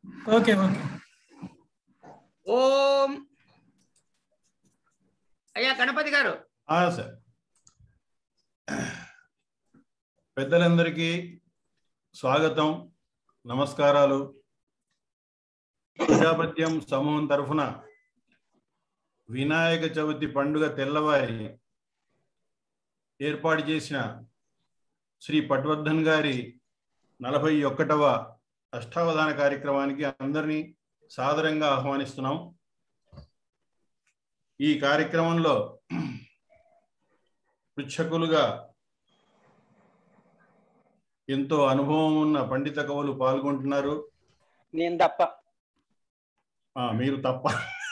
Okay okay ఓం అయ్యా గణపతి గారు ఆ, సార్ పెద్దలందరికీ స్వాగతం నమస్కారాలు ప్రజాపత్యం సమూహం తరఫున వినాయక చవితి పండుగ తెల్లవారి ఏర్పాటు చేసిన శ్రీ పట్వర్ధన్ గారి నలభై ఒకటవ అష్టావధాన కార్యక్రమానికి అందరినీ సాదరంగా ఆహ్వానిస్తున్నాం ఈ కార్యక్రమంలో పృచ్ఛకులుగా ఎంతో అనుభవం ఉన్న పండిత కవులు పాల్గొంటున్నారు నేను తప్ప ఆ, మీరు తప్ప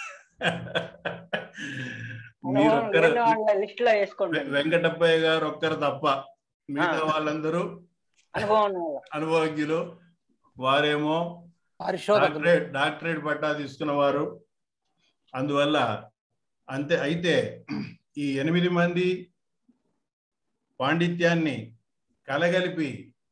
మీరు ఒక్కరు వేరే వాళ్ళ లిస్ట్ లో వేసుకోండి వె- వెంకటప్పయ్య గారు ఒక్కరు తప్ప మిగతా ఆ. వాళ్ళందరూ అనుభవం ఉన్న వాళ్ళ. అనుభవజ్ఞులు వారేమో పరిశోధకులు డాక్టరేట్ డాక్టరేట్ పట్టా తీసుకున్న వారు అందువల్ల అంతే అయితే ఈ ఎనిమిది మంది పాండిత్యాన్ని కలగలిపి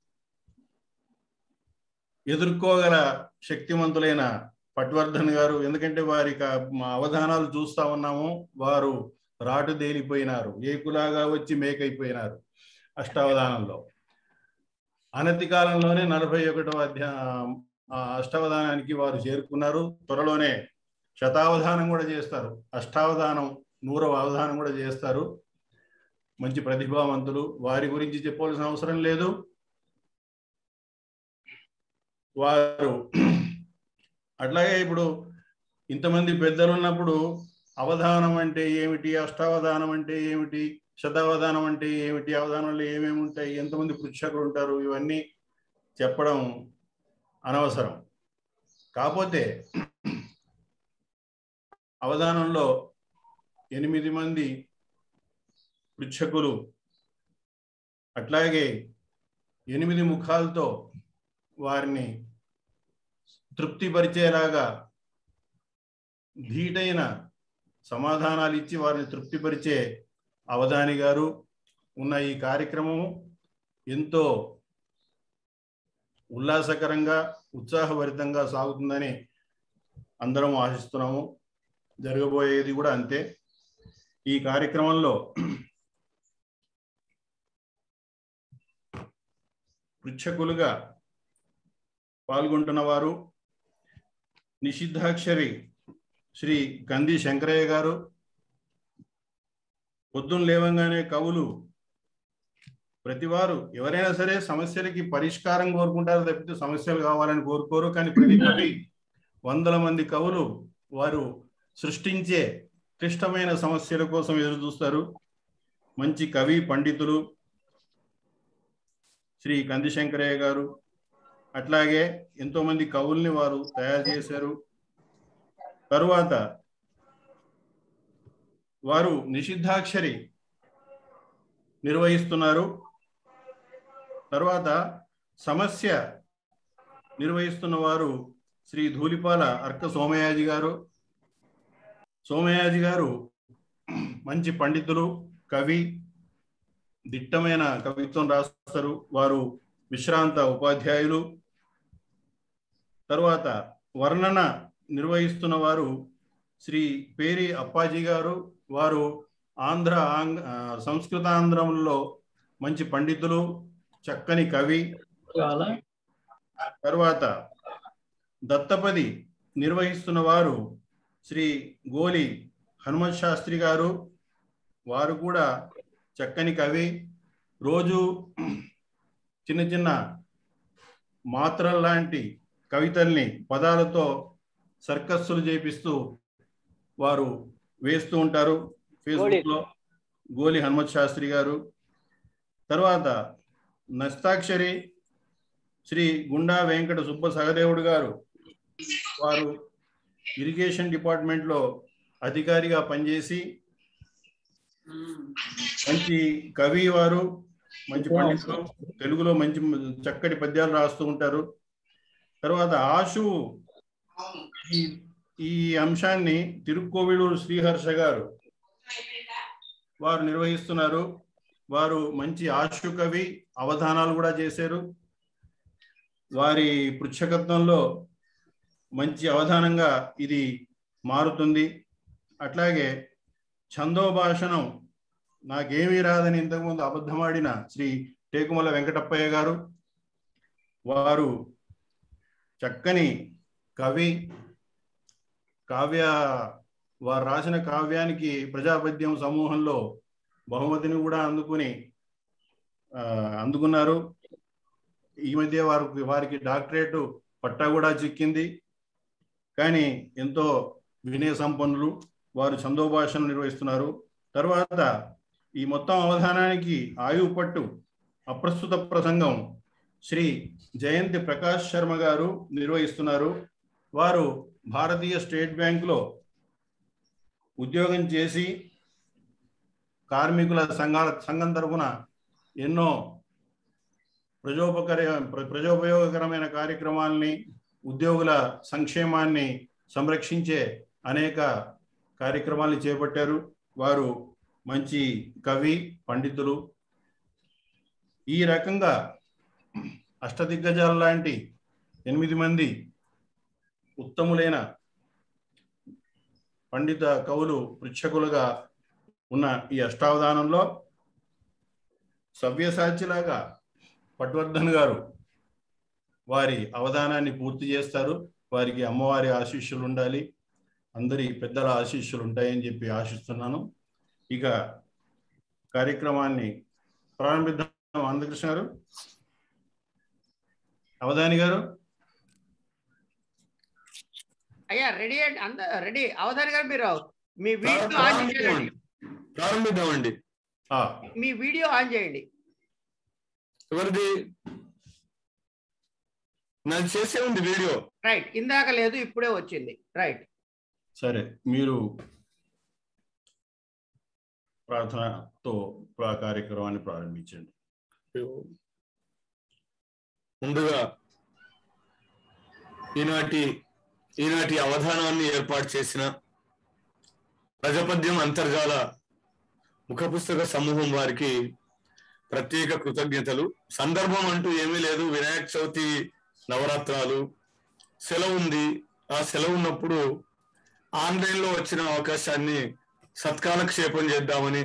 ఎదుర్కోగల శక్తివంతులైన పట్వర్ధన్ గారు ఎందుకంటే వారి క- మా అవధానాలు చూస్తా ఉన్నాము వారు రాటు దేలిపోయినారు ఏకులాగా వచ్చి మేకైపోయినారు అష్టావధానంలో అనతి కాలంలోనే నలభై ఒకటవ అధ్యా ఆ అష్టావధానానికి వారు చేరుకున్నారు త్వరలోనే శతావధానం కూడా చేస్తారు అష్టావధానం నూరవ అవధానం కూడా చేస్తారు మంచి ప్రతిభావంతులు వారి గురించి చెప్పవలసిన అవసరం లేదు వారు అట్లాగే ఇప్పుడు ఇంతమంది పెద్దలు ఉన్నప్పుడు అవధానం అంటే ఏమిటి అష్టావధానం అంటే ఏమిటి శతావధానం అంటే ఏమిటి అవధానంలో ఏమేమి ఉంటాయి ఎంతమంది పృచ్ఛకులు ఉంటారు ఇవన్నీ చెప్పడం అనవసరం కాకపోతే అవధానంలో ఎనిమిది మంది పృచ్ఛకులు అట్లాగే ఎనిమిది ముఖాలతో వారిని తృప్తిపరిచేలాగా ధీటైన సమాధానాలు ఇచ్చి వారిని తృప్తిపరిచే అవధాని గారు ఉన్న ఈ కార్యక్రమము ఎంతో ఉల్లాసకరంగా ఉత్సాహభరితంగా సాగుతుందని అందరం ఆశిస్తున్నాము జరగబోయేది కూడా అంతే ఈ కార్యక్రమంలో పృచ్ఛకులుగా పాల్గొంటున్న వారు నిషిద్ధాక్షరి శ్రీ గంధి శంకరయ్య గారు పొద్దున్న లేవంగానే కవులు ప్రతివారు ఎవరైనా సరే సమస్యలకి పరిష్కారం కోరుకుంటారు తప్పితే సమస్యలు కావాలని కోరుకోరు కానీ ప్రతి కవి వందల మంది కవులు వారు సృష్టించే క్లిష్టమైన సమస్యల కోసం ఎదురు చూస్తారు మంచి కవి పండితులు శ్రీ కంది శంకరయ్య గారు అట్లాగే ఎంతో మంది కవుల్ని వారు తయారు చేశారు తరువాత వారు నిషిద్ధాక్షరి నిర్వహిస్తున్నారు తర్వాత సమస్య నిర్వహిస్తున్న వారు శ్రీ ధూళిపాల అర్క సోమయాజి గారు సోమయాజి గారు మంచి పండితులు కవి దిట్టమైన కవిత్వం రాస్తారు వారు విశ్రాంత ఉపాధ్యాయులు తర్వాత వర్ణన నిర్వహిస్తున్న వారు శ్రీ పేరి అప్పాజీ గారు వారు ఆంధ్ర ఆంగ్ ఆ, సంస్కృతాంధ్రంలో మంచి పండితులు చక్కని కవి తర్వాత దత్తపది నిర్వహిస్తున్న వారు శ్రీ గోలి హనుమత్ శాస్త్రి గారు వారు కూడా చక్కని కవి రోజు చిన్న చిన్న మాత్రల లాంటి కవితల్ని పదాలతో సర్కస్సులు చేపిస్తూ వారు వేస్తూ ఉంటారు ఫేస్బుక్ లో గోలి హనుమత్ శాస్త్రి గారు తర్వాత నస్తాక్షరి శ్రీ గుండా వెంకట సుబ్బ సహదేవుడు గారు వారు ఇరిగేషన్ డిపార్ట్మెంట్ లో అధికారిగా పనిచేసి మంచి కవి వారు మంచి పండితులు తెలుగులో మంచి చక్కటి పద్యాలు రాస్తూ ఉంటారు తర్వాత ఆశు ఈ ఈ అంశాన్ని తిరుక్కోవిలూరు శ్రీహర్ష గారు వారు నిర్వహిస్తున్నారు వారు మంచి ఆశు కవి అవధానాలు కూడా చేశారు వారి పృచ్ఛకత్వంలో మంచి అవధానంగా ఇది మారుతుంది అట్లాగే ఛందోభాషణం నాకేమీ రాదని ఇంతకుముందు అబద్ధమాడిన శ్రీ టేకుమల వెంకటప్పయ్య గారు వారు చక్కని కవి కావ్య వారు రాసిన కావ్యానికి ప్రజాపద్యం సమూహంలో బహుమతిని కూడా అందుకుని ఆ, అందుకున్నారు ఈ మధ్య వారికి వారికి డాక్టరేట్ పట్టా కూడా చిక్కింది కానీ ఎంతో వినయ సంపన్నులు వారు ఛందోభాషను నిర్వహిస్తున్నారు తర్వాత ఈ మొత్తం అవధానానికి ఆయువు పట్టు అప్రస్తుత ప్రసంగం శ్రీ జయంతి ప్రకాష్ శర్మ గారు నిర్వహిస్తున్నారు వారు భారతీయ స్టేట్ బ్యాంకులో ఉద్యోగం చేసి కార్మికుల సంఘాల సంఘం తరఫున ఎన్నో ప్రజోపకర ప్ర- ప్రజోపయోగకరమైన కార్యక్రమాల్ని ఉద్యోగుల సంక్షేమాన్ని సంరక్షించే అనేక కార్యక్రమాల్ని చేపట్టారు వారు మంచి కవి పండితులు ఈ రకంగా అష్టదిగ్గజాల లాంటి ఎనిమిది మంది ఉత్తములైన పండిత కవులు పృచ్ఛకులుగా ఉన్న ఈ అష్టావధానంలో సవ్యసాచిలాగా పట్వర్ధన్ గారు వారి అవధానాన్ని పూర్తి చేస్తారు వారికి అమ్మవారి ఆశీస్సులు ఉండాలి అందరి పెద్దల ఆశీస్సులు ఉంటాయని చెప్పి ఆశిస్తున్నాను ఇక కార్యక్రమాన్ని ప్రారంభిద్దాం అందకృష్ణ గారు అవధాని గారు అయ్యా రెడీ అండి అంద రెడీ అవధాని గారు మీరు మీ వీడియో ఆన్ చేయండి ప్రారంభిద్దామండి ఆ, మీ వీడియో ఆన్ చేయండి ఎవరిది నాకు చేసే ఉంది వీడియో రైట్ ఇందాక లేదు ఇప్పుడే వచ్చింది రైట్ సరే మీరు ప్రార్థనతో ఆ కార్యక్రమాన్ని ప్రారంభించండి ముందుగా ఈనాటి ఈనాటి అవధానాన్ని ఏర్పాటు చేసిన ప్రజపద్యం అంతర్జాల ముఖ పుస్తక సమూహం వారికి ప్రత్యేక కృతజ్ఞతలు సందర్భం అంటూ ఏమీ లేదు వినాయక చవితి నవరాత్రాలు సెలవు ఉంది ఆ సెలవు ఉన్నప్పుడు ఆన్లైన్ లో వచ్చిన అవకాశాన్ని సత్కాలక్షేపం చేద్దామని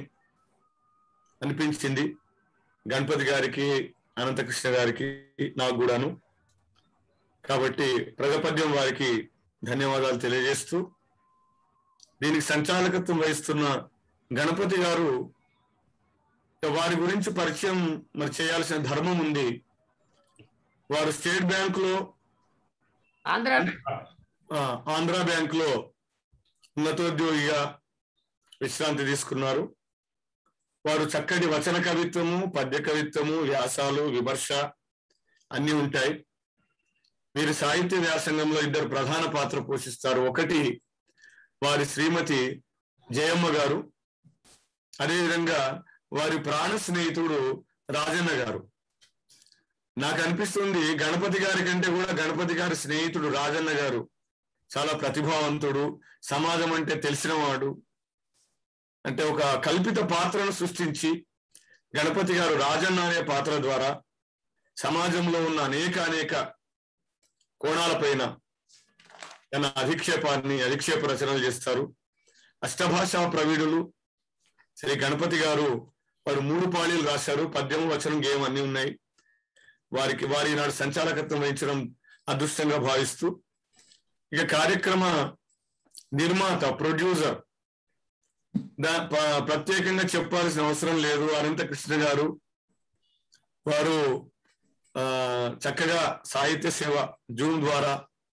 అనిపించింది గణపతి గారికి అనంతకృష్ణ గారికి నాకు కూడాను కాబట్టి ప్రజపద్యం వారికి ధన్యవాదాలు తెలియజేస్తూ దీనికి సంచాలకత్వం వహిస్తున్న గణపతి గారు వారి గురించి పరిచయం మరి చేయాల్సిన ధర్మం ఉంది వారు స్టేట్ బ్యాంక్ లో ఆంధ్ర ఆ, ఆంధ్ర బ్యాంక్ లో ఉన్నతోద్యోగిగా విశ్రాంతి తీసుకున్నారు వారు చక్కటి వచన కవిత్వము పద్య కవిత్వము వ్యాసాలు విమర్శ అన్ని ఉంటాయి వీరు సాహిత్య వ్యాసంగంలో ఇద్దరు ప్రధాన పాత్ర పోషిస్తారు ఒకటి వారి శ్రీమతి జయమ్మ గారు అదేవిధంగా వారి ప్రాణ స్నేహితుడు రాజన్న గారు నాకు అనిపిస్తుంది గణపతి గారి కంటే కూడా గణపతి గారి స్నేహితుడు రాజన్న గారు చాలా ప్రతిభావంతుడు సమాజం అంటే తెలిసినవాడు అంటే ఒక కల్పిత పాత్రను సృష్టించి గణపతి గారు రాజన్న అనే పాత్ర ద్వారా సమాజంలో ఉన్న అనేక అనేక కోణాలపైన తన అధిక్షేపాన్ని అధిక్షేప రచనలు చేస్తారు అష్టభాషా ప్రవీణులు శ్రీ గణపతి గారు వారు మూడు పాళీలు రాశారు పద్యం వచనం గేయం అన్ని ఉన్నాయి వారికి వారి నాడు సంచాలకత్వం వహించడం అదృష్టంగా భావిస్తూ ఇక కార్యక్రమ నిర్మాత ప్రొడ్యూసర్ దా ప- ప్రత్యేకంగా చెప్పాల్సిన అవసరం లేదు అనంత కృష్ణ గారు వారు ఆ చక్కగా సాహిత్య సేవ జూన్ ద్వారా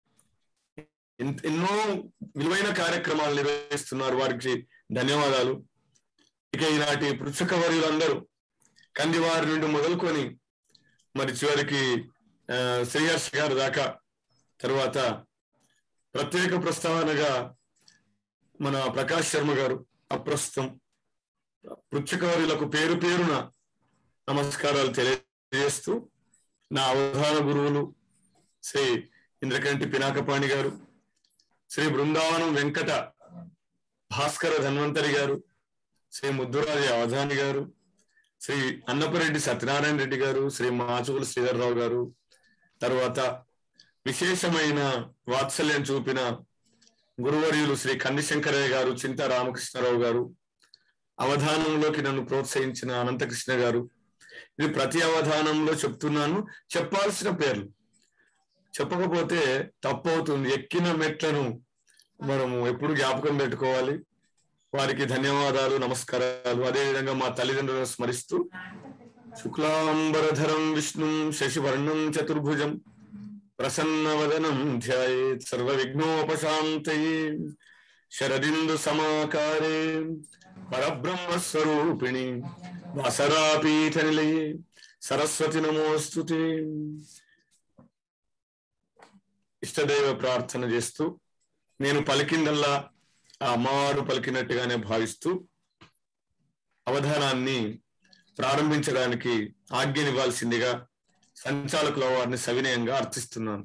ఎన్- ఎన్నో విలువైన కార్యక్రమాలు నిర్వహిస్తున్నారు వారికి ధన్యవాదాలు ఇక ఈనాటి పృచ్ఛక వర్యులందరూ కందివారి నుండి మొదలుకొని మరి చివరికి ఆ, శ్రీహర్ష గారు దాకా తర్వాత ప్రత్యేక ప్రస్తావనగా మన ప్రకాష్ శర్మ గారు అప్రస్తుతం పృచ్ఛకవర్యులకు పేరు పేరున నమస్కారాలు తెలియజేస్తూ నా అవధాన గురువులు శ్రీ ఇంద్రకంటి పినాకపాణి గారు శ్రీ బృందావనం వెంకట భాస్కర ధన్వంతరి గారు శ్రీ ముద్దురాజు అవధాని గారు శ్రీ అన్నపరెడ్డి సత్యనారాయణ రెడ్డి గారు శ్రీ మాచుకుల శ్రీధర్రావు గారు తర్వాత విశేషమైన వాత్సల్యం చూపిన గురువర్యులు శ్రీ కందిశంకరయ్య గారు చింత రామకృష్ణరావు గారు అవధానంలోకి నన్ను ప్రోత్సహించిన అనంతకృష్ణ గారు ఇది ప్రతి అవధానంలో చెప్తున్నాను చెప్పాల్సిన పేర్లు చెప్పకపోతే తప్పు అవుతుంది ఎక్కిన మెట్లను మనము ఎప్పుడు జ్ఞాపకం పెట్టుకోవాలి వారికి ధన్యవాదాలు నమస్కారాలు అదేవిధంగా మా తల్లిదండ్రులను స్మరిస్తూ శుక్లాంబరధరం విష్ణు శశివర్ణం చతుర్భుజం ప్రసన్నవదనం ధ్యాయేత్ సర్వ విఘ్నోపశాంతయే శరదిందు సమాకారే పరబ్రహ్మ స్వరూపిణి వసరాపీఠ నిలయే సరస్వతి నమోస్తుతే ఇష్టదైవ ప్రార్థన చేస్తూ నేను పలికిందల్లా ఆ అమ్మవారు పలికినట్టుగానే భావిస్తూ అవధానాన్ని ప్రారంభించడానికి ఆజ్ఞనివ్వాల్సిందిగా సంచాలకుల వారిని సవినయంగా అర్థిస్తున్నాను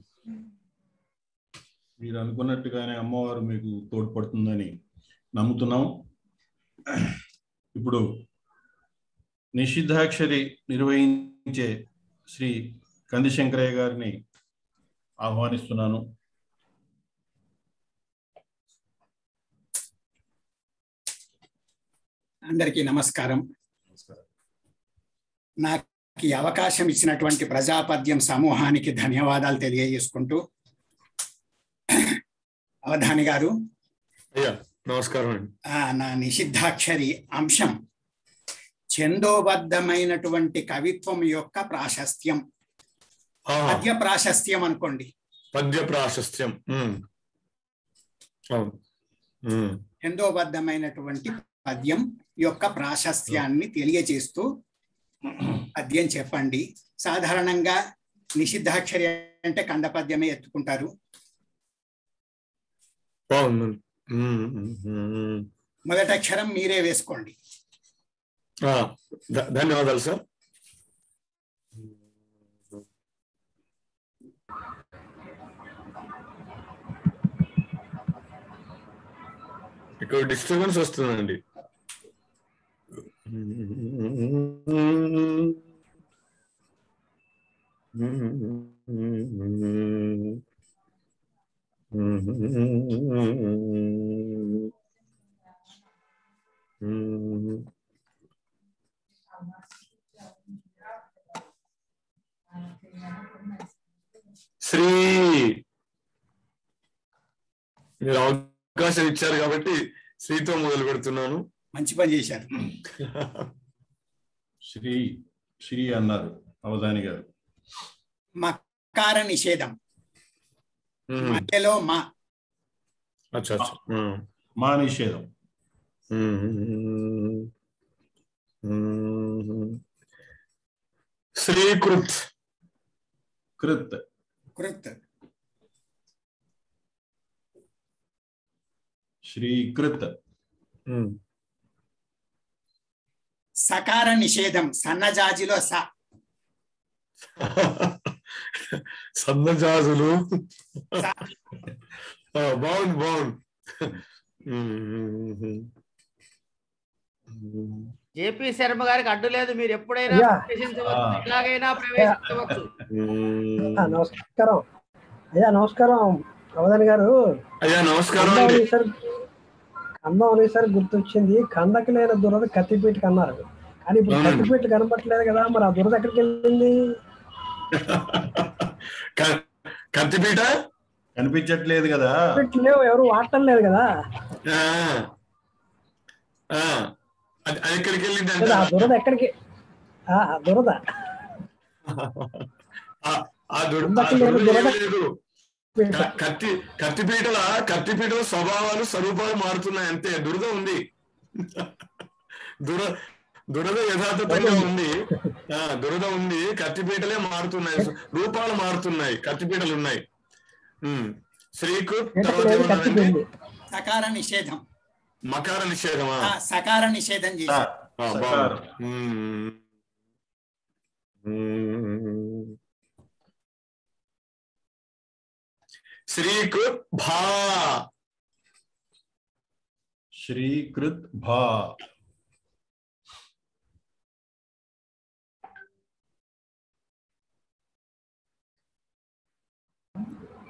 మీరు అనుకున్నట్టుగానే అమ్మవారు మీకు తోడ్పడుతుందని నమ్ముతున్నాం ఇప్పుడు నిషిద్ధాక్షరి నిర్వహించే శ్రీ కందిశంకరయ్య గారిని ఆహ్వానిస్తున్నాను అందరికీ నమస్కారం నాకు ఈ అవకాశం ఇచ్చినటువంటి ప్రజాపద్యం సమూహానికి ధన్యవాదాలు తెలియజేసుకుంటూ అవధాని గారు అయ్యా నమస్కారం అండి ఆ, నా నిషిద్ధాక్షరి అంశం ఛందోబద్ధమైనటువంటి కవిత్వం యొక్క ప్రాశస్త్యం ఆ, పద్య ప్రాశస్త్యం అనుకోండి పద్య ప్రాశస్త్యం ఉమ్. అవును ఉమ్. ఛందోబద్ధమైనటువంటి పద్యం యొక్క ప్రాశస్త్యాన్ని తెలియజేస్తూ పద్యం చెప్పండి సాధారణంగా నిషిద్ధాక్షరి అంటే కంద పద్యమే ఎత్తుకుంటారు బాగుందండి ఉమ్, ఉమ్, ఉమ్. మొదటి అక్షరం మీరే వేసుకోండి ఆ, ధ- ధన్యవాదాలు సార్ ఇక్కడ డిస్టర్బెన్స్ వస్తుందండి శ్రీ మీరు అవకాశం ఇచ్చారు కాబట్టి శ్రీతో మొదలు పెడుతున్నాను మంచి పని చేశారు శ్రీ శ్రీ అన్నారు అవధాని గారు మకార నిషేధం ఉమ్, మధ్యలో మా అచ్చా అచ్చా ఉమ్. మా నిషేధం శ్రీకృత్ కృత్ కృత్ శ్రీకృత్ సకార నిషేధం సన్నజాజిలో స సన్నజాజులు ఆ, బాగుంది బాగుంది జేపీ శర్మ గారికి అడ్డు లేదు మీరు ఎప్పుడైనా అయ్యా. ప్రవేశించవచ్చు ఆ. ఎలాగైనా ప్రవేశించవచ్చు ఆ, నమస్కారం అయ్యా నమస్కారం అవధాని గారు అయ్యా నమస్కారం కందం అండి అనేసరి కందం అనేసరి గుర్తొచ్చింది కందకి లేని దురద కత్తిపీటకి అన్నారు కానీ ఇప్పుడు అవునండి. కత్తిపీట కనపట్లేదు కదా మరి ఆ దురద ఎక్కడికి వెళ్ళింది క- కత్తిపీట కనిపించట్లేదు కదా కత్తిపీటలు లేవు ఎవరు వాడటం లేదు కదా ఆ. ఆ. అది అది ఎక్కడికి వెళ్ళింది కదా ఆ దురద ఎక్కడికి ఆ ఆ దురద ఆ దుర్- ఆ అందరికీ దురద లేదు, దురద. ఏమీ లేదు పీట. క- కత్తి కత్తిపీటల కత్తిపీటల స్వభావాలు స్వరూపాలు మారుతున్నాయి అంతే దురద ఉంది దుర దురద యథాతథంగా ఉంది ఆ దురద ఉంది కత్తిపీటలే మారుతున్నాయి రూపాలు మారుతున్నాయి కత్తిపీటలు ఉన్నాయి ఉమ్. శ్రీకు పీటకి తర్వాత లేదు ఏమన్నారండి కత్తిపోయింది సకార నిషేధం మకార నిషేధమా ఆ, సకార నిషేధం ఆ, చేశారు ఆ, సకారం. బాగుంది. ఉమ్. ఉమ్. శ్రీకు భా శ్రీకృత్ భా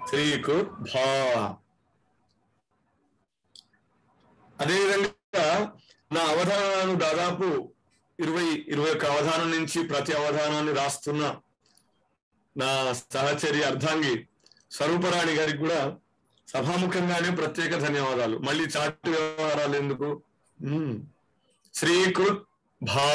శ్రీకృత్ భా అదేవిధంగా నా అవధానాలు దాదాపు ఇరవై ఇరవై ఒక్క అవధానం నుంచి ప్రతి అవధానాన్ని రాస్తున్న నా సహచరి అర్ధాంగి స్వరూపరాణి గారికి కూడా సభాముఖంగానే ప్రత్యేక ధన్యవాదాలు మళ్ళీ చాటు వ్యవహారాలు ఎందుకు ఉమ్. శ్రీకృత్ భా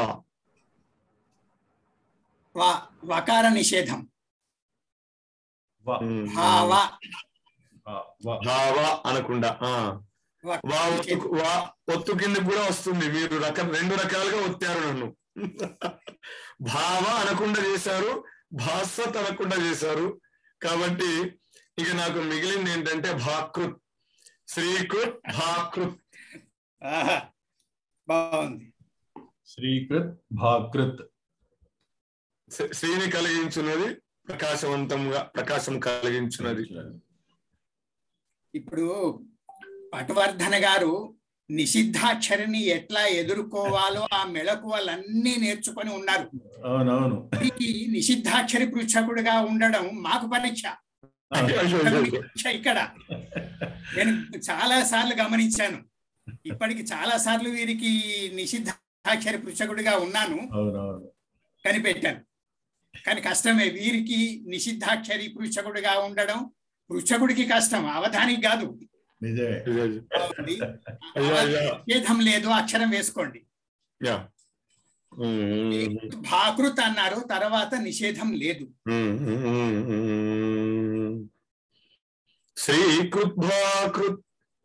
వ- వకార నిషేధం వా, ఉమ్. భావ ఆ, వా. భావ అనకుండా ఆ వకార వా నిషేధం. ఒత్తు వా ఒత్తు కింద కూడా వస్తుంది మీరు రకం రెండు రకాలుగా ఒత్తారు నన్ను భావ అనకుండా చేశారు భాస్వత్ అనకుండా చేశారు కాబట్టి ఇక నాకు మిగిలింది ఏంటంటే భాకృత్ శ్రీకృత్ భాకృత్ ఆహా. బాగుంది శ్రీకృత్ భాకృత్ శ్రీ- శ్రీని కలిగించున్నది ప్రకాశవంతంగా ప్రకాశం కలిగించున్నది ఇప్పుడు పటవర్ధన గారు నిషిద్ధాక్షరిని ఎట్లా ఎదుర్కోవాలో ఆ మెళకువలన్నీ నేర్చుకొని ఉన్నారు అవునవును వీరికి నిషిద్ధాక్షరి పృచ్ఛకుడిగా ఉండడం మాకు పరీక్ష అయ్యో, అయ్యో, అయ్యో. పరీక్ష ఇక్కడ నేను చాలా సార్లు గమనించాను ఇప్పటికి చాలా సార్లు వీరికి నిషిద్ధాక్షరి పృచ్ఛకుడిగా ఉన్నాను అవునవును కనిపెట్టాను కానీ కష్టమే వీరికి నిషిద్ధాక్షరి పృచ్ఛకుడిగా ఉండడం పృచ్ఛకుడికి కష్టం అవధానికి కాదు నిజమే అయ్యో, అయ్యో. బాగుంది. అయ్యో, అయ్యో. నిషేధం లేదు అక్షరం వేసుకోండి యా. ఉమ్, భాకృత్ అన్నారు తర్వాత నిషేధం లేదు ఉమ్, ఉమ్, ఉమ్. శ్రీకృత్ భాకృత్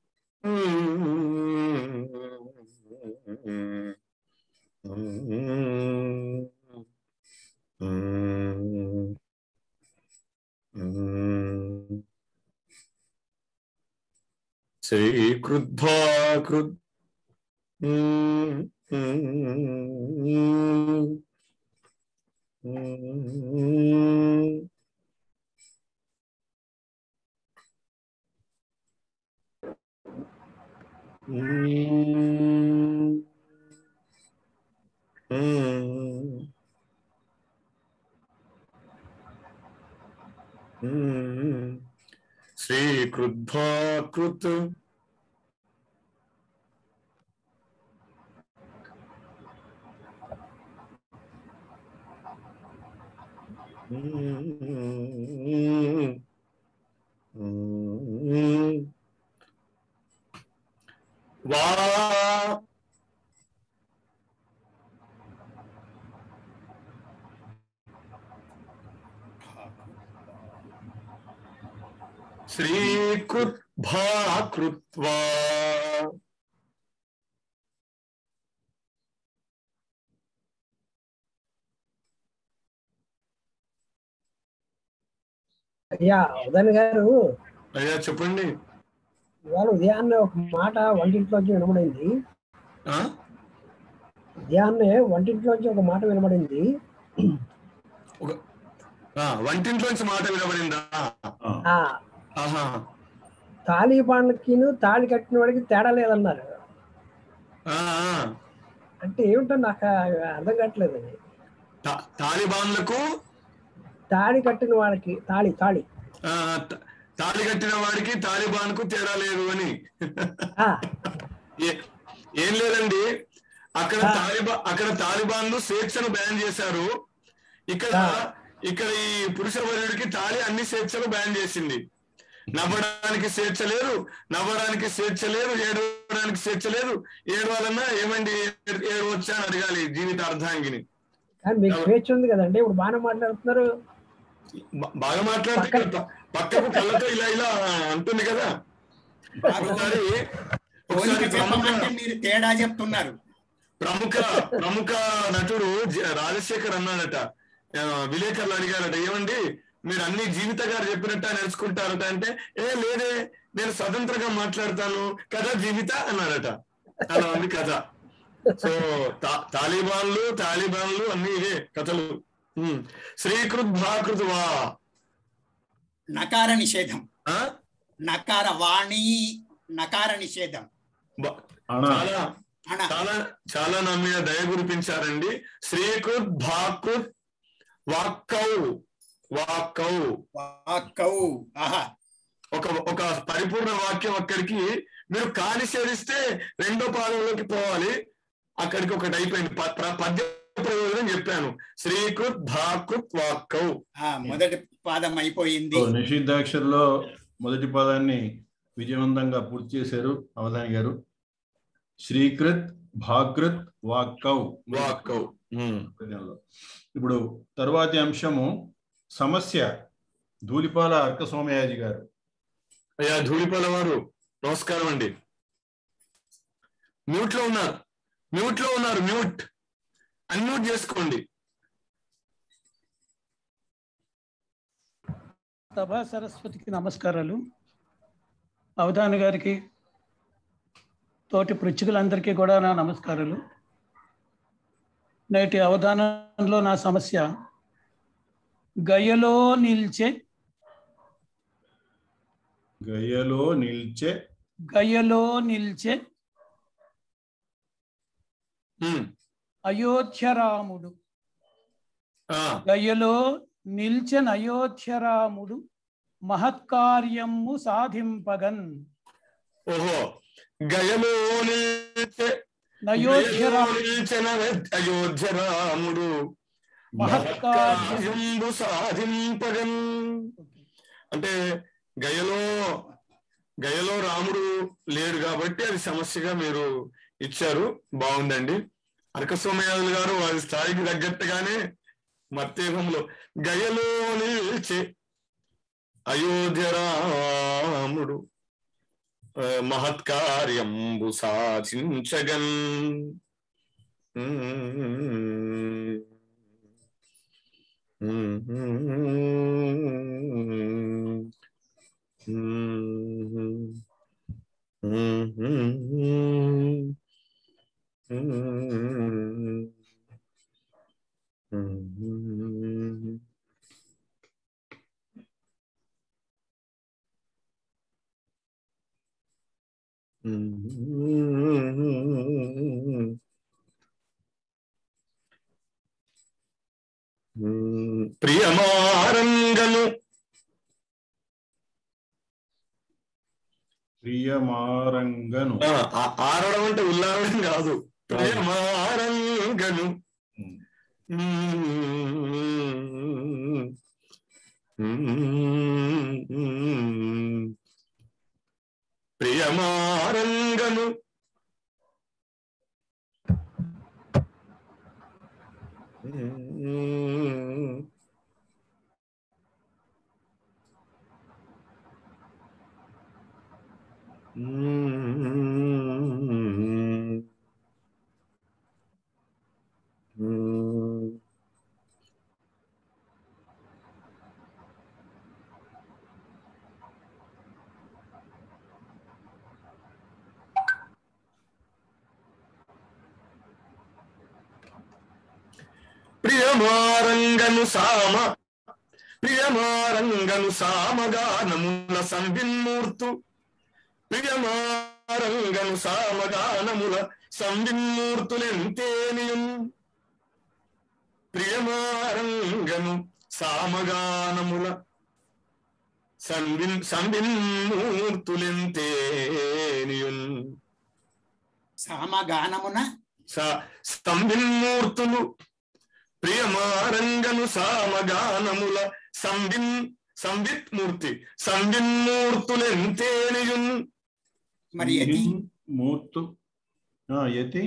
శ్రీకృద్భాకృత్ శ్రీకృద్భాకృత్ వా శ్రీకృత్ భాకృత్వా అయ్యా ఉదయన్ గారు అయ్యా చెప్పండి ఇవాళ ఉదయాన్నే ఒక మాట వంటింట్లోంచి వినబడింది ఆ? ఉదయాన్నే వంటింట్లోంచి ఒక మాట వినబడింది ఒక- ఆ, వంటింట్లోంచి మాట వినబడిందా ఆ, ఆ ఆహా తాలిబాన్లకిను తాళి కట్టిన వాడికి తేడా లేదన్నారు ఆ, ఆ. అంటే ఏమిటో నాకు అర్థం కావట్లేదు అది తా- తాలిబాన్లకు తాళి కట్టిన వాడికి తాళి తాళి ఆ, త- తాళి కట్టిన వాడికి తాలిబాన్ కు తేడా లేదు అని ఆ ఏ- ఏం లేదండి అక్కడ తాలిబా అక్కడ తాలిబాన్లు స్వేచ్ఛను బ్యాన్ చేశారు ఇక్కడ ఇక్కడ ఈ పురుష వర్యుడికి తాళి అన్ని స్వేచ్ఛలు బ్యాన్ చేసింది నవ్వడానికి స్వేచ్ఛ లేదు నవ్వడానికి స్వేచ్ఛ లేదు ఏడవడానికి స్వేచ్ఛ లేదు ఏడవాలన్నా ఏమండి ఏడవచ్చా అని అడగాలి జీవిత అర్ధాంగిని కానీ మీకు స్వేచ్ఛ ఉంది కదండి ఇప్పుడు బాగానే మాట్లాడుతున్నారు బా- బాగా మాట్లాడితే ఇక్కడ ప- పక్కకు కళ్ళతో ఇలా ఇలా అంటుంది కదా ఒకసారి పోలిక ఒకసారి ప్రముఖ చెప్పమంటే మీరు తేడా చెప్తున్నారు ప్రముఖ ప్రముఖ నటుడు జ- రాజశేఖర్ అన్నాడట ఆ, విలేకరులు అడిగారట ఏమండి మీరు అన్ని జీవిత గారు చెప్పినట్టు నేర్చుకుంటారట అంటే ఏ లేదే నేను స్వతంత్రంగా మాట్లాడతాను కదా జీవిత అన్నాడట అలా ఉంది కథ సో తా- తాలిబాన్లు తాలిబాన్లు అన్ని ఇవే కథలు ఉమ్. శ్రీకృత్ భాకృత్ వా నకార నిషేధం ఆ? నకార వాణి నకార నిషేధం బ- అణ చాలా అణ చాలా చాలా నా మీద దయ కురిపించారండి శ్రీకృత్ భాకృత్ వాక్కౌ వాక్కౌ వాక్కౌ ఆహా ఒక ఒక పరిపూర్ణ వాక్యం అక్కడికి మీరు కాని సేరిస్తే రెండో పాదంలోకి పోవాలి అక్కడికి ఒకటి అయిపోయింది ప- ప్ర- పద్య ప్రయోజనం చెప్పాను శ్రీకృత్ భాకృత్ వాక్కౌ ఆ మొదటి పాదం అయిపోయింది సో నిషిద్ధాక్షర్లో మొదటి పదాన్ని విజయవంతంగా పూర్తి చేశారు అవధాని గారు శ్రీకృత్ భాకృత్ వాక్కౌ వాక్కౌ ఉమ్. పద్యంలో. ఇప్పుడు తరువాతి అంశము సమస్య ధూళిపాల అర్క సోమయాజి గారు అయ్యా ధూళిపాల వారు నమస్కారం అండి మ్యూట్ లో ఉన్నారు మ్యూట్ లో ఉన్నారు మ్యూట్ అన్మ్యూట్ చేసుకోండి సభా సరస్వతికి నమస్కారాలు అవధాని గారికి తోటి పృచ్ఛకులందరికీ కూడా నా నమస్కారాలు నేటి అవధానంలో నా సమస్య గయలో నిల్చే గయలో నిల్చే గయలో నిల్చే ఉమ్. అయోధ్యరాముడు ఆ, గయలో నిల్చెన్ అయోధ్యరాముడు మహత్కార్యము సాధింపగన్ ఓహో గయలో నిలిచే నయోధ్యరాముడు నిలిచిన అయోధ్య రాముడు మహత్కార్యం. మహత్కార్యంబు సాధింపగన్ అంటే గయలో గయలో రాముడు లేడు కాబట్టి అది సమస్యగా మీరు ఇచ్చారు బాగుందండి అరకసోమయాదులు గారు వారి స్థాయికి తగ్గట్టుగానే మత్తేహంలో గయలో నిలిచే అయోధ్య రాముడు ఆ, మహత్కార్యంబు సాధించగన్ ఉమ్. ప్రియమారంగను ప్రియమారంగను ఆ, ఆ- ఆరడం అంటే ఉల్లారడం కాదు ప్రియమారంగను ప్రియమారంగను ప్రియమారంగను సామ ప్రియమారంగను సామగానముల సంవిన్మూర్తు ప్రియమారంగను సామగానముల సంవిన్మూర్తులెంతేనియం ప్రియమారంగను సామగానముల సంవిన్ సంవిన్మూర్తులెంతేనియం సామగానమున స- సంవిన్మూర్తులు ప్రియమారంగను సామగానముల సంవిన్ సంవిత్ మూర్తి సంవిన్మూర్తులెంతేనియున్ మరి యతి మూర్తు ఆ, యతి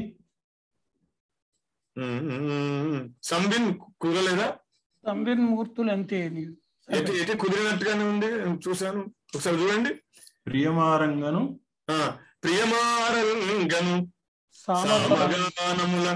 ఉమ్, సంవిన్ కుదరలేదా సంవిన్మూర్తులు అంతే ఎటు ఎటు కుదిరినట్టుగానే ఉంది చూశాను ఒకసారి చూడండి ప్రియమారంగను ఆ ప్రియమారంగను సామగానముల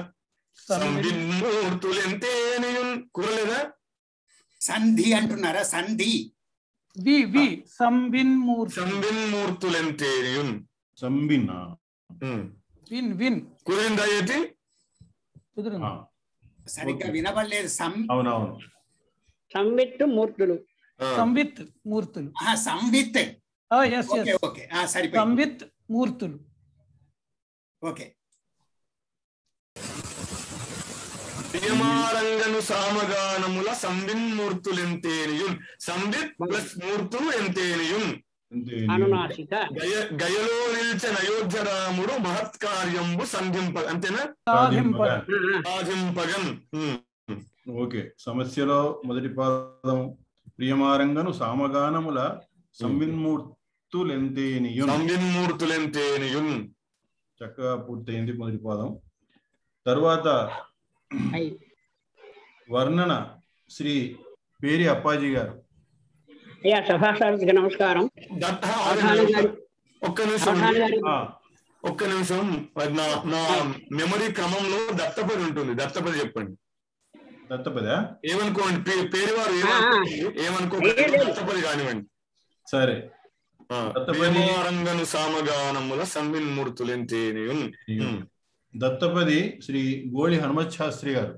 సంవిన్మూర్తులెంతేనియున్ కుదరలేదా సంధి అంటున్నారా సంధి వి వి సంవిన్మూర్తి సంవిన్మూర్తులెంతేనియున్ సంబిన ఉమ్. విన్ విన్ కుదిరిందా ఏటి కుదిరింది సరిగ్గా వినబడలేదు సం అవునవును సంవిత్తు మూర్తులు ఆ. సంవిత్ మూర్తులు ఆహా, సంవిత్ ఎస్ ఓకే ఎస్ ఓకే ఆ, సరిపోయింది సంవిత్ మూర్తులు ఓకే ప్రియమారంగను సామగానముల సంవిన్మూర్తులెంతేనియున్ సంవిత్ ప్లస్ మూర్తులు ఎంతేనియున్ అంతే. అనునాసిక గయ గయలో నిల్చిన అయోధ్య రాముడు మహత్కార్యంబు సంధింప అంతేనా సాధింప సాధింపగన్ ఉమ్. ఓకే సమస్యలో మొదటి పాదం ప్రియమారంగను సామగానముల సంవిన్మూర్తులెంతేనియున్ సంవిన్మూర్తులెంతేనియున్ చక్కగా పూర్తయింది మొదటి పాదం తరువాత ఐ. వర్ణన శ్రీ పేరి అప్పాజీ గారు అయ్యా సభాసారికి నమస్కారం దత్త అవధాని గారు ఒక్క నిమిషం అవధాని గారు ఆ, ఒక్క నిమిషం మరి నా నా మెమరీ క్రమంలో దత్తపది ఉంటుంది దత్తపది చెప్పండి దత్తపదా ఏమనుకోండి పే- పేరువారు ఆ, ఆ. ఏమనుకోండి ఏమనుకోకండి లేదు, లేదు. దత్తపది కానివ్వండి సరే ఆ, దత్తపది- ప్రియమారంగను సామగానముల సంవిన్మూర్తులెంతేనియున్ ఉమ్. దత్తపది శ్రీ గోళి హనుమత్ శాస్త్రి గారు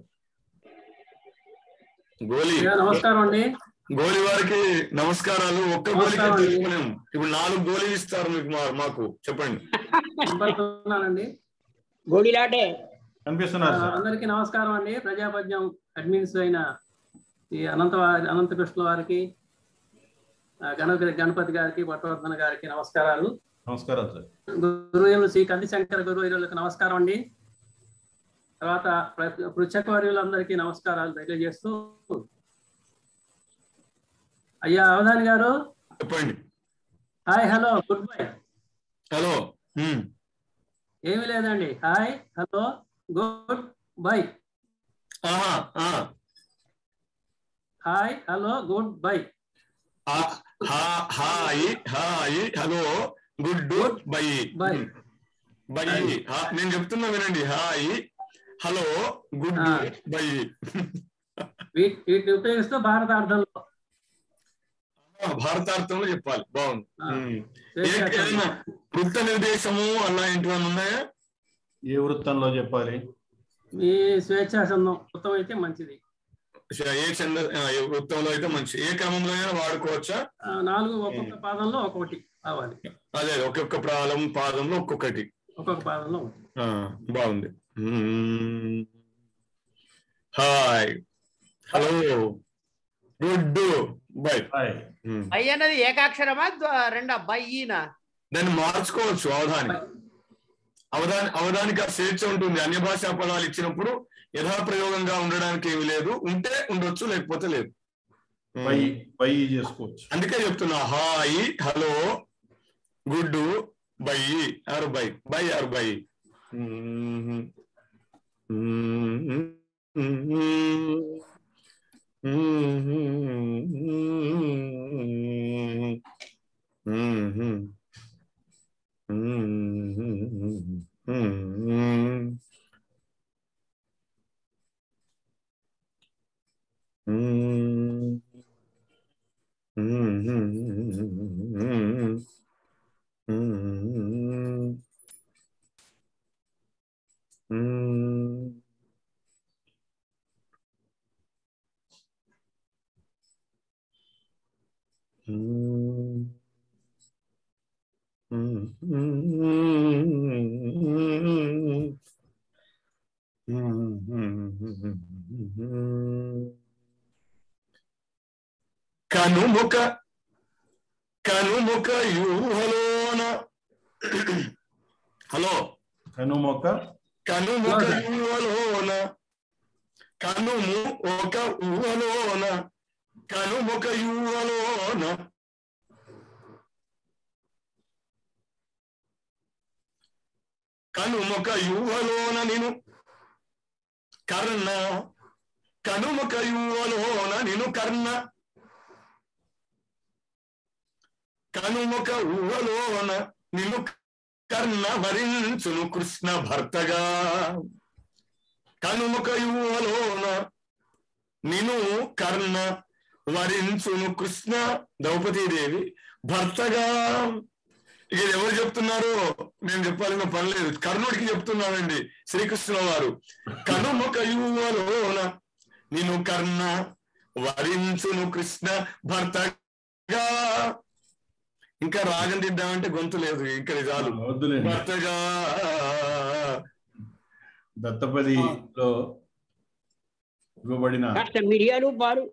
గోలి నమస్కారం అండి గోలి వారికి నమస్కారాలు ఒక్క గోలికి నమస్కారం అండి. తెలుసుకునేం ఇప్పుడు నాలుగు గోళీలు ఇస్తారు మీకు మా- మాకు చెప్పండి వినపడుతున్నానండి గోడిలాటే కనిపిస్తున్నారు సార్ అందరికీ నమస్కారం అండి ప్రజాపద్యం అడ్మిన్స్ అయిన ఈ అనంత వారి అనంత కృష్ణ వారికి ఆ, గణపతి గణపతి గారికి పట్టవర్ధన గారికి నమస్కారాలు నమస్కారం సార్ గురువులు శ్రీ కందిశంకర గురువులకు నమస్కారం అండి తర్వాత ప్ర- పృచ్ఛక వర్యులందరికీ నమస్కారాలు తెలియజేస్తూ అయ్యా అవధాని గారు చెప్పండి hi hello good bye hello ఉమ్. ఏమీ లేదండి హాయ్ హలో గుడ్ బై ఆహా ఆ. హాయ్ హలో గుడ్ బై ఆ, హా- hi hi hello good bye bye bye హా- నేను చెప్తున్నా వినండి హాయ్ హలో గుడ్ ఆ. బై వీ- వీటిని ఉపయోగిస్తూ భారతార్థంలో భారతార్థంలో చెప్పాలి బాగుంది ఆ. ఉమ్. స్వేచ్ఛా ఏ- ఏదైనా వృత్త నిర్దేశము అలా ఏంటివన్నా ఉన్నాయా ఏ వృత్తంలో చెప్పాలి మీ స్వేచ్ఛా సందం మొత్తం అయితే మంచిది ఏ చంద ఆ, ఏ వృత్తంలో అయితే మంచి ఏ క్రమంలో అయినా వాడుకోవచ్చా ఆ, నాలుగు ఒక్కొక్క పాదంలో ఒక్కొక్కటి కావాలి అదే ఒక్కొక్క ప్రాలం పాదంలో ఒక్కొక్కటి ఒక్కొక్క పాదంలో ఒకటి. ఆ, బాగుంది మ్మ్. Hi hello good bye hi మ్మ్. బై అన్నది ఏకాక్షరమా ద్వ- రెండా బయ్యినా దాన్ని మార్చుకోవచ్చు అవధాని అవధాని అవధానికి ఆ స్వేచ్ఛ ఉంటుంది అన్య భాషా పదాలు ఇచ్చినప్పుడు యథాప్రయోగంగా ఉండడానికి ఏమి లేదు ఉంటే ఉండొచ్చు లేకపోతే లేదు మ్మ్. పై పై చేసుకోవచ్చు అందుకే చెప్తున్నా hi hello good bye or bye bye or bye కనుముక కనుముక యూహలోన హలో కనుమొక్క కనుముక ఊహలోన కనుము ఒక ఊహలోన కనుముక యూహలోన కనుముక యూహలోన నిను కర్ణ కనుముక యూహలోన నిను కర్ణ కనుముక ఊహలోన నిన్ను కర్ణ వరించును కృష్ణ భర్తగా కనుముక ఊహలోన నిను కర్ణ వరించును కృష్ణ ద్రౌపదీదేవి భర్తగా ఇక ఇది ఎవరు చెప్తున్నారు నేను చెప్పాల్సిన పని లేదు కర్ణుడికి చెప్తున్నానండి శ్రీకృష్ణుల వారు కనుముక యువలోన నిన్ను కర్ణ వరించును కృష్ణ భర్తగా ఇంకా రాగం దిద్దామంటే గొంతు లేదు ఇంకా ఇది చాలు వద్దులేండి భర్తగా దత్తపదిలో ఇవ్వబడిన కాస్త మిరియాలు పాలు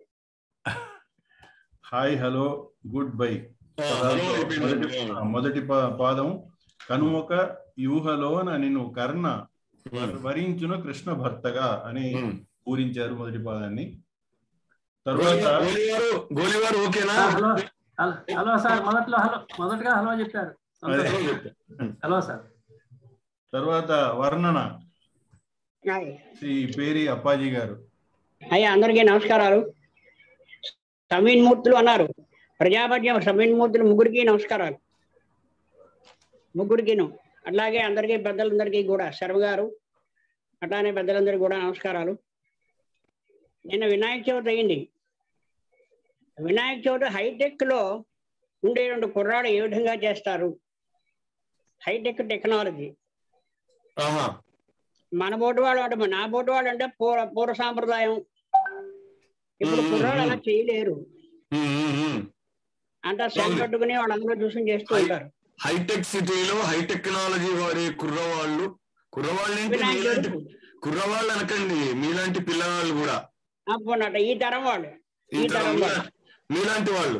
హాయ్ హలో గుడ్ బై ఆ, హలో అయిపోయిందండి. మొదటి ఆ, మొదటి ప- పాదం కనుమొక యూహలోన నిన్ను కర్ణ ఉమ్, వరించును కృష్ణ భర్తగా అని ఉమ్. పూరించారు మొదటి పాదాన్ని తర్వాత గోలివారు గోలివారు ఓకేనా హలో హలో హలో సార్ మొదట్లో హలో మొదటగా హలో చెప్పారు అదే. హలో సార్ తర్వాత వర్ణన ఆయ్. శ్రీ పేరి అప్పాజీ గారు అయ్యా అందరికీ నమస్కారాలు సమీన్ మూర్తులు అన్నారు ప్రజాపత్యం సమీన్ మూర్తులు ముగ్గురికి నమస్కారాలు ముగ్గురికిను అట్లాగే అందరికీ పెద్దలందరికీ కూడా శర్మ గారు అట్లానే పెద్దలందరికీ కూడా నమస్కారాలు నిన్న వినాయక చవితి అయింది వినాయక చవితి హైటెక్ లో ఉండే రెండు కుర్రాడు ఏ విధంగా చేస్తారు హైటెక్ టెక్నాలజీ ఆహా మన బోటు వాడు అంటే నా బోటు వాడు అంటే పూర్వ పూర్వ సాంప్రదాయం ఇప్పుడు కుర్రాడు అలా చేయలేరు ఉమ్, ఉమ్, ఉమ్. అంటే సెల్ పెట్టుకుని వాళ్ళందరూ చూసి చేస్తూ ఉంటారు హైటెక్ సిటీలో హై టెక్నాలజీ వాడే కుర్రవాళ్ళు కుర్రవాళ్ళు అంటే వినాయక మీలాంటి చవితి కుర్రవాళ్ళు అనకండి మీలాంటి పిల్లవాళ్ళు కూడా అప్పుడట ఈ తరం వాళ్ళు ఈ ఈ తరం తరం మీలా- వాళ్ళు మీలాంటి వాళ్ళు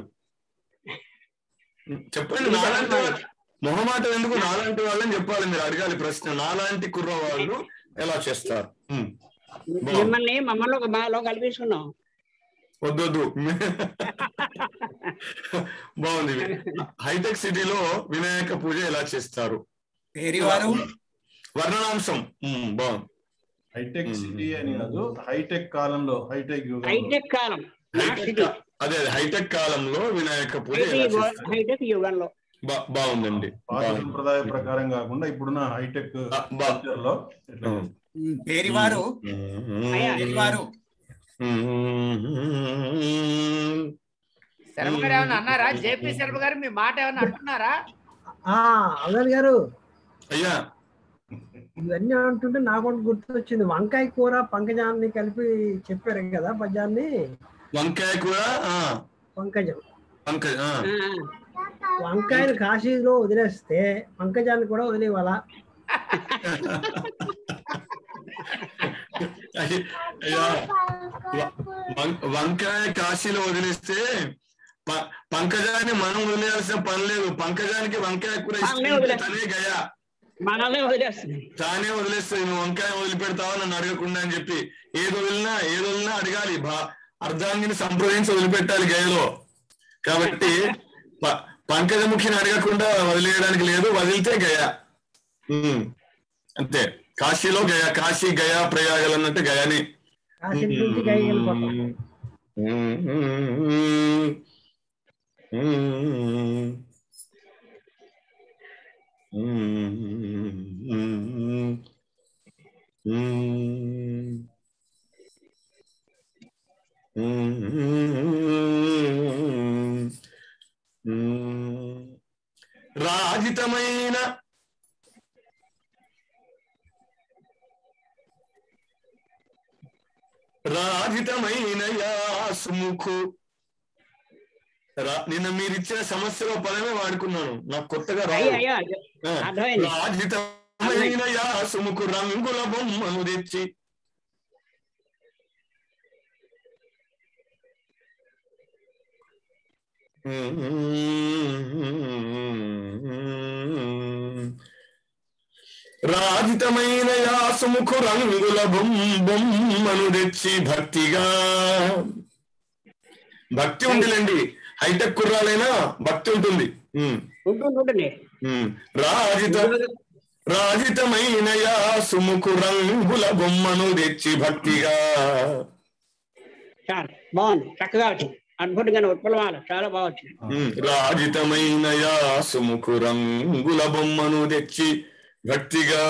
చెప్పండి ఈ తరం నాలాంటి వాళ్ళు. వాళ్ళు మొహమాట ఎందుకు నాలాంటి వాళ్ళని చెప్పాలి మీరు అడగాలి ప్రశ్న నాలాంటి కుర్రవాళ్ళు ఎలా చేస్తారు ఉమ్. బాగుంది. మిమ్మల్ని మమ్మల్ని ఒక మాలో కల్పించుకున్నాం వద్దొద్దు బాగుంది హైటెక్ సిటీలో వినాయక పూజ ఎలా చేస్తారు పేరివారు వర్ణనాంశం ఉమ్, బాగుంది హైటెక్ మ్మ్. సిటీ అని కాదు హైటెక్ కాలంలో హైటెక్ యుగంలో హైటెక్ కాలం నాట్ హైటెక్ సిటీ కా- అదే అదే హైటెక్ కాలంలో వినాయక పూజ ఎలా హైటెక్ చేస్తారు హైటెక్ యుగంలో బా- బాగుందండి పాత బాగుంది. సంప్రదాయ ప్రకారం కాకుండా ఇప్పుడున్న హైటెక్ ఆ, బా- కల్చర్ లో ఇట్లా ఉమ్. ఉమ్, పేరివారు అయ్యా. పేరివారు శర్మ గారు ఏమన్నా అన్నారా జేపీ శర్మ గారు మీ మాట ఏమన్నా అంటున్నారా ఆ అదర్ గారు అయ్యా ఇవన్నీ అంటుంటే నాకు ఒకటి గుర్తొచ్చింది వంకాయ కూర పంకజాన్ని కలిపి చెప్పారు కదా పద్యాన్ని వంకాయ కూడా ఆ, పంకజం వంకాయ ఆ. వంకాయలు కాశీలో వదిలేస్తే పంకజాన్ని కూడా వదిలేవాలా అయ్య- అయ్యా వం- వంకాయ కాశీలో వదిలేస్తే ప- పంకజాన్ని మనం వదిలేయాల్సిన పని లేదు పంకజానికి వంకాయ కూర మనమే ఇష్టం వదిలే- తనే గయా మనల్ని వదిలేస్తుంది తానే వదిలేస్తుంది నువ్వు వంకాయ వదిలిపెడతావా నన్ను అడగకుండా అని చెప్పి ఏది వదిలినా ఏది వదిలినా అడగాలి భా అర్ధాంగిని సంప్రదించి వదిలిపెట్టాలి గయలో కాబట్టి ప- పంకజముఖిని అడగకుండా వదిలేయడానికి లేదు వదిలితే గయా ఉమ్. అంతే కాశీలో గయా కాశీ గయా ప్రయాగలు అన్నట్టు గయాని కాశీ నుంచి గైకి వెళ్ళిపోతాం రాజితమైన రాజితమైన యాసుముఖు రా- నిన్న మీరు ఇచ్చిన సమస్యలో పదమే వాడుకున్నాను నాకు కొత్తగా రాదు. అయ్యా అయ్యా ఆ, అర్థమైంది రాజితమైన యాసుముఖు రంగుల బొమ్మను తెచ్చి రాజితమైన యాసుముఖు రంగుల బొమ్- బొమ్మను తెచ్చి భక్తిగా భక్తి ఉందిలేండి హైటెక్ కుర్రాలైనా భక్తి ఉంటుంది ఉమ్, ఉంటుంది ఉంటుంది ఉమ్. రాజిత రాజితమైన యాసుముఖు రంగుల బొమ్మను తెచ్చి భక్తిగా చాలా బాగుంది చక్కగా వచ్చింది అద్భుతంగా ఉత్పలమాల చాలా బాగా వచ్చింది ఉమ్, రాజితమైన యాసుముఖు రంగుల బొమ్మను తెచ్చి భక్తిగా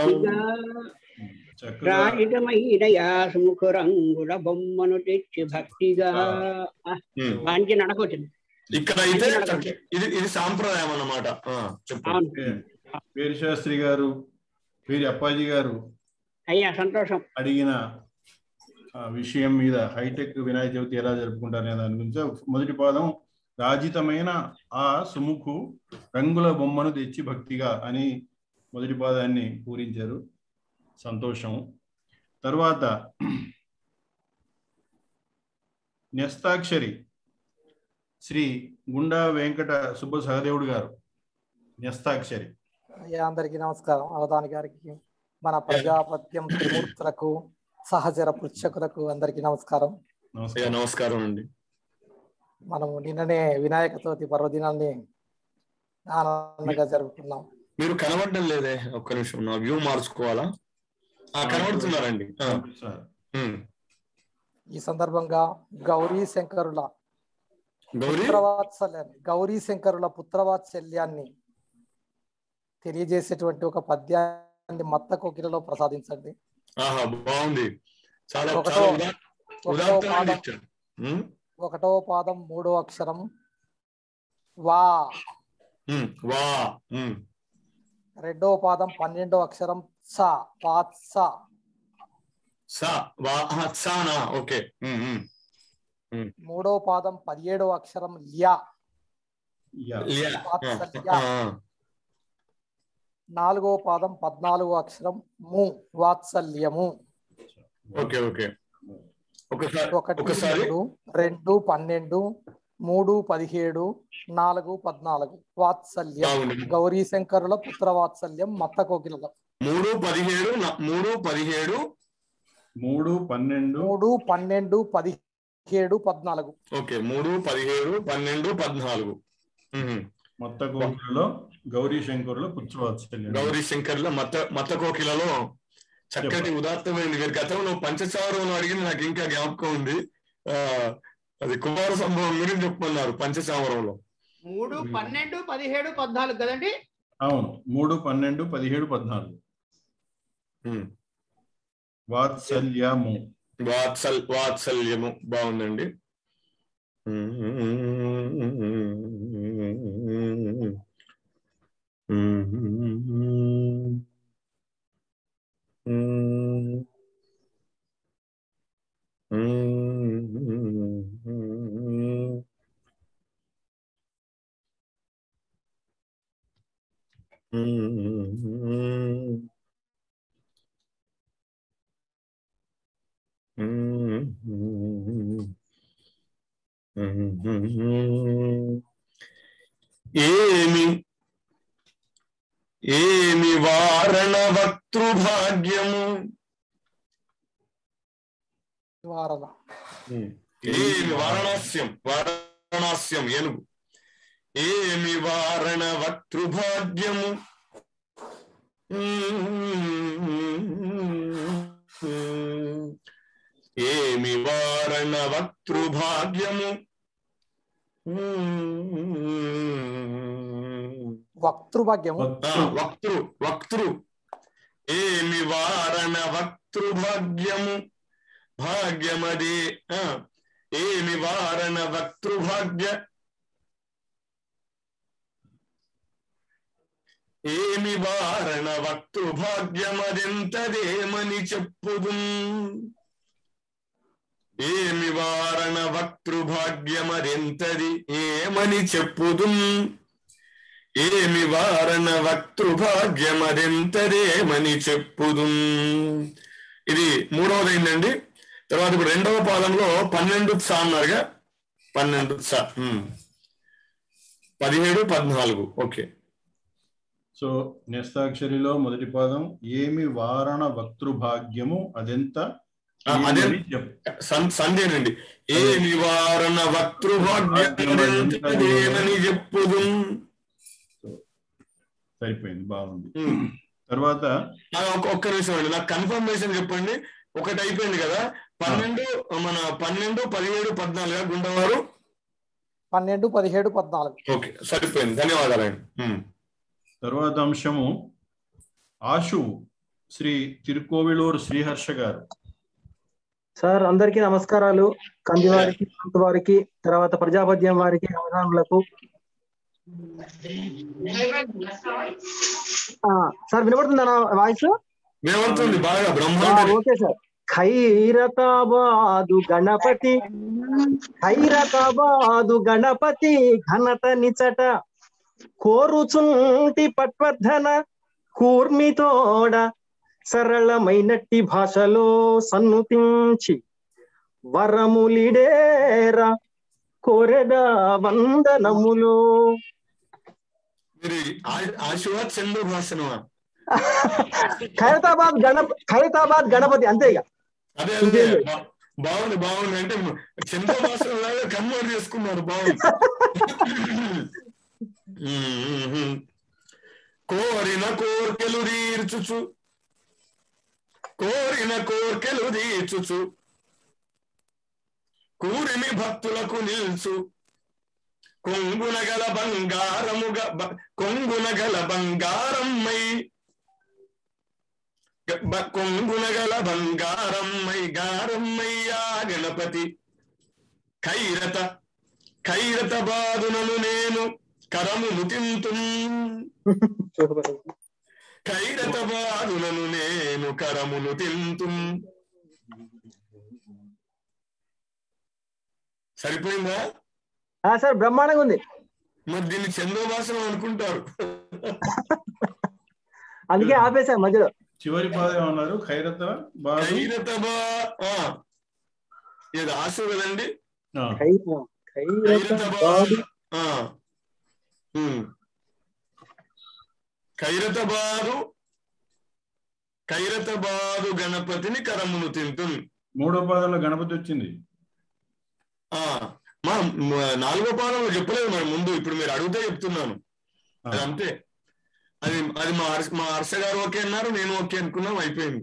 చక్కగా రాజితమైన యాసముఖ రంగుల బొమ్మను తెచ్చి భక్తిగా ఆ, ఉమ్. మంచి నడకొచ్చింది ఇక్కడ అయితే ఇది ఇది సాంప్రదాయం అన్నమాట ఆ, చెప్పు అవును పేరు శాస్త్రి గారు పేరు అప్పాజీ గారు అయ్యా సంతోషం అడిగిన ఆ, విషయం మీద హైటెక్ వినాయక చవితి ఎలా జరుపుకుంటారు అనే దాని గురించి మొదటి పాదం రాజితమైన ఆ సుముఖు రంగుల బొమ్మను తెచ్చి భక్తిగా అని మొదటి పాదాన్ని పూరించారు సంతోషం తర్వాత న్యస్తాక్షరి శ్రీ గుండా వెంకట సుబ్బ సహదేవుడు గారు న్యస్తాక్షరి అయ్యా అందరికీ నమస్కారం అవధాని గారికి మన ప్రజాపత్యం త్రిమూర్తులకు సహచర పృచ్ఛకులకు అందరికీ నమస్కారం అయ్యా నమస్కారం నమస్కారం అండి మనము నిన్ననే వినాయక చవితి పర్వదినాన్ని ఆనందంగా జరుపుకున్నాం మీరు కనబడడం లేదే ఒక్క నిమిషం నా వ్యూ మార్చుకోవాలా ఆ కనబడుతున్నారండి ఆ, సార్ ఉమ్. ఈ సందర్భంగా గౌరీ శంకరుల గౌరీ పుత్రవాత్సల్యాన్ని గౌరీ శంకరుల పుత్రవాత్సల్యాన్ని తెలియజేసేటువంటి ఒక పద్యాన్ని మత్త కోకిలలో ప్రసాదించండి ఆహా బాగుంది చాలా ఒకటో- చాలా ఉదా- ఒకటో ఉదాత్తమైన పాదం ఇచ్చాడు ఉమ్, ఒకటో పాదం మూడో అక్షరం వా ఉమ్, వా ఉమ్, రెండో పాదం పన్నెండో అక్షరం స వాత్స సా వా ఆహా, సానా ఓకే ఉమ్, ఉమ్. మూడో పాదం పదిహేడో అక్షరం ల్యా యా ల్యా. ఆ, వాత్సల్య ఆ, నాలుగో పాదం పద్నాలుగో అక్షరం ము వాత్సల్యము ఓకే ఓకే ఒకసారి ఒకటి ఒకసారి మూడు రెండు పన్నెండు మూడు పదిహేడు నాలుగు పద్నాలుగు వాత్సల్యం బాగుంది గౌరీ శంకరుల పుత్ర వాత్సల్యం మత్త కోకిల మూడు పదిహేడు న- మూడు పదిహేడు మూడు పన్నెండు మూడు పన్నెండు పదిహేడు పద్నాలుగు ఓకే మూడు పదిహేడు పన్నెండు పద్నాలుగు ఉహు. మొత్త కోకిలలో గౌరీ శంకరుల పుత్రవాత్సల్యం గౌరీ శంకర్ల మత మత కోకిలలో చక్కటి ఉదాత్తమైనది మీరు గతంలో పంచచారంలో అడిగిన నాకు ఇంకా జ్ఞాపకం ఉంది ఆ అది కుమార సంభవం గురించి చెప్పమన్నారు పంచచామరంలో మూడు పన్నెండు పదిహేడు పద్నాలుగు కదండి అవును మూడు పన్నెండు పదిహేడు పద్నాలుగు ఉమ్. వాత్సల్యము వాత్సల్ వాత్సల్యము బాగుందండి ఏమి ఏమి వారణ వక్తృభాగ్యము వారణ ఏమి వారణాస్యం వారణాస్యం ఏనుగు ఏమి వారణ వక్తృభాగ్యము ఏమి వారణ వక్తృభాగ్యము వక్తృభాగ్యము ఆ, వక్తృ వక్తృ ఏమి వారణ వక్తృభాగ్యము భాగ్యమదే ఆ, ఏమి వారణ వక్తృభాగ్య ఏమి వారణ వక్తృభాగ్యమదెంతదేమని చెప్పుదు ఏమి వారణ వక్తృభాగ్యమదెంతది ఏమని చెప్పుదు ఏమి వారణ వక్తృభాగ్యమదెంతదేమని చెప్పుదు ఇది మూడవదైందండి తర్వాత ఇప్పుడు రెండవ పాదంలో పన్నెండు సా అన్నారుగా పన్నెండు సా ఉమ్. పదిహేడు పద్నాలుగు ఓకే సో నెస్తాక్షరిలో మొదటి పాదం ఏమి వారణ వక్తృభాగ్యము అదెంత ఆ, అదే ఏమని చెప్పు సం- సంధ్యనండి ఏ నివారణ వక్తృభాగ్యమని చెప్పుదు సరిపోయింది బాగుంది ఉమ్. తర్వాత నాకు ఒక్క- ఒక్క నిమిషం అండి నాకు కన్ఫర్మేషన్ చెప్పండి ఒకటి అయిపోయింది కదా పన్నెండు మన పన్నెండు పదిహేడు పద్నాలుగు గుండవారు పన్నెండు పదిహేడు పద్నాలుగు ఓకే సరిపోయింది ధన్యవాదాలండి ఉమ్. తర్వాత అంశము ఆశు శ్రీ తిరుకోవిలూరు శ్రీహర్ష గారు సార్ అందరికీ నమస్కారాలు కంది వారికి పంతు వారికి తర్వాత ప్రజాపద్యం వారికి అవధానులకు ఆ, సార్ వినపడుతుందా నా వాయిస్ వినబడుతుంది బాగా బ్రహ్మాండ ఓకే సార్ ఖైరతాబాదు గణపతి ఖైరతాబాదు గణపతి ఘనత నిచట కోరుచుంటి పట్వర్ధన కూర్మితోడ సరళమైనట్టి భాషలో సన్నుతించి వరములిడేరా కోరెదా వందనములు మీరు ఆ- ఆశీర్వాద్ చంద్ర భాషణమా ఖైరతాబాద్ గణప ఖైరతాబాద్ గణపతి అంతే ఇక అదే అదే బా- బాగుంది బాగుంది అంటే చంద్ర భాషణ లాగా కన్వర్ట్ చేసుకున్నారు బాగుంది ఉమ్. కోరిన కోర్కెలు తీర్చుచు కోరిన కోర్కెలు తీర్చుచు కూరిని భక్తులకు నిల్చు కొంగున గల బంగారముగా బ- కొంగున గల బంగారమ్మై గ- బ- కొంగున గల బంగారమ్మై గారమ్మయ్యా గణపతి ఖైరత ఖైరత బాదునను నేను కరమును తింతు ఖైరత బాదునను నేను కరమును తింతు సరిపోయిందా ఆ, సార్ బ్రహ్మాండంగా ఉంది మరి దీన్ని చంద్రభాషణం అనుకుంటారు అందుకే ఆపేశాను మధ్యలో చివరి పాదం ఏమన్నారు ఖైరత బాదు ఖైరత బా ఆ. ఇది ఆశ కదండి ఆ, ఖైర- ఖైరత ఖైరత బాదు. బాదు ఆ. ఉమ్. ఖైరత బాదు ఖైరత బాదు గణపతిని కరమును తింటు మూడో పాదంలో గణపతి వచ్చింది ఆ మా మ- నాలుగో పాదంలో చెప్పలేదు మరి ముందు ఇప్పుడు మీరు అడిగితే చెప్తున్నాను అది అంతే అది అది మా హర్ష మా హర్ష గారు ఓకే అన్నారు నేను ఓకే అనుకున్నాం అయిపోయింది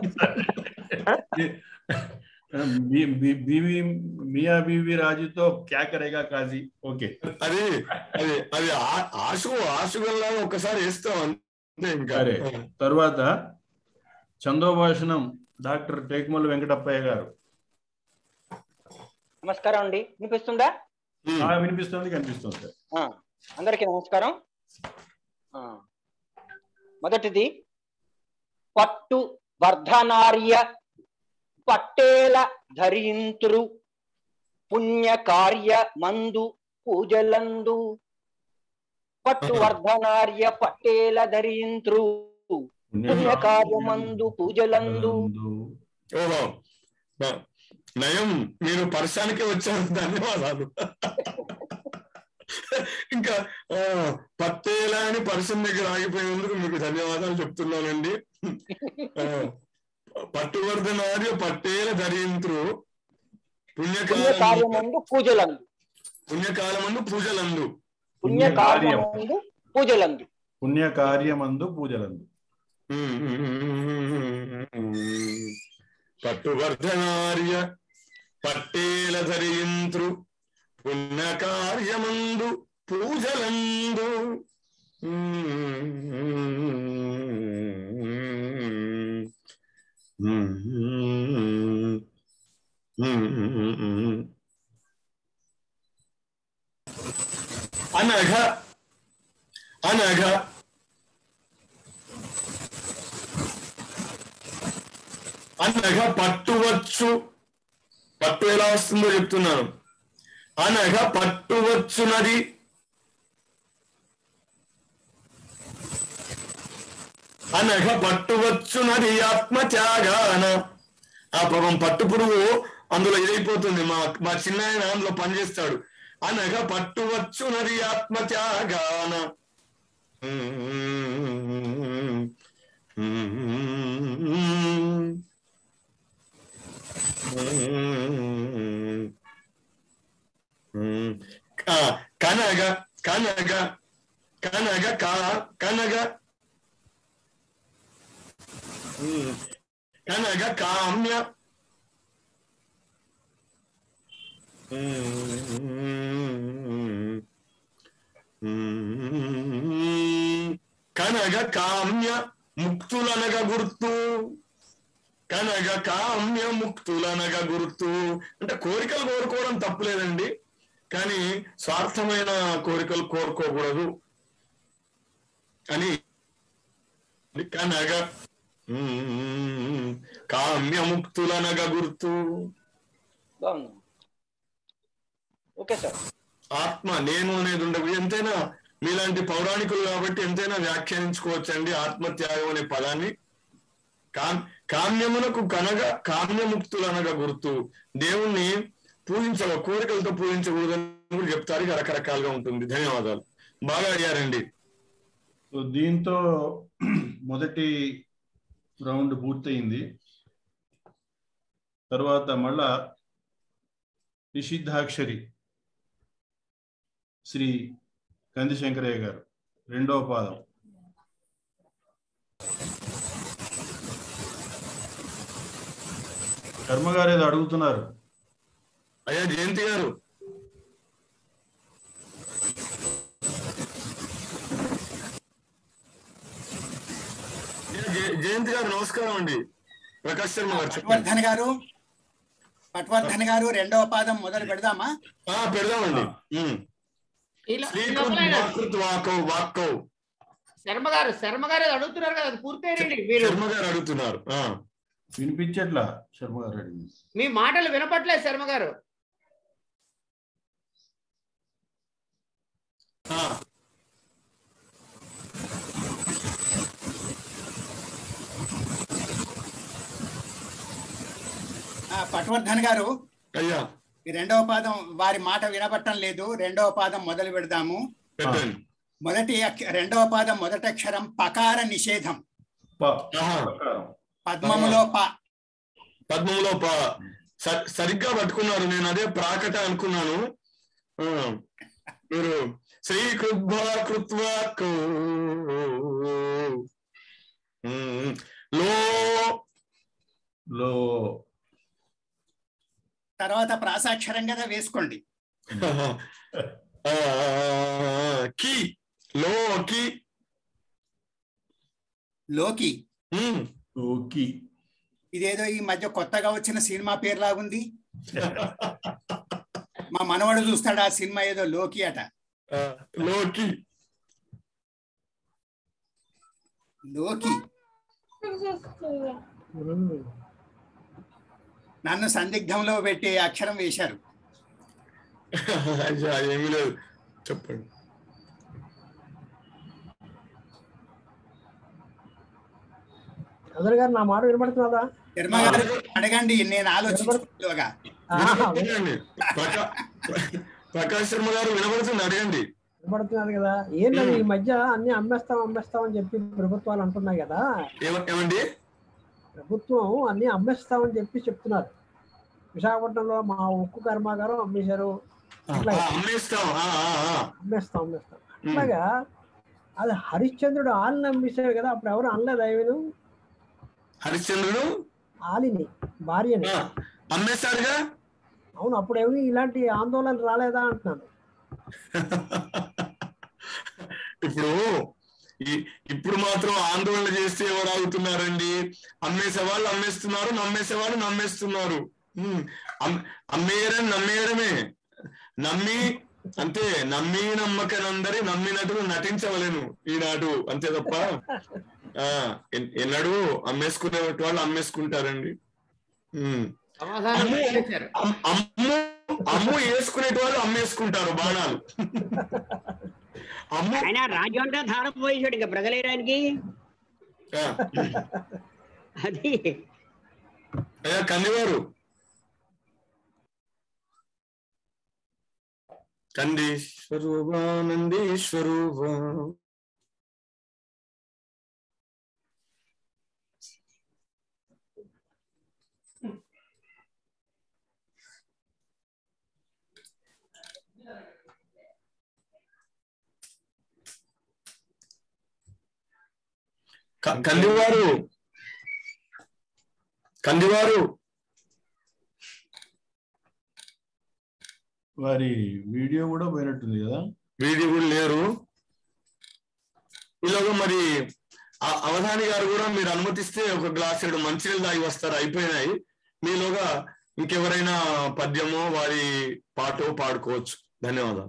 బీ- బీ- బీవీ మియా బీవీ రాజుతో క్యా కరేగా కాజీ ఓకే అది అది అది ఆ- ఆశు ఆశుగల్లాగా ఒకసారి వేస్తాం అంతే ఇంకా సరే తరువాత చందోభాషణం డాక్టర్ టేకుమల్లి వెంకటప్పయ్య గారు నమస్కారం అండి వినిపిస్తుందా ఆ, వినిపిస్తుంది కనిపిస్తుంది సార్ ఆ, అందరికీ నమస్కారం ఆ, మొదటిది పట్టు వర్ధనార్య పట్టేల ధరింతురు పుణ్య కార్య మందు పూజలందు పట్టు వర్ధనార్య పట్టేల ధరింతురు పుణ్య కార్యమందు పూజలందు ఓహో బ- నయం మీరు పర్శానికి వచ్చారు ధన్యవాదాలు ఇంకా ఆ, పత్తేలా అని పర్సన్ దగ్గర ఆగిపోయినందుకు మీకు ధన్యవాదాలు చెప్తున్నానండి ఆ, పట్టువర్ధనార్య పట్టేల ధరింతురు పుణ్య పుణ్యకాలం కార్యమందు పూజలందు పుణ్యకాలమందు పూజలందు పుణ్య కార్యమందు పూజలందు పుణ్య కార్యమందు పూజలందు పట్టువర్ధనార్య పట్టేల ధరింతృ పుణ్యకార్యమందు పూజలందు అనఘ అనఘ అనగా పట్టువచ్చు పట్టు ఎలా వస్తుందో చెప్తున్నాను అనగా పట్టువచ్చునది అనగా పట్టువచ్చునది ఆత్మత్యాగాన ఆ పాపం పట్టు పురుగు అందులో ఇదైపోతుంది మా మా చిన్న ఆయన అందులో పనిచేస్తాడు అనగా పట్టువచ్చునది ఆత్మత్యాగాన క- కనగ కనగ కనగ కా కనగ ఉమ్. కనగ కామ్య ఉమ్. ఉమ్. కనగ కామ్య ముక్తులనగ గుర్తు కనగ కామ్య ముక్తులనగ గుర్తు అంటే కోరికలు కోరుకోవడం తప్పులేదండి కానీ స్వార్థమైన కోరికలు కోరుకోకూడదు అని కనగ ఉమ్, కామ్య ముక్తులనగ గుర్తు బాగుంది ఓకే సార్ ఆత్మ నేను అనేది ఉండదు ఎంతైనా మీలాంటి పౌరాణికులు కాబట్టి ఎంతైనా వ్యాఖ్యానించుకోవచ్చండి ఆత్మత్యాగం అనే పదాన్ని కా కామ్యమునకు కనగా కామ్యముక్తులనగా గుర్తు దేవుణ్ణి పూజించవ కోరికలతో పూజించకూడదని కూడా చెప్తారు ఇక రకరకాలుగా ఉంటుంది ధన్యవాదాలు బాగా అడిగారండి సో దీంతో మొదటి రౌండ్ పూర్తయింది తర్వాత మళ్ళా నిషిద్ధాక్షరి శ్రీ కంది శంకరయ్య గారు రెండవ పాదం కర్మగారు ఏదో అడుగుతున్నారు అయ్యా జయంతి గారు జయ- జయంతి గారు నమస్కారం అండి ప్రకాష్ శర్మ గారు చెప్పండి పట్వర్ధన్ గారు పట్వర్ధన్ గారు రెండవ పాదం మొదలు పెడదామా ఆ, పెడదామండి ఉమ్. ఇలా- ఈ శ్రీకృత్ లోపల ఆయన వాకృత్ వాకౌ వాక్కౌ శర్మ గారు శర్మ గారు ఏదో అడుగుతున్నారు కదా అది పూర్తయినండి మీరు శర్మ గారు అడుగుతున్నారు ఆ. వినిపించట్లా శర్మ గారు అడిగింది మీ మాటలు వినపట్లేదు శర్మ గారు ఆ. ఆ, పట్వర్ధన్ గారు అయ్యా ఈ రెండవ పాదం వారి మాట వినబట్టం లేదు రెండవ పాదం మొదలు పెడదాము పెట్టండి మొదటి అక్ష- రెండవ పాదం మొదటి అక్షరం పకార నిషేధం ఆహా. పద్మములో ప పద్మంలో ప స- సరిగ్గా పట్టుకున్నారు నేను అదే ప్రాకట అనుకున్నాను ఆ, మీరు శ్రీ కృద్భా కృత్వా కౌ. ఉమ్. లో లో తర్వాత ప్రాసాక్షరం కదా వేసుకోండి ఆ, కి లో కి లోకి ఉమ్. ఓకి ఇదేదో ఈ మధ్య కొత్తగా వచ్చిన సినిమా పేరులాగుంది మా మనవడు చూస్తాడు ఆ సినిమా ఏదో లోకి అట ఆ, లోకి లోకి నన్ను సందిగ్ధంలో పెట్టి అక్షరం వేశారు అయ్యా, ఏమీ లేదు చెప్పండి చంద్ర గారు నా మాట వినపడుతున్నదా శర్మ గారు అడగండి నేను ఆలోచించుకోగా ఆహా, వినపడుతుందండి. ప్రకా- ప్రకాష్ శర్మ గారు వినపడుతుంది అడగండి వినపడుతున్నది కదా ఏంటది ఈ మధ్య అన్ని అమ్మేస్తాం అమ్మేస్తాం అని చెప్పి ప్రభుత్వాలు అంటున్నాయి కదా ఏమ- ఏమండి ప్రభుత్వం అన్ని అమ్మేస్తామని చెప్పి చెప్తున్నారు విశాఖపట్నంలో మా ఉక్కు కర్మాగారం అమ్మేశారు అట్లా ఆ, అమ్మేస్తాం ఆ, ఆ, ఆ. అమ్మేస్తాం అమ్మేస్తాం అట్లాగా అది హరిశ్చంద్రుడు ఆలిని అమ్మేశాడు కదా అప్పుడు ఎవరు అనలేదు ఆయన హరిశ్చంద్రుడు ఆలిని భార్యని ఆ, అమ్మేస్తాడుగా అవును అప్పుడు ఏమి ఇలాంటి ఆందోళన రాలేదా అంటున్నాను ఇప్పుడు ఈ- ఇప్పుడు మాత్రం ఆందోళన చేస్తే ఎవరు ఆగుతున్నారండి అమ్మేసే వాళ్ళు అమ్మేస్తున్నారు నమ్మేసే వాళ్ళు నమ్మేస్తున్నారు ఉమ్, అమ్- అమ్మేయడం నమ్మేయడమే నమ్మి అంతే నమ్మి నమ్మకనందరి నమ్మినట్లు నటించవలేను ఈనాడు అంతే తప్ప ఆ ఎన్- ఎన్నడూ అమ్మేసుకునే వాళ్ళు అమ్మేసుకుంటారండి ఉమ్. సమాధానం అమ్ము చెప్పేశారు. అమ్- అమ్ము అమ్ము వేసుకునేటి వాళ్ళు అమ్మేసుకుంటారు బాణాలు అమ్ము ఆయన రాజ్యం అంతా ధారపోయేసాడు ఇంకా ప్రజలేయడానికి ఆ, అది అయ్యా కందివారు కందీశ్వరువా నందీశ్వరువా క- కందివారు కందివారు వారి వీడియో కూడా పోయినట్టుంది కదా వీడి కూడా లేరు ఈలోగా మరి ఆ- అవధాని గారు కూడా మీరు అనుమతిస్తే ఒక గ్లాస్ ఏడు మంచినీళ్ళు తాగి వస్తారు అయిపోయినాయి మీలోగా ఇంకెవరైనా పద్యమో వారి పాటో పాడుకోవచ్చు ధన్యవాదాలు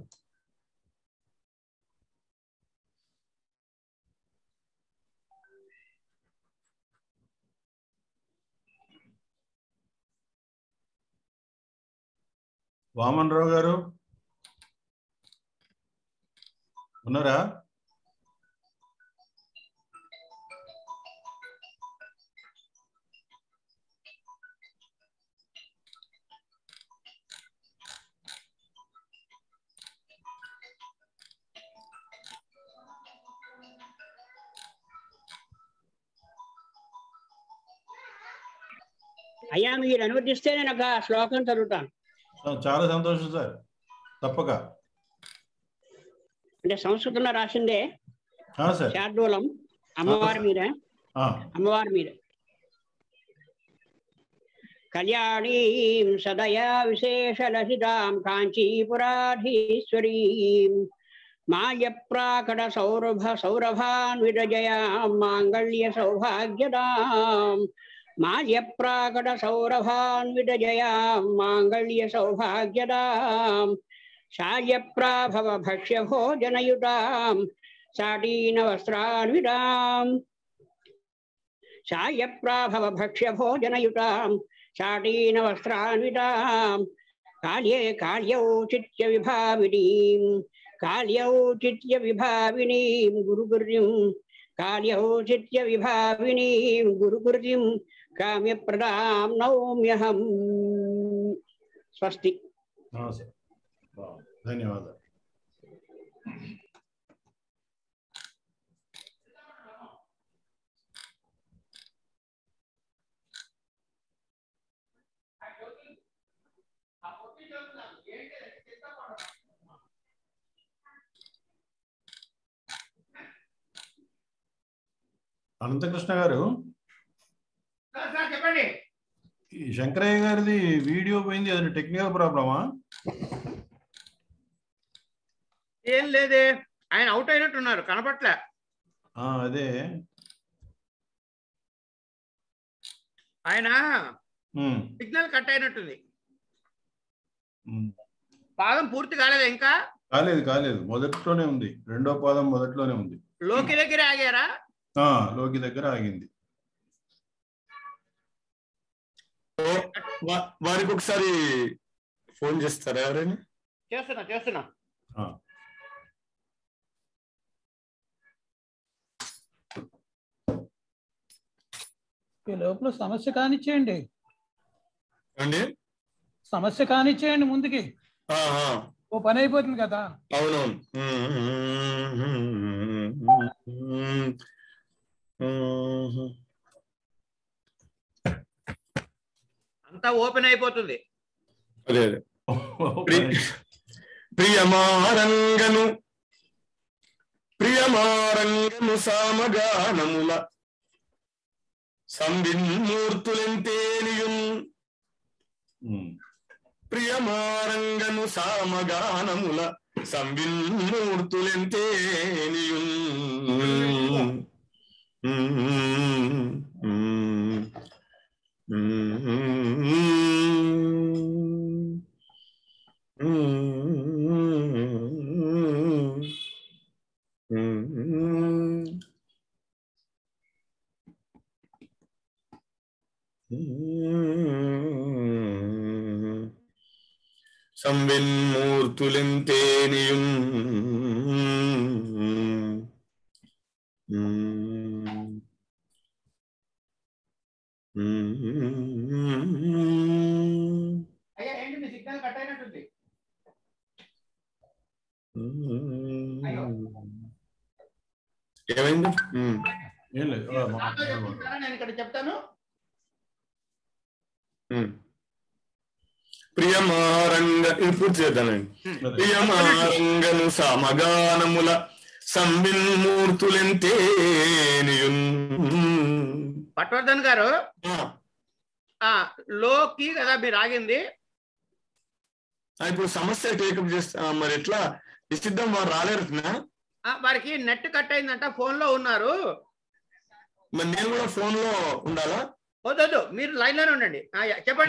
వామన్ రావు గారు ఉన్నారా అయ్యా మీరు అనుమతిస్తే నేను ఒక శ్లోకం చదువుతాను చాలా సంతోషం సార్ తప్పక అంటే సంస్కృతంలో రాసిందే ఆ, సార్ శార్దూలం అమ్మవారి మీద ఆ, అమ్మవారి మీద కళ్యాణీం సదయా విశేషలసితాం కాంచీపురాధీశ్వరీం మాయప్రాకట సౌరభ సౌరభాన్ విరజయాం మాంగళ్య సౌభాగ్యదాం మాయప్రాకట సౌరభాన్ విరజయాం మాంగళ్య సౌభాగ్యదాం శాయప్రాభవ భక్ష్య భోజనయుతాం సాటీన వస్త్రాన్వితాం సాయప్రాభవ భక్ష్య భోజనయుతాం షాటీన వస్త్రాన్వితాం కాళ్యే కాళ్యౌచిత్య విభావినీం కాళ్యౌచిత్య విభావినీం గురుగుర్యం కాళ్యౌచిత్య విభావినీం గురుగుర్యం కామ్యప్రదాం నౌమ్యహం స్వస్తి ఆ, సార్ బాగుంది. ధన్యవాదాలు అనంతకృష్ణ గారు సార్ సార్ చెప్పండి ఈ శంకరయ్య గారిది వీడియో పోయింది అది టెక్నికల్ ప్రాబ్లమా ఏం లేదే ఆయన అవుట్ అయినట్టున్నారు కనపట్లే ఆ, అదే ఆయన ఉమ్, సిగ్నల్ కట్ అయినట్టుంది ఉమ్. పాదం పూర్తి కాలేదా ఇంకా కాలేదు కాలేదు మొదట్లోనే ఉంది రెండో పాదం మొదట్లోనే ఉంది లోకి దగ్గర ఆగారా ఆ లోకి దగ్గర ఆగింది వా- వారికి ఒకసారి ఫోన్ చేస్తారా ఎవరైనా చేస్తున్నా చేస్తున్నా ఆ. ఈ లోపల సమస్య కానిచ్చేయండి అండి సమస్య కానిచ్చేయండి ముందుకి ఆ, ఆ, ఓ పని అయిపోతుంది కదా అవునవును అంతా ఓపెన్ అయిపోతుంది అదే అదే ప్రి- ప్రియమారంగను ప్రియమారంగను సామగానముల సంబిన్మూర్తులెంతేనియున్ ఉమ్. ప్రియమారంగను సామగానముల సంబిన్మూర్తులెంతేనియున్ సంవిన్మూర్తులెంతేనియుం అయ్యా ఏంటి మీ సిగ్నల్ కట్ అయినట్టుంది ఏమైంది ఉమ్. ఏం లేదు ఆ, మా- నాతో చెప్పుకుంటారా నేను ఇక్కడ చెప్తాను ఉమ్. ప్రియమారంగ ఇది పూర్తి చేద్దానండి ప్రియమారంగను సమగానముల సంబిన్మూర్తులెంతేనియున్ పట్వర్ధన్ గారు ఆ, ఆ లోకి కదా మీరు ఆగింది ఆ, ఇప్పుడు సమస్య టేకప్ చేస్తా ఆ, మరి ఎట్లా నిశ్చిద్దాం వారు రాలేరునా ఆ, వారికి నెట్ కట్ అయిందంట ఫోన్ లో ఉన్నారు మరి నేను కూడా ఫోన్ లో ఉండాలా వద్దొద్దు మీరు లైన్ లోనే ఉండండి ఆ, యా, చెప్పండి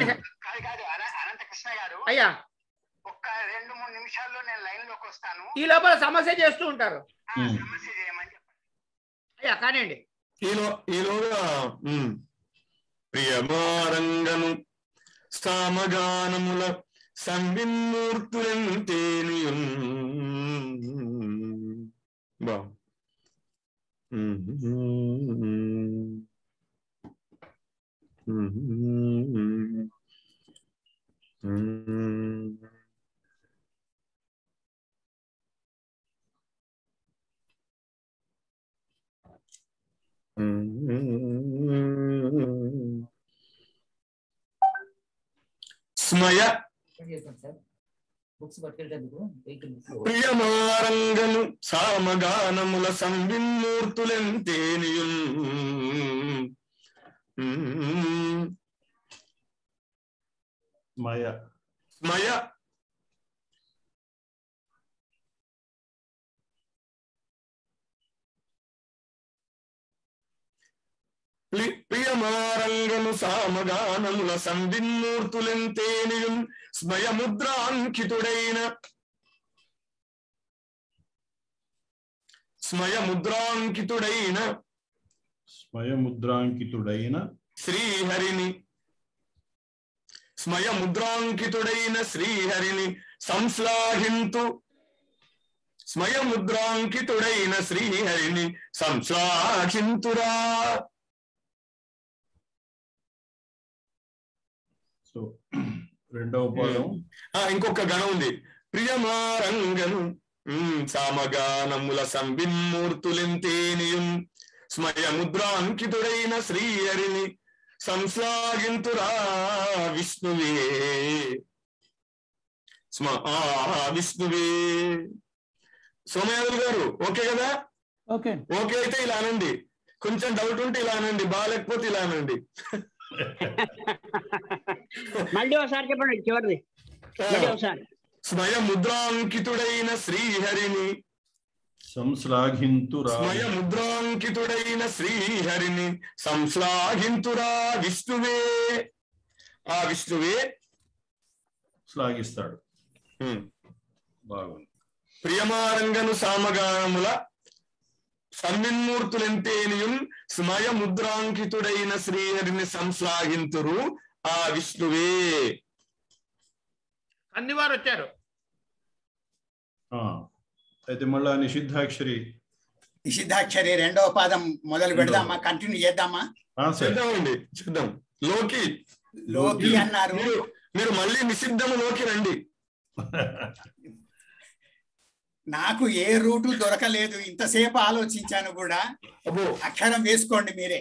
అయ్యా ఒక్క రెండు మూడు నిమిషాల్లో నేను లైన్ లోకి వస్తాను ఈ లోపల సమస్య చేస్తూ ఉంటారు ఉమ్. సమస్య చేయమని చెప్పండి అయ్యా కానివ్వండి ఈలో ఈలోగా ఉమ్, ప్రియమారంగను సామగానముల సంవిన్మూర్తులెంతేనియున్ బా ఉమ్, ఉమ్, ఉమ్. స్మయ బుక్స్ పట్టుకెళ్ళేందుకు వెహికల్ ప్రియమారంగను సామగానముల సంవిన్మూర్తులెంతేనియున్ మయ స్మయ ప్రి- ప్రియమారంగను సామగానముల సంవిన్మూర్తులెంతేనియున్ స్మయముద్రాంకితుడైన స్మయముద్రాంకితుడైన స్వయముద్రాంకితుడైన శ్రీహరిని స్మయముద్రాంకితుడైన శ్రీహరిని సంశ్లాఘింతు స్మయముద్రాంకితుడైన శ్రీహరిని సంశ్లాఘింతురా సో రెండవ పదం ఆ, ఇంకొక గణం ఉంది ప్రియమారంగను ఉమ్, సామగానముల సంబిన్మూర్తులెంతేనియుం స్మయముద్రాంకితుడైన శ్రీహరిని సంశ్లాఘింతురా విష్ణువే స్మ ఆ విష్ణువే సోమయాదులు గారు ఓకే కదా ఓకే ఓకే అయితే ఇలా అనండి కొంచెం డౌట్ ఉంటే ఇలా అనండి బాగాలేకపోతే ఇలా అనండి మళ్ళీ ఒకసారి చెప్పండి చివరిది మళ్ళీ ఒకసారి స్మయముద్రాంకితుడైన శ్రీహరిని సంశ్లాఘింతురా స్మయముద్రాంకితుడైన శ్రీహరిని సంశ్లాఘింతురా విష్ణువే ఆ విష్ణువే శ్లాఘిస్తాడు ఉమ్. బాగుంది ప్రియమారంగను సామగానముల సన్నిన్మూర్తులెంతేనియుం స్మయముద్రాంకితుడైన శ్రీహరిని సంశ్లాఘింతురు ఆ విష్ణువే కందివారు వచ్చారు ఆ, అయితే మళ్ళా నిషిద్ధాక్షరి నిషిద్ధాక్షరి రెండవ పాదం మొదలు పెడదామా కంటిన్యూ చేద్దామా ఆ, సరే చేద్దామండి చూద్దాం లోకి లోకి అన్నారు మీరు మీరు మళ్ళీ నిషిద్ధము లోకి రండి నాకు ఏ రూటు దొరకలేదు ఇంతసేపు ఆలోచించాను కూడా అబ్బో అక్షరం వేసుకోండి మీరే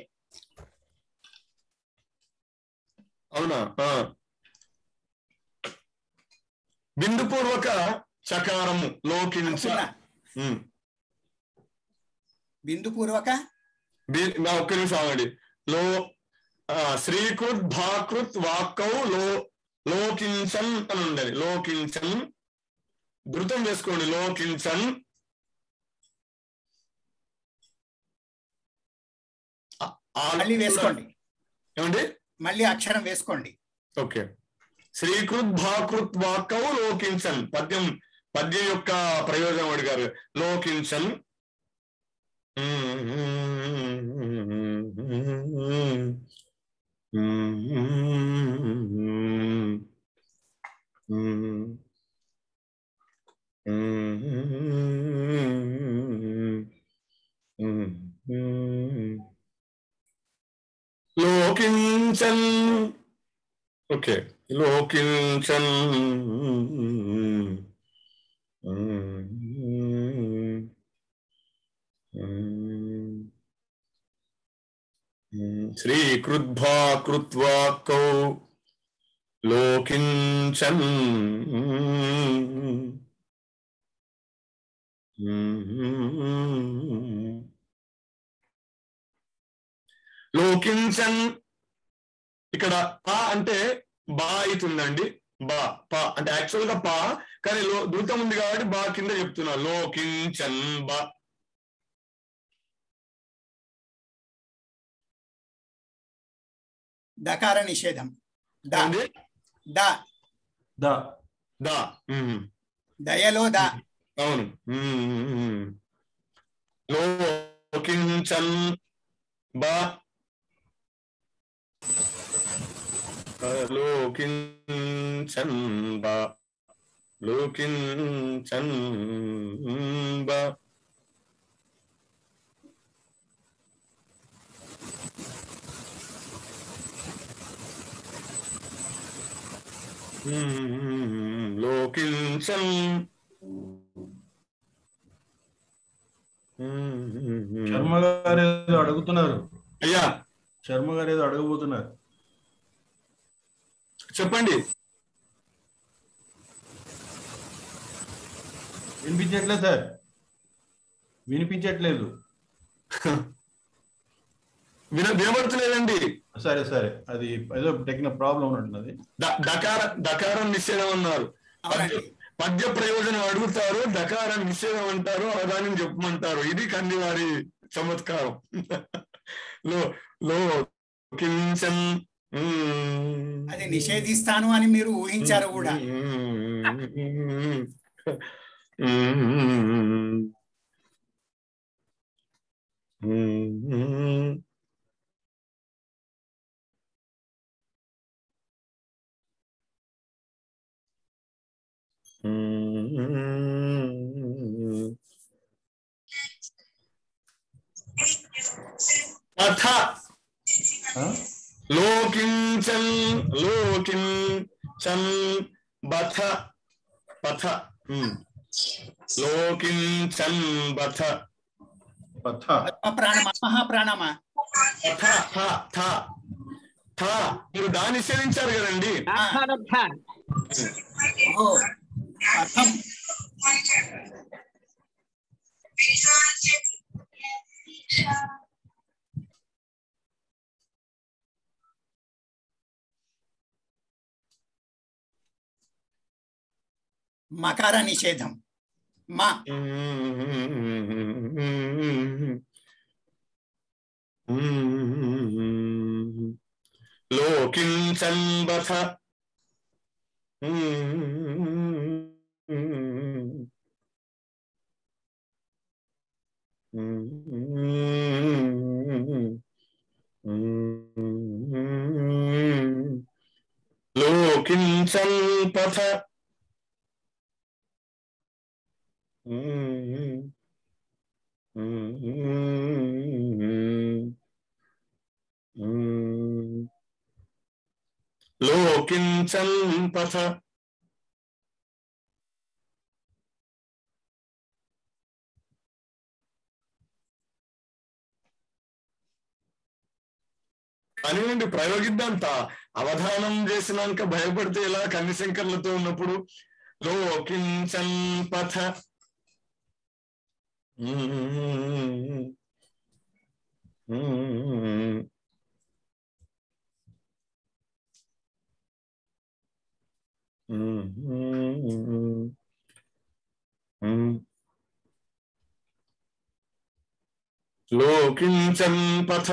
అవునా ఆ. బిందుపూర్వక చకారము లోకించ అనుకున్నా. ఉమ్. బిందు పూర్వక బి- నా ఒక్క నిమిషం ఆగండి లో ఆ, శ్రీకృత్ భాకృత్ వాక్కౌ లో లోకించన్ అని ఉండేది లోకించన్ ధృతం వేసుకోండి లోకించన్ ఆ- ఆ- మళ్ళీ వేసుకోండి ఏమండి మళ్ళీ అక్షరం వేసుకోండి ఓకే శ్రీకృత్ భాకృత్ వాక్కౌ లోకించన్ పద్యం పద్యం యొక్క ప్రయోజనం అడిగారు లోకించన్ లోకించన్ ఓకే లోకించన్ శ్రీకృద్భా కృత్వాకౌ లోకించన్ లోకించన్ ఇక్కడ పా అంటే బా అవుతుందండి బా పా అంటే యాక్చువల్ గా పా కానీ లో దూతం ఉంది కాబట్టి బా కింద చెప్తున్నా లోకించన్ బా దకార నిషేధం ద ఏంది? ద ద దా ఉమ్. దయలో ద అవును ఉమ్. లోకించన్ బా లోకించన్ బా లోకించన్ బా ఉమ్. లోకించన్ ఉమ్. శర్మ గారు ఏదో అడుగుతున్నారు అయ్యా శర్మ గారు ఏదో అడగబోతున్నారు చెప్పండి వినిపించట్లేదు సార్ వినిపించట్లేదు విన వినబడతలేదండి సరే సరే అది ఏదో టెక్నికల్ ప్రాబ్లం ఉన్నట్టున్నది ద- దకార దకారం నిషేధం అన్నారు పద్య పద్య ప్రయోజనం అడుగుతారు దకారం నిషేధం అంటారు అవధానం చెప్పమంటారు ఇది కందివారి చమత్కారం లో లో కించన్ అది నిషేధిస్తాను అని మీరు ఊహించారు కూడా అథ లోకించన్ లోకిం చన్ బథ పథ ఉమ్. లోకించన్ బథ పథ ప్రాణమా మహాప్రాణమా థ థ థ థ మీరు దాన్ని నిషేధించారు కదండి ఓ అర్థం మకార నిషేధం మా లోకించన్ బథ లోకించన్ పథ లోకించన్ పథ కానివ్వండి ప్రయోగిద్దాం తా అవధానం చేసినాక భయపడితే ఎలా కన్నిశంకర్లతో ఉన్నప్పుడు లోకించన్ పథ లోకించన్ పథ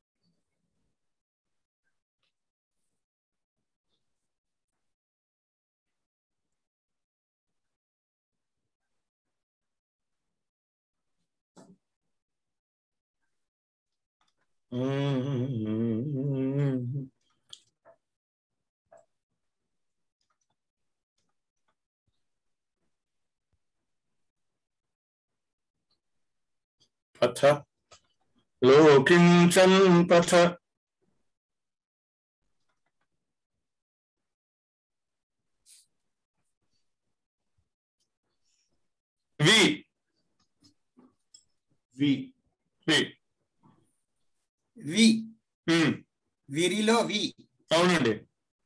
పథ లోకించన్ పథ వి వి వి వి ఉమ్, విరిలో వి అవునండి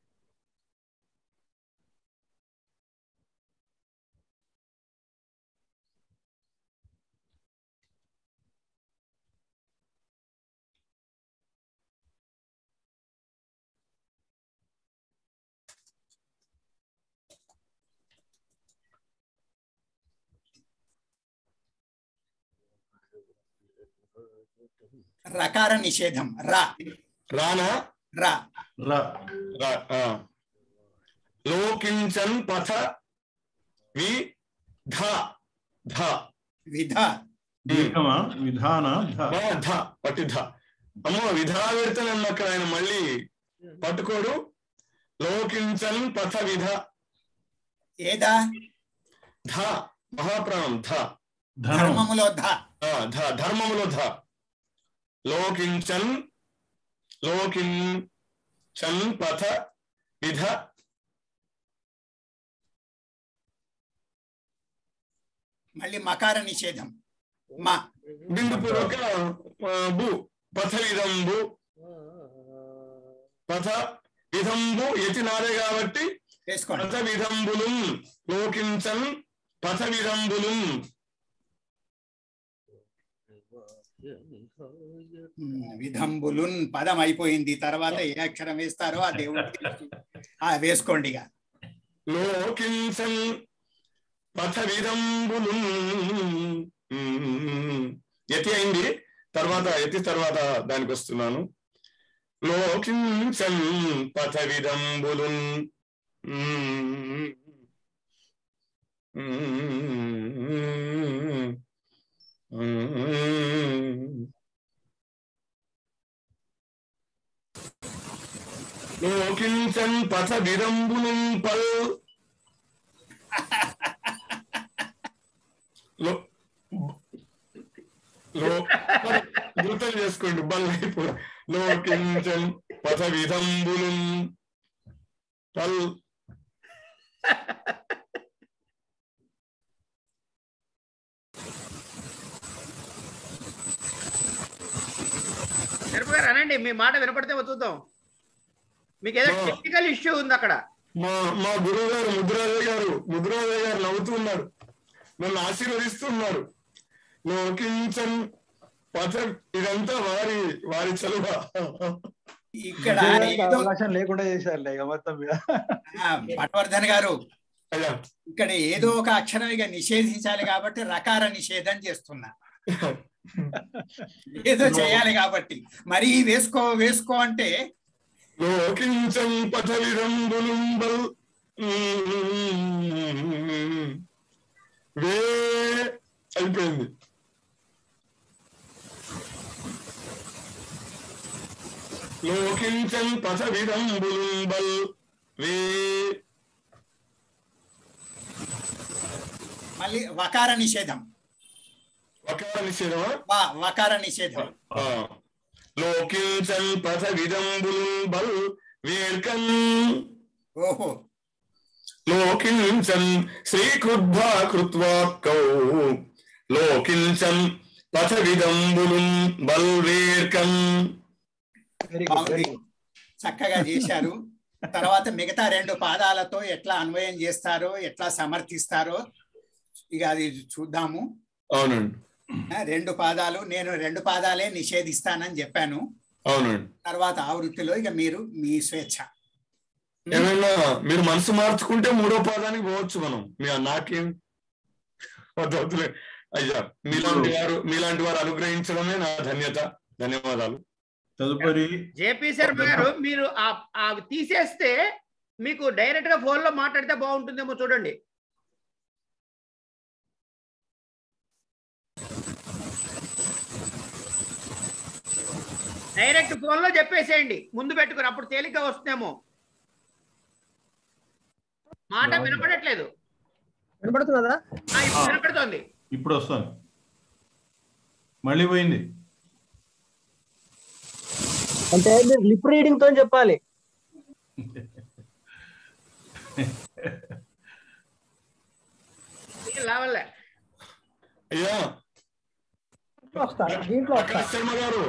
రకార నిషేధం రా రానా రా రా రా ఆ. లోకించన్ పథ వి ధ ధ విధ దీర్ఘమా విధాన ధ. ఆ, ధ పట్టి ధ అమ్మో విధా పెడతానన్న అక్కడ ఆయన మళ్ళీ పట్టుకోడు లోకించన్ పథ విధ ఏదా ధ మహాప్రాణం ధ ధనం ధర్మములో ధ ఆ, ధ ధర్మములో ధ లోకించన్ లోకించన్ పథ విధ మళ్ళీ మకార నిషేధం మా బిందు పూర్వక ఆ, బు పథ విధంబు పథ విధంబు యతి నాదే కాబట్టి వేసుకోండి పథ విధంబులు లోకించన్ పథవిరంబులు విధంబులున్ పదం అయిపోయింది తర్వాత ఏ అక్షరం వేస్తారో ఆ దేవుడికి తెలుసు. ఆ వేసుకోండి ఇక లోకించం పథవిరంబులు యతి అయింది తర్వాత యతి తర్వాత దానికి వస్తున్నాను లోకించం పథవిరంబులు లోకించం పథవిరంబులు పల్ లో లో గుర్తం చేసుకోండి బల్లైపు లోకించం పథ విధంబులు పల్ శర్మ గారు అనండి మీ మాట వినపడితే చూద్దాం మీకు ఏదో టెక్నికల్ ఇష్యూ ఉంది అక్కడ మా మా గురువు గారు ముద్రాజయ్య గారు ముద్రాజయ్య గారు నవ్వుతున్నారు నన్ను ఆశీర్వదిస్తున్నారు లోకించం పథ ఇదంతా వారి వారి చలువ ఇక్కడ విజయానికి ఏదో అవకాశం లేకుండా చేశారులే ఇక మొత్తం మీద ఆ, పటవర్ధన్ గారు ఇక్కడ ఏదో ఒక అక్షరం ఇక నిషేధించాలి కాబట్టి రకార నిషేధం చేస్తున్నా ఏదో చేయాలి కాబట్టి మరి వేసుకో వేసుకో అంటే లోకించం పథ విరంబులు బల్ వే అయిపోయింది లోకించం పథ విరంబులు బల్ వే మళ్ళీ వకార నిషేధం వకార నిషేధమా వా- వకార నిషేధం ఆ. లోకించం పథ విరంబులు బల్ వేర్కన్ ఓహో లోకించం శ్రీకృద్భా కృత్వా కౌ లోకించం పథ విదంబులు బల్వేర్కం బాగుంది చక్కగా చేశారు తర్వాత మిగతా రెండు పాదాలతో ఎట్లా అన్వయం చేస్తారో ఎట్లా సమర్థిస్తారో ఇక అది చూద్దాము అవునండి ఆ, రెండు పాదాలు నేను రెండు పాదాలే నిషేధిస్తానని చెప్పాను అవునండి తర్వాత ఆ వృత్తిలో ఇక మీరు మీ స్వేచ్ఛ ఏమైనా మీరు మనసు మార్చుకుంటే మూడో పాదానికి పోవచ్చు మనం మీ నాకేం వద్దు, వద్దులే. అయ్యా మీలాంటి వారు మీలాంటి వారు అనుగ్రహించడమే నా ధన్యత ధన్యవాదాలు తదుపరి జేపీ శర్మ గారు మీరు ఆ- ఆ తీసేస్తే మీకు డైరెక్ట్ గా ఫోన్ లో మాట్లాడితే బాగుంటుందేమో చూడండి డైరెక్ట్ ఫోన్ లో చెప్పేసేయండి ముందు పెట్టుకుని అప్పుడు తేలిక వస్తుందేమో మాట వినపడట్లేదు వినపడుతున్నదా ఆ, ఇప్పుడు వినపడుతోంది ఇప్పుడు వస్తాను మళ్ళీ పోయింది అంటే మీరు లిప్ రీడింగ్ తో చెప్పాలి లావల్లే అయ్యా వస్తా దీంట్లో వస్తా ప్రకాష్ శర్మ గారు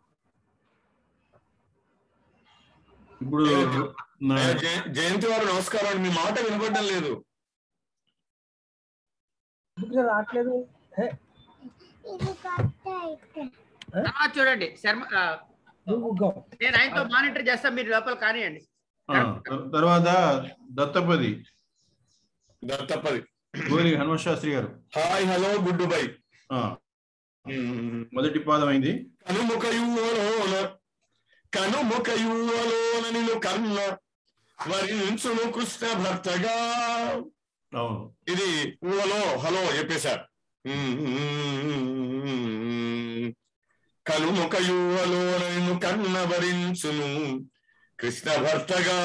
ఇప్పుడు నా- అయ్యా, జయ- జయంతి వారు నమస్కారం అండి మీ మాట వినపడడం లేదు ఎందుకు రావట్లేదు హే, తర్వాత చూడండి శర్మ ఆ, నువ్వు గో. నేను ఆయనతో మానిటర్ చేస్తా మీరు లోపల కానివ్వండి ఆ, త- తర్వాత దత్తపది దత్తపది గోరి హనుమ శాస్త్రి గారు హాయ్ హలో గుడ్డు బై ఆ, మొదటి పాదం అయింది కనుముఖయువలోన కనుముఖయువలోన నిన్ను కన్న వరించును కృష్ణ భర్తగా అవును ఇది ఊహలో హలో చెప్పేశారు కనుముఖయువలోన నిన్ను కన్న వరించును కృష్ణ భర్తగా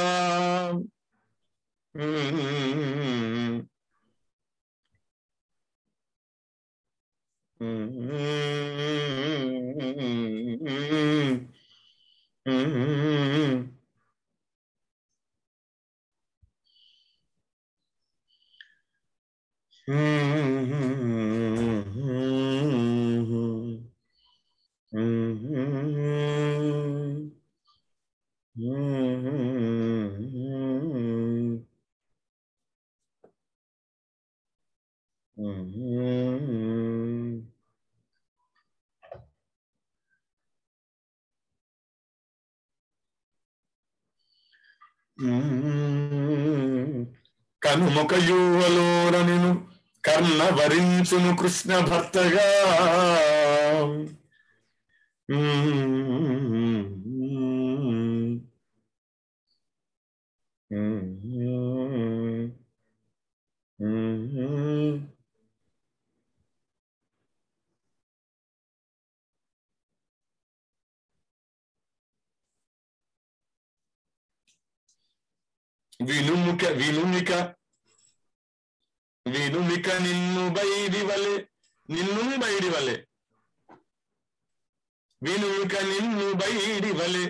కనుమొక యువలోరనిను కర్ణ వరించును కృష్ణ భర్తగా వినుముక వినుమిక వినుమిక నిన్ను బయడి వలె నిన్ను బయడి వలె వినుమిక నిన్ను బయడి వలె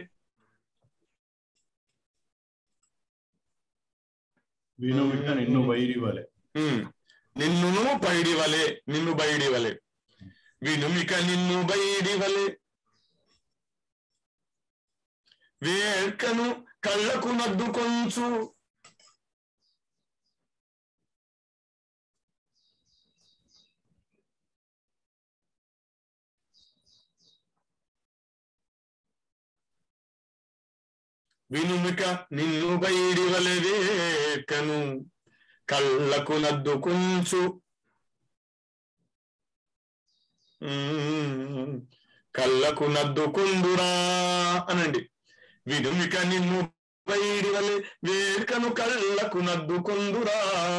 వినుమిక నిన్ను వైరి వలె ఉమ్. నిన్నును పైడి వలె నిన్ను బయడి వలె వినుమిక నిన్ను బయడి వలె వేర్కను కళ్ళకు నద్దు కొంచు వినుమిక నిన్ను బయడి వలె వేర్కను కళ్ళకు నద్దు కొంచు ఉమ్, కళ్ళకు నద్దుకుందురా అనండి వినుమిక నిన్ను బయడి వలె వేర్కను కళ్ళకు నద్దుకుందురా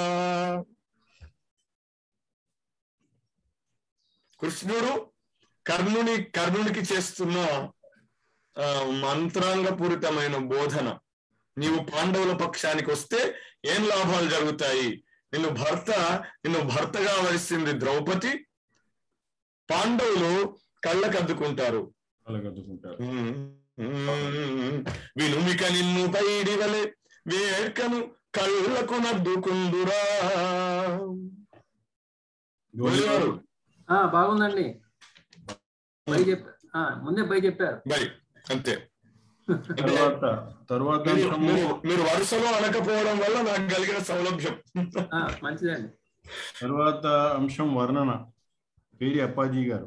కృష్ణుడు కర్ణుని కర్ణునికి చేస్తున్న ఆ, మంత్రాంగపూరితమైన బోధన నీవు పాండవుల పక్షానికి వస్తే ఏం లాభాలు జరుగుతాయి నిన్ను భర్త నిన్ను భర్తగా వరిస్తుంది ద్రౌపది పాండవులు కళ్ళకద్దుకుంటారు కలగద్దుకుంటారు వినుమిక నిన్ను పైడి వలె వేర్కను కళ్ళకు నద్దుకుందురా గోలివారు ఆ, బాగుందండి బై చెప్పారు ఆ, ముందే బై చెప్పారు బై అంతే తర్వాత తర్వాత మీరు- అంశము మీరు- మీరు వరుసలో అనకపోవడం వల్ల నాకు కలిగిన సౌలభ్యం ఆ, మంచిదండి తర్వాత అంశం వర్ణన పేరి అప్పాజీ గారు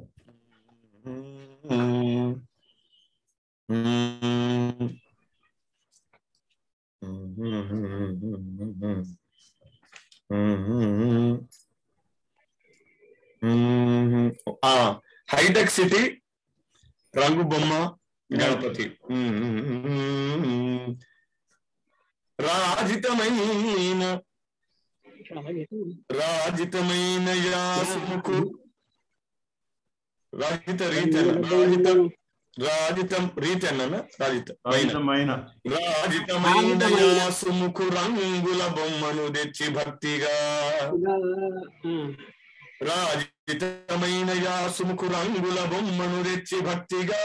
హైటెక్ సిటీ రంగు బొమ్మ గణపతి రాజితమైన రాజితమైన యాసముకు రాజిత రీతన రాజితం రాజితం రీతన రాజిత రాజితమైన రాజితమైన యాసముకు రంగుల బొమ్మను తెచ్చి భక్తిగా రాజితమైన యాసుముకు రంగుల బొమ్మను తెచ్చి భక్తిగా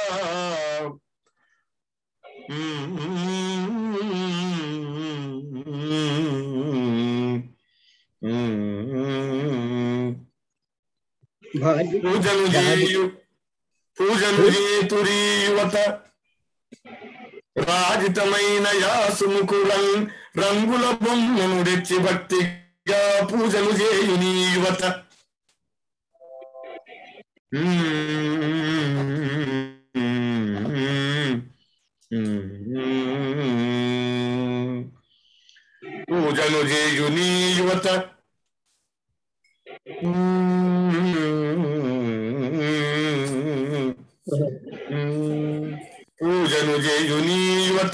పూజలు చేయు పూజలు చేతురి యువత రాజితమైన యాసుముకు రం- రంగుల బొమ్మను తెచ్చి భక్తిగా పూజలు చేయు నీ యువత పూజలు చేయు నీ యువత పూజలు చేయు నీ యువత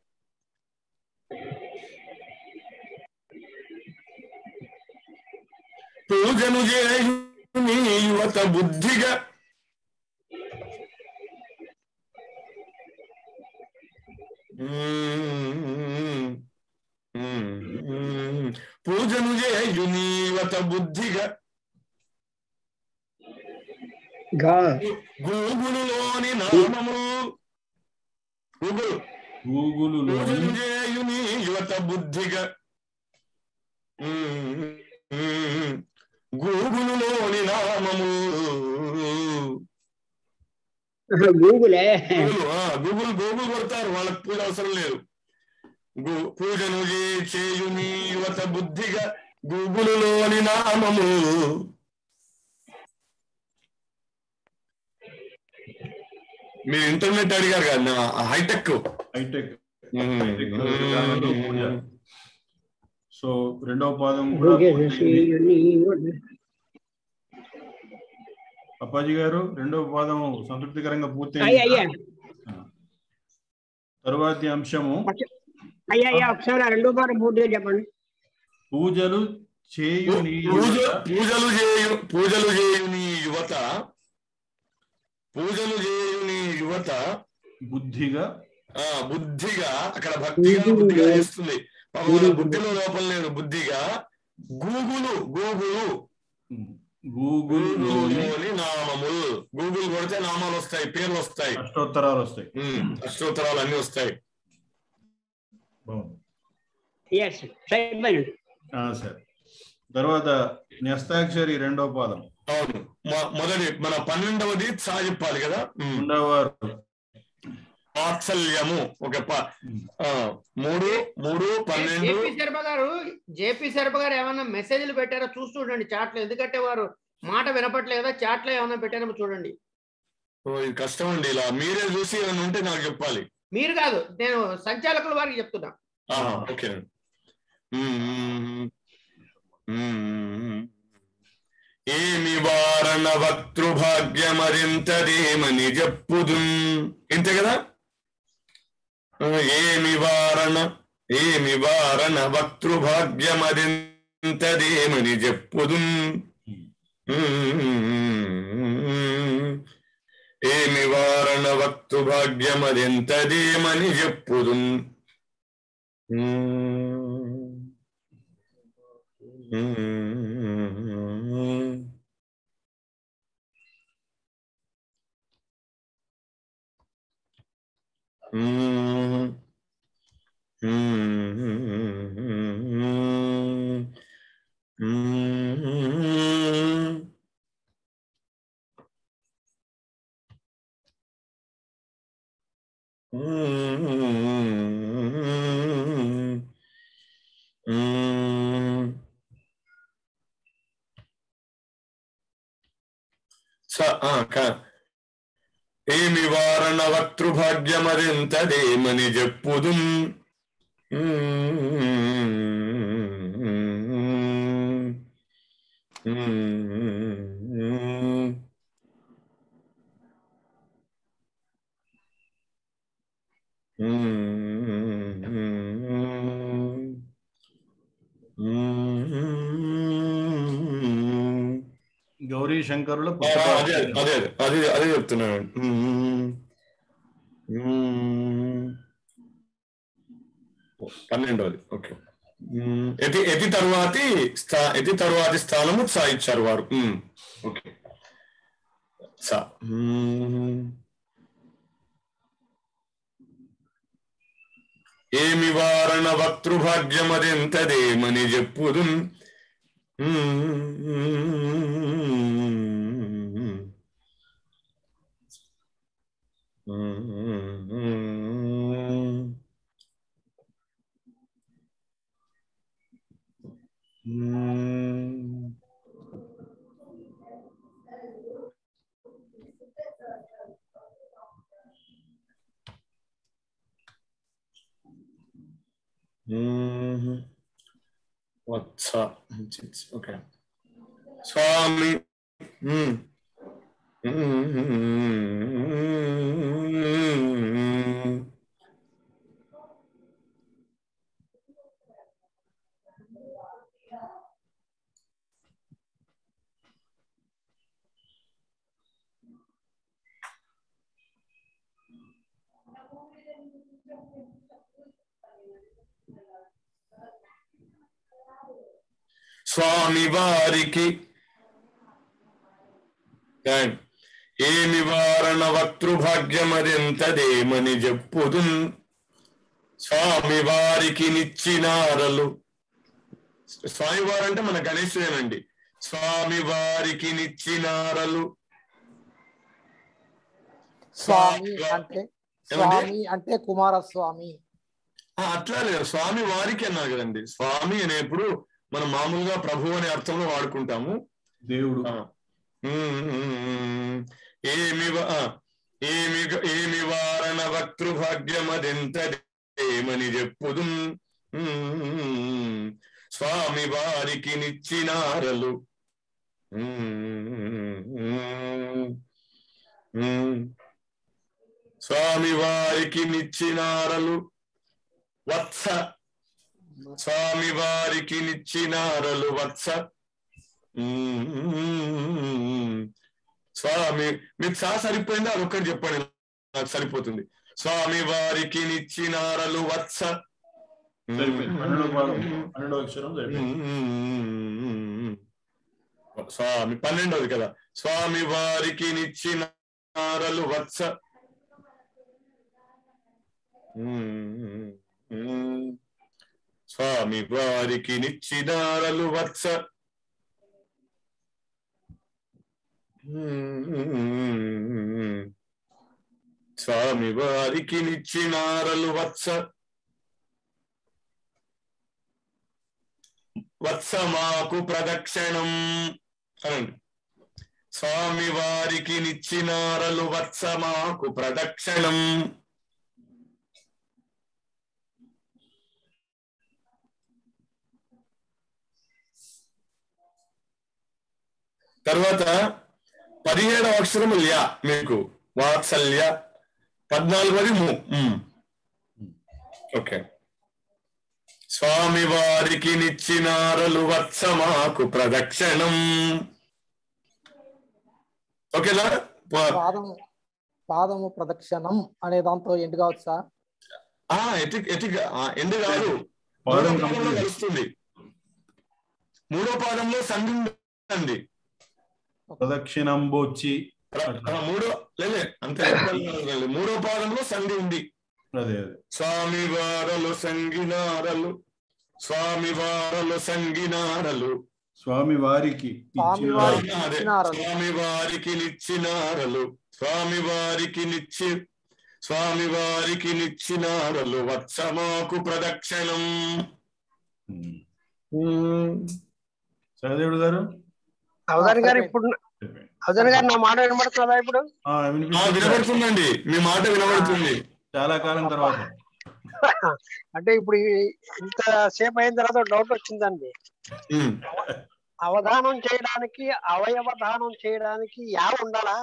పూజను చేయు నీ యువత బుద్ధిగా పూజను చేయు నీ యువత బుద్ధిగా గూగులులోని నామము గూగుల్ గూగులులోని పూజను చేయు నీ యువత బుద్ధిగా గూగులులోని నామము గూగులే గూగుల్ ఆ, గూగుల్ గూగుల్ కొడతారు వాళ్ళకి పూజ అవసరం లేదు గు- పూజను చే- చేయు నీ యువత బుద్ధిగా గూగులులోని నామము మీరు ఇంటర్నెట్ అడిగారు కదా నా హైటెక్ హైటెక్ విధానంలో పూజ సో రెండవ పాదం కూడా పూర్తయింది. అప్పాజీ గారు రెండవ పాదం సంతృప్తికరంగా అయ్యా పూర్తయింది అయ్యా తరువాతి అంశము అయ్యా అయ్యా ఒకసారి ఆ రెండో పాట పూర్తిగా చెప్పండి పూజలు చేయు నీ పూజ యువత పూజలు చేయు పూజలు చేయు నీ యువత పూజలు చేయు నీ యువత బుద్ధిగా ఆ బుద్ధిగా అక్కడ భక్తిగా బుద్ధిగా చేస్తుంది పాపం మన బుద్ధిలో లోపం లేదు బుద్ధిగా గూగులు గూగులు గూగుల్ గూగుల్లోని నామములు గూగుల్ కొడితే నామాలు వస్తాయి పేర్లు వస్తాయి అష్టోత్తరాలు వస్తాయి ఉమ్, అష్టోత్తరాలు అన్ని వస్తాయి బాగుంది ఎస్ అయిపోయింది ఆ, సరే తర్వాత న్యస్తాక్షరి రెండవ పాదం అవును మొ- మొదటి మన పన్నెండవది సా చెప్పాలి కదా ఉమ్. ఉండేవారు వాత్సల్యము ఒక ప- ఆ, మూడు మూడు పన్నెండు జేపీ శర్మ గారు జేపీ శర్మ గారు ఏమైనా మెసేజ్లు పెట్టారో చూసి చూడండి చాట్లో ఎందుకంటే వారు మాట వినపట్లేదు కదా చాట్లో ఏమైనా పెట్టారేమో చూడండి ఓ, ఇది కష్టం అండి ఇలా మీరే చూసి ఏమైనా ఉంటే నాకు చెప్పాలి మీరు కాదు నేను సంచాలకుల వారికి చెప్తున్నా ఆహా, ఓకే మ్మ్. మ్మ్. ఏమి వారణ వక్తృభాగ్యమరింతదేమని చెప్పుదు ఇంతే కదా ఆ, ఏమి వారణ ఏమి వారణ వక్తృభాగ్యమరింతదేమని చెప్పుదు ఏమి వారణ వక్తు భాగ్యమదెంతదేమని చెప్పుదు స ఆ, క- ఏమి వారణ వక్తృభాగ్యమరింతదేమని చెప్పుదు గౌరీ శంకరుల ఆ, అదే అదే అదే అదే చెప్తున్నాను మ్మ్. మ్మ్. పన్నెండవది ఓకే మ్మ్. ఎతి ఎతి తరువాతి స్థా ఎతి తరువాతి స్థానము సా ఇచ్చారు వారు మ్మ్. ఓకే సా మ్మ్. ఏమి వారణ వక్తృభాగ్యమదెంతదేమని చెప్పుదు వత్స ఓకే స్వామి మ్మ్. మ్మ్. స్వామి వారికి ఏమి వారణ వక్తృభాగ్యమదెంతదేమని చెప్పుదు స్వామి వారికి నిచ్చినారలు స్వామి వారు అంటే మన గణేశుడేనండి స్వామి వారికి నిచ్చినారలు స్వామి అంటే స్వామి అంటే కుమారస్వామి ఆ, అట్లా లేదు స్వామి వారికి అన్నారు కదండి స్వామి అనేప్పుడు మనం మామూలుగా ప్రభు అనే అర్థంలో వాడుకుంటాము దేవుడు ఏమి వ- ఆ, ఏమి గ- ఏమి వారణ వక్తృభాగ్యమదెంతది ఏమని చెప్పుదు స్వామి వారికి నిచ్చినారలు స్వామి వారికి నిచ్చినారలు వత్స స్వామి వారికి నిచ్చినారలు వత్స స్వామి మీకు సా సరిపోయిందా అది ఒక్కటి చెప్పండి నాకు సరిపోతుంది స్వామి వారికి నిచ్చినారలు వత్స సరిపోయింది. పన్నెండో భాగం పన్నెండో అక్షరం సరిపోయింది స్వామి పన్నెండవది కదా స్వామి వారికి నిచ్చినారలు వత్స స్వామి వారికి నిచ్చినారలు వత్స స్వామి వారికి నిచ్చినారలు వత్స వత్స మాకు ప్రదక్షిణం అనండి స్వామి వారికి నిచ్చినారలు వత్స మాకు ప్రదక్షిణం తర్వాత పదిహేడవ అక్షరము ల్యా మీకు వాత్సల్య పద్నాలుగోది ము మ్. ఓకే స్వామి వారికి నిచ్చినారలు వత్స మాకు ప్రదక్షిణం ఓకేనా ప- పాదము పాదము ప్రదక్షిణం అనే దాంతో ఎండ్ కావచ్చు సార్ ఆ ఎటిక్ ఎటిక్ ఆ, ఎందు కాదు పాదం మూడో పాదంలో complete. కలుస్తుంది మూడో పాదంలో సంధి ఉందండి ప్రదక్షిణంబొచ్చి ఆ, మూడో లేలే అంతే చెప్పాలి. మూడో పాదంలో సంధి ఉంది అదే అదే స్వామి వారలు సంగినారలు స్వామి వారలు సంగినారలు స్వామి వారికి స్వామి ఇచ్చిన- వారికి అదే నిచ్చినారలు. స్వామి వారికి నిచ్చినారలు స్వామి వారికి నిచ్చి స్వామి వారికి నిచ్చినారలు వత్సమాకు ప్రదక్షిణం సహదేవుడు గారు అవధాని గారు ఇప్పుడు అవధాని గారు నా మాట వినబడుతుందా ఇప్పుడు ఆ, ఆ, వినిపిస్తుంది. వినబడుతుందండి మీ మాట వినబడుతుంది చాలా కాలం తర్వాత అంటే ఇప్పుడు ఈ- ఇంత సేపు అయిన తర్వాత డౌట్ వచ్చిందండి ఉమ్. అవధానం చేయడానికి అవయవధానం చేయడానికి యావ ఉండాలా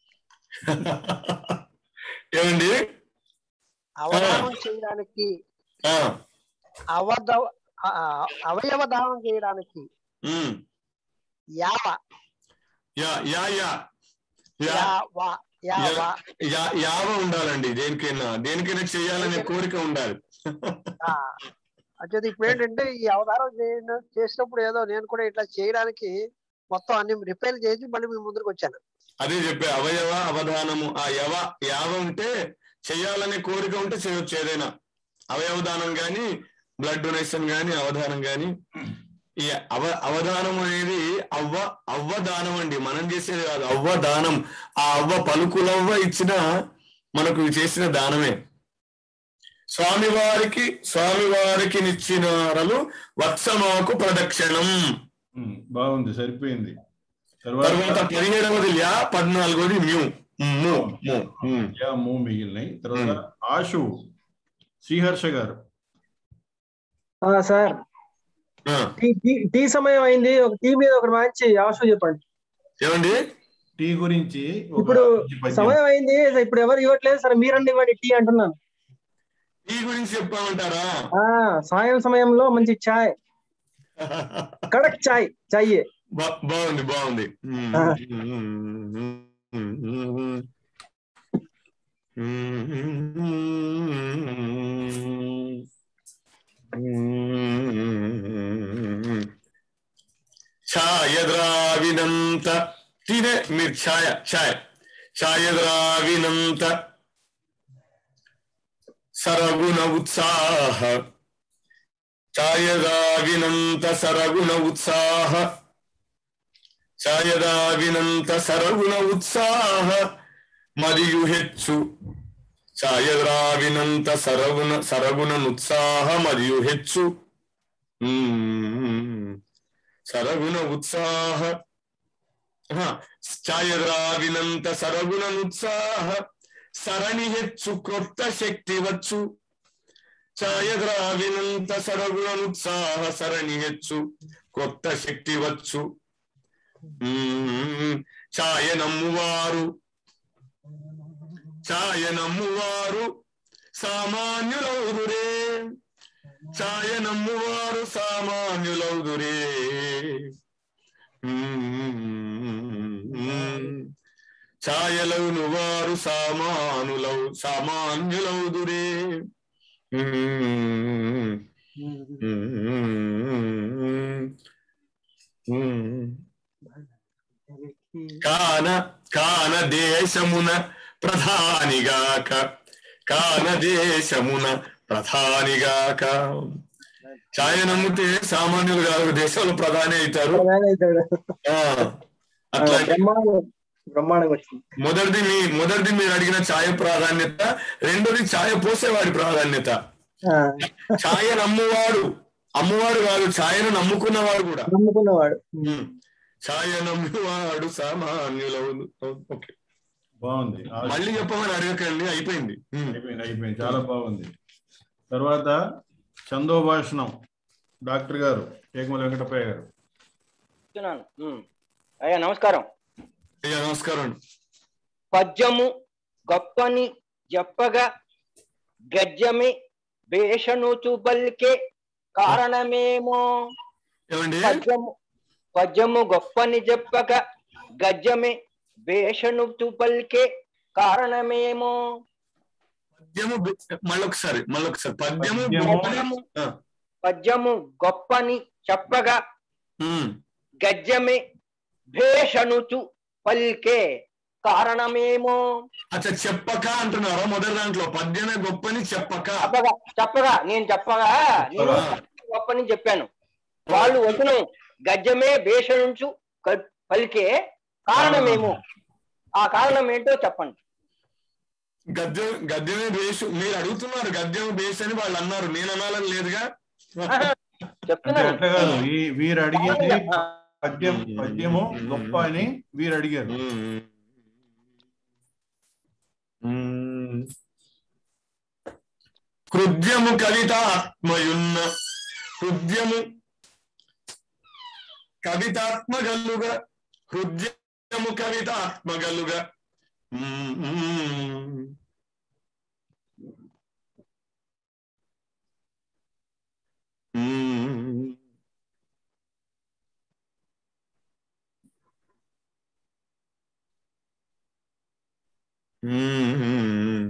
ఏమండి అవధానం చేయడానికి ఆ, అవధ ఆ, అవయవధానం చేయడానికి ఉమ్. యావ యా యా యా యా యావ యావ యా- యా- యావ ఉండాలండి దేనికైనా దేనికైనా చేయాలనే కోరిక ఉండాలి ఆ, అంటే ఇప్పుడు ఏంటంటే ఈ అవతారం చేయన- చేసినప్పుడు ఏదో నేను కూడా ఇట్లా చేయడానికి మొత్తం అన్ని రిపేర్ చేసి మళ్ళీ మీ ముందుకు వచ్చాను అదే చెప్పే అవయవ అవధానము ఆ యవ యావ ఉంటే చేయాలనే కోరిక ఉంటే చేయొచ్చు ఏదైనా అవయవదానం గాని బ్లడ్ డొనేషన్ గాని అవధానం గాని ఈ అవ అవధానం అనేది అవ్వ అవ్వ దానం అండి మనం చేసేది కాదు అవ్వ దానం ఆ అవ్వ పలుకులవ్వ ఇచ్చిన మనకు చేసిన దానమే స్వామివారికి స్వామివారికి నిచ్చినారలు వత్సమాకు ప్రదక్షిణం ఉమ్, బాగుంది సరిపోయింది తర్వాత తర్వాత పదిహేడవది ల్యా పద్నాలుగోది మ్యూ ము ము ఉమ్. యా మూ మిగిలినాయి తర్వాత ఆశు శ్రీహర్ష గారు ఆ, సార్ ఆ, టీ టీ- టీ సమయం అయింది ఒక టీ మీద ఒక మంచి ఆశ చెప్పండి ఏమండి టీ గురించి ఒక ఇప్పుడు మంచి పద్యం. సమయం అయింది ఇప్పుడు ఎవరు ఇవ్వట్లేదు సరే మీరండి ఇవ్వండి టీ అంటున్నాను ఈ గురించి చెప్పామంటారా ఆ సాయం సమయంలో మంచి చాయ్ కడక్ చాయ్ చాయ్ బా- బాగుంది బాగుంది ఉమ్, ఆ. ఉమ్, ఉమ్, ఉమ్, ఉమ్. ఛాయ ద్రావినంత తినే మీరు ఛాయ ఛాయ ఛాయ ద్రావినంత సరగుణ ఉత్సాహ ఛాయదావినంత సరగుణ ఉత్సాహ ఛాయదావినంత సరగుణ ఉత్సాహ మరియు హెచ్చు ఛాయద్రావినంత సరగుణ సరగుణ ఉత్సాహ మరియు హెచ్చు ఉమ్, సరగుణ ఉత్సాహ హ, ఛాయద్రావినంత సరగుణ ఉత్సాహ సరణి హెచ్చు క్రొత్త శక్తి వచ్చు ఛాయద్రావినంత సరగుణనుత్సాహ సరణి హెచ్చు కొత్త శక్తి వచ్చు మ్మ్. ఛాయ నమ్మువారు ఛాయ నమ్మువారు సామాన్యులౌదురే ఛాయ నమ్మువారు సామాన్యులౌదురే మ్మ్. ఛాయలవును వారు సామానులౌ సామాన్యులౌదురే మ్మ్. మ్మ్. మ్మ్. కాన కాన దేశమున ప్రధానిగాక కాన దేశమున ప్రధానిగాక ఛాయ నమ్మితే సామాన్యులు కాదు దేశంలో ప్రధాని అవుతారు ఆ, అట్లా బ్రహ్మాండం బ్రహ్మాండంగా వచ్చింది మొదటిది మీ మొదటిది మీరు అడిగిన ఛాయ ప్రాధాన్యత రెండోది ఛాయ పోసేవాడి ప్రాధాన్యత ఆ, ఛాయ నమ్మువాడు అమ్మువాడు కాదు ఛాయను నమ్ముకున్నవాడు కూడా నమ్ముకున్నవాడు ఉమ్. ఛాయ నమ్మువాడు సామాన్యులవును ఓకే బాగుంది మళ్ళీ చెప్పమని అడగకండి అయిపోయింది ఉమ్. అయిపోయింది అయిపోయింది చాలా బాగుంది తర్వాత చందోభాషణం డాక్టర్ గారు ఏకమల వెంకటప్పయ్య గారు చెప్తున్నాను ఉమ్. అయ్యా నమస్కారం అయ్యా నమస్కారం అండి పద్యము గొప్పని చెప్పగా గద్యమి భేషణుచు పలికే కారణమేమో ఏమండి పద్యము పద్యము గొప్పని చెప్పక గద్యమి భేషణుచు పలికే కారణమేమో పద్యము బి- మళ్ళొకసారి మళ్ళొకసారి పద్యము పద్యము ఆ, పద్యము గొప్పని చెప్పగా ఉమ్. గద్యమి భేషణుచు పలికే కారణమేమో అచ్చా చెప్పక అంటున్నారా మొదటి దాంట్లో పద్యమే గొప్పని చెప్పక చెప్పగా చెప్పగా నేను చెప్పగా నేను గొప్పని చెప్పాను వాళ్ళు వచనం గద్యమే భేషణుంచు క- పలికే కారణమేమో ఆ కారణం ఏంటో చెప్పండి గద్యం గద్యమే బేసు మీరు అడుగుతున్నారు గద్యం బేస్ అని వాళ్ళు అన్నారు నేను అనాలని లేదుగా అంటే అట్లా కాదు ఈ- వీరు అడిగింది పద్యం పద్యము గొప్ప అని వీరు అడిగారు హృద్యము కవిత ఆత్మయున్న హృద్యము కవితాత్మగల్లుగా హృద్యము కవిత ఆత్మగల్లుగా మ్మ్. మ్మ్. మ్మ్.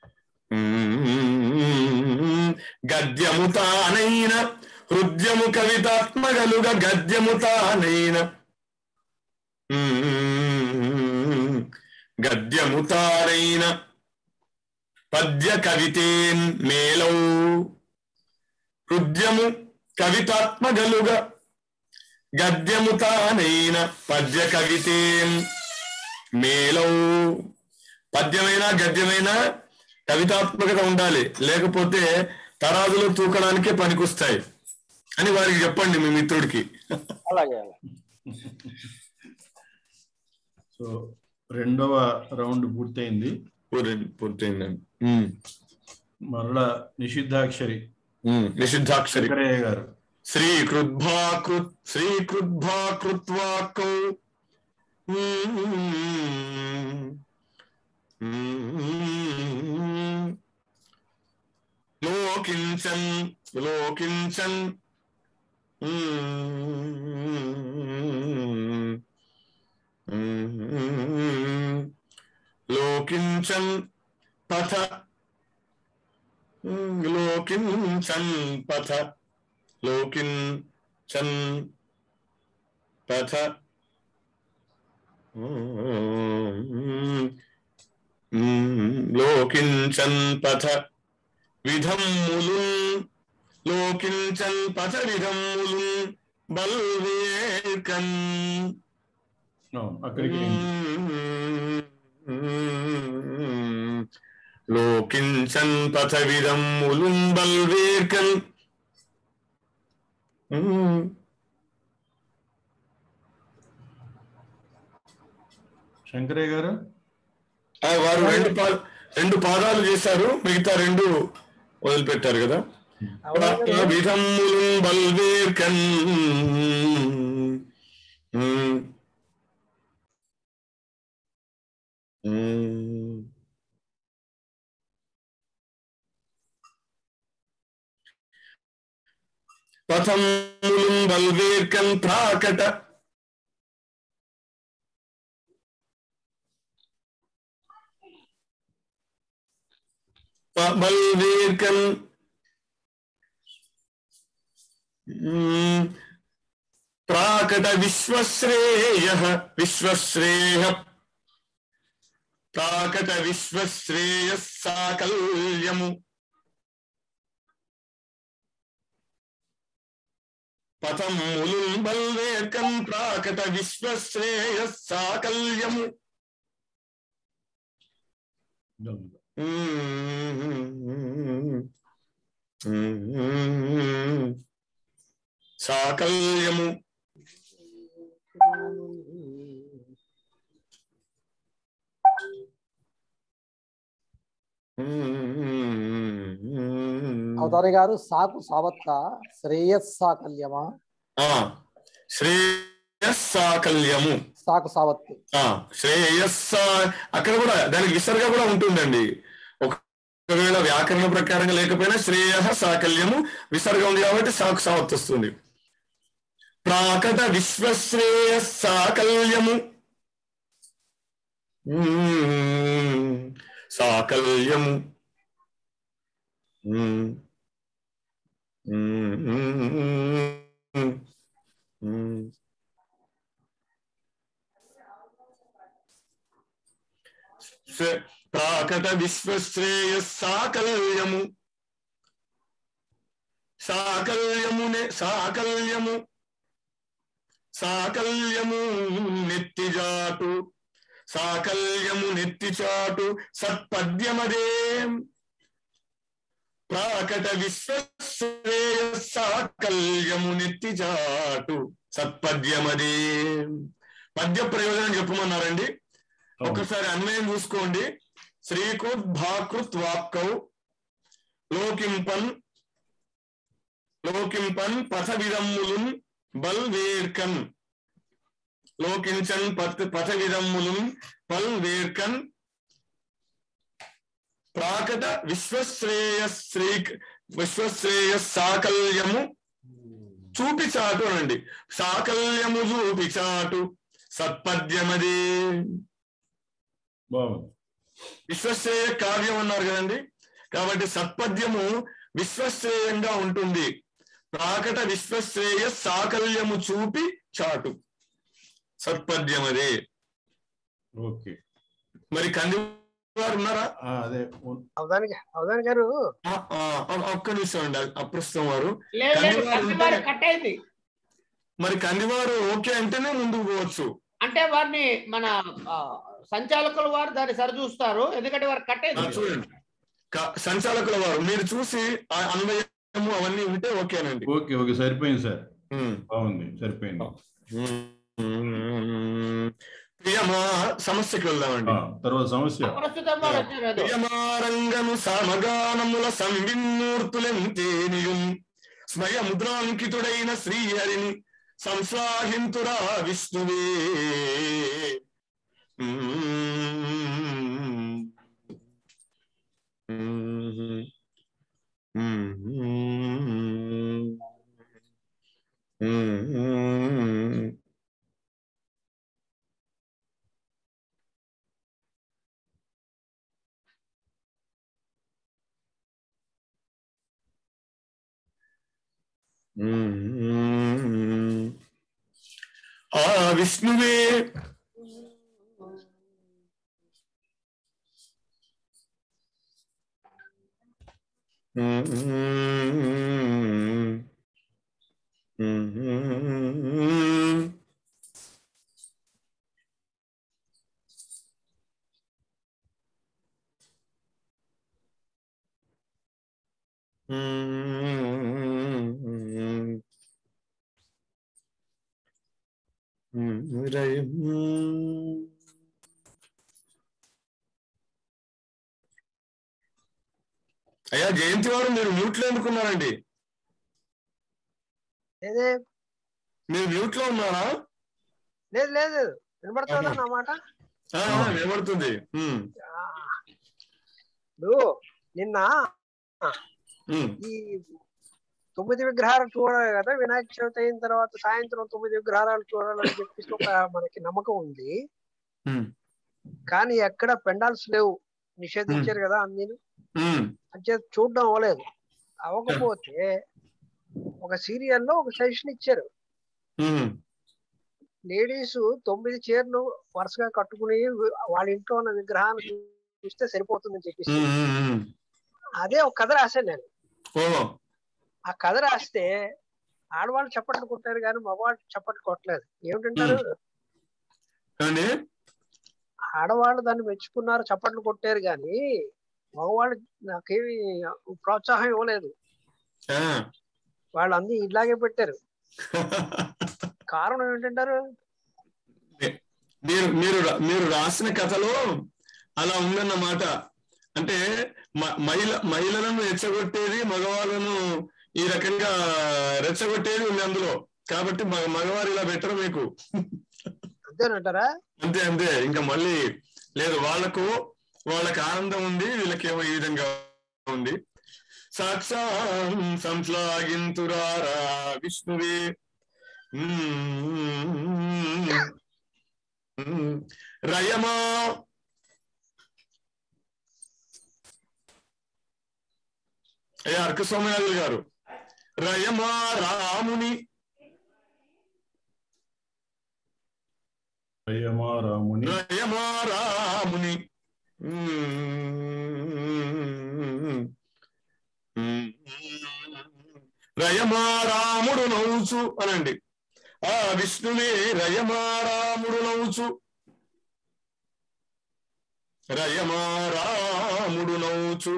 మ్మ్. గద్యము తానైన హృద్యము కవితాత్మగలుగ గద్యము తానైన మ్మ్. గద్యము తానైన పద్య కవితేన్ మేలౌ హృద్యము కవితాత్మగలుగ గద్యము తానైన పద్య కవితేన్ మేలౌ పద్యమైనా గద్యమైనా కవితాత్మకత ఉండాలి లేకపోతే తరాజులు తూకడానికే పనికొస్తాయి అని వారికి చెప్పండి మీ మిత్రుడికి అలాగే అలాగే. సో రెండవ రౌండ్ పూర్తయింది పూర్తయిందండి మరలా నిషిద్ధాక్షరి నిషిద్ధాక్షరి శంకరయ్య గారు శ్రీ కృద్భాకృత్ శ్రీ కృద్భాకృత్వాకౌ లోకించన్ లోకించన్ లోకించన్ పథ లోకించన్ పథ లోకించన్ పథ లోకించన్ పథ విధమ్ములున్ లోకించన్ పథ విధమ్ములున్ బల్వేకన్ అక్కడికి లోకించన్ పథ విధమ్ములున్ బల్వేకన్ శంకరయ్య గారు ఆ, వారు రెండు పా రెండు పాదాలు చేశారు మిగతా రెండు వదిలిపెట్టారు కదా విధమ్ములు బల్వేర్కన్ ఉమ్. ఉమ్. పథమ్ములు బల్వేర్కన్ ప్రాకట ప- బల్వేర్కన్ ఉమ్. ప్రాకట విశ్వశ్రేయ విశ్వశ్రేయ ప్రాకట విశ్వశ్రేయ సాకల్యము పథములు బల్వేకం ప్రాకట విశ్వశ్రేయ సాకల్యము సాకల్యము అవతారి గారు సాకు సావత్క శ్రేయస్సాకల్యమా ఆ శ్రేయస్సాకల్యము సాకు సావత్తు ఆ శ్రేయస్స అక్కడ కూడా దానికి విసర్గ కూడా ఉంటుందండి ఒకవేళ వ్యాకరణ ప్రకారంగా లేకపోయినా శ్రేయ సాకల్యము విసర్గ ఉంది కాబట్టి సాకు సావత్ వస్తుంది ప్రాకట విశ్వశ్రేయ సాకల్యము ఉమ్, సాకల్యము ఉమ్, ఉమ్, ఉమ్, ఉమ్. స- ప్రాకట విశ్వశ్రేయ సాకల్యము సాకల్యమునే సాకల్యము సాకల్యము నెత్తిజాటు సాకల్యము నెత్తిచాటు సత్పద్యమదే ప్రాకట విశ్వశ్రేయ సాకల్యము నెత్తిచాటు సత్పద్యమదే పద్య ప్రయోజనం చెప్పమన్నారండి ఒకసారి అన్వయం చూసుకోండి శ్రీకృత్ భాకృత్ వాక్కౌ లోకింపన్ లోకింపన్ పథ విదమ్ములున్ బల్ వేర్కన్ లోకించన్ పత్ పథ విదమ్ములున్ బల్ వేర్కన్ ప్రాకట విశ్వశ్రేయ శ్రీ విశ్వశ్రేయ సాకల్యము చూపి చాటు అనండి సాకల్యము చూపి చాటు సత్పద్యమదే బాగుంది విశ్వశ్రేయ కావ్యం అన్నారు కదండి కాబట్టి సత్పద్యము విశ్వశ్రేయంగా ఉంటుంది ప్రాకట విశ్వశ్రేయ సాకల్యము చూపి చాటు సత్పద్యం అదే ఓకే మరి కంది వారు ఉన్నారా ఆ, అదే అవధాని అవధాని గారు ఆ, ఆ, ఒక్క నిమిషం అండి అప్రస్తుతం వారు లేదు లేదు కందివారు కందివారు ఉంటే- కట్ అయింది మరి కందివారు ఓకే అంటేనే ముందుకు పోవచ్చు అంటే వారిని మన ఆ, సంచాలకుల వారు దాన్ని సరిచూస్తారు ఎందుకంటే వారు కట్ ఆ, అయింది చూడండి క- సంచాలకుల వారు మీరు చూసి ఆ అన్వయము అవన్నీ ఉంటే ఓకేనండి ఓకే ఓకే సరిపోయింది సార్ ఉమ్. బాగుంది సరిపోయింది ప్రియమా సమస్యకి వెళ్దామండి ఆ, తర్వాత సమస్య ప్రస్తుతం వారు వచ్చారు అదో. ప్రియమారంగను సమగానముల సంవిన్మూర్తులెంతేనియుం స్మయముద్రాంకితుడైన శ్రీహరిని సంశ్లాహింతురా విష్ణువే ఆ విష్ణువే అయ్యా జయంతి వారు మీరు మ్యూట్ లో ఎందుకున్నారండి ఏదే మీరు మ్యూట్ లో ఉన్నారా లేదు లేదు వినబడుతుందా నా మాట ఆ, ఆ, వినబడుతుంది ఉమ్, ఇప్పుడు నిన్న ఉమ్, ఈ తొమ్మిది విగ్రహాలు చూడాలి కదా వినాయక చవితి అయిన తర్వాత సాయంత్రం తొమ్మిది విగ్రహాలు చూడాలని చెప్పేసి ఒక మనకి నమ్మకం ఉంది ఉమ్, కానీ ఎక్కడ పెండాల్స్ లేవు నిషేధించారు కదా అన్ని ఉమ్, అంటే చూడడం అవ్వలేదు అవ్వకపోతే ఒక సీరియల్లో ఒక సజెషన్ ఇచ్చారు ఉమ్, లేడీస్ తొమ్మిది చీరలు వరుసగా కట్టుకుని వాళ్ళ ఇంట్లో ఉన్న విగ్రహాన్ని చూస్తే సరిపోతుందని చెప్పేసి ఉమ్, ఉమ్, ఉమ్. అదే ఒక కథ రాశాను నేను ఓ ఆ కథ రాస్తే ఆడవాళ్ళు చప్పట్లు కొట్టారు కానీ మగవాళ్ళు చప్పట్లు కొట్టలేదు ఏమిటంటారు ఏమండి ఆడవాళ్ళు దాన్ని మెచ్చుకున్నారు చప్పట్లు కొట్టారు కానీ మగవాళ్ళు నాకేమి ప్రోత్సాహం ఇవ్వలేదు ఆ, వాళ్ళు అన్ని ఇలాగే పెట్టారు కారణం ఏంటంటారు మీరు మీరు రా- మీరు రాసిన కథలో అలా ఉందన్నమాట అంటే మ- మహిళ మహిళలను రెచ్చగొట్టేది మగవాళ్ళను ఈ రకంగా రెచ్చగొట్టేది ఉంది అందులో కాబట్టి మగ మగవారు ఇలా బెటర్ మీకు అంతేనంటారా అంతే అంతే ఇంకా మళ్ళీ లేదు వాళ్ళకు వాళ్ళకి ఆనందం ఉంది వీళ్ళకేమో ఈ విధంగా ఉంది సాక్షాం సంశ్లాఘింతురారా విష్ణువే మ్మ్. మ్మ్. రయమా ఏ అర్క సోమయాజులు గారు రయమా రాముని అయ్యమా రాముని రయమా రాముని మ్మ్. రయమా రాముడు నవ్వుచు అనండి ఆ విష్ణువే రయమా రాముడు నవ్వుచు రయమా రాముడు నవ్వుచు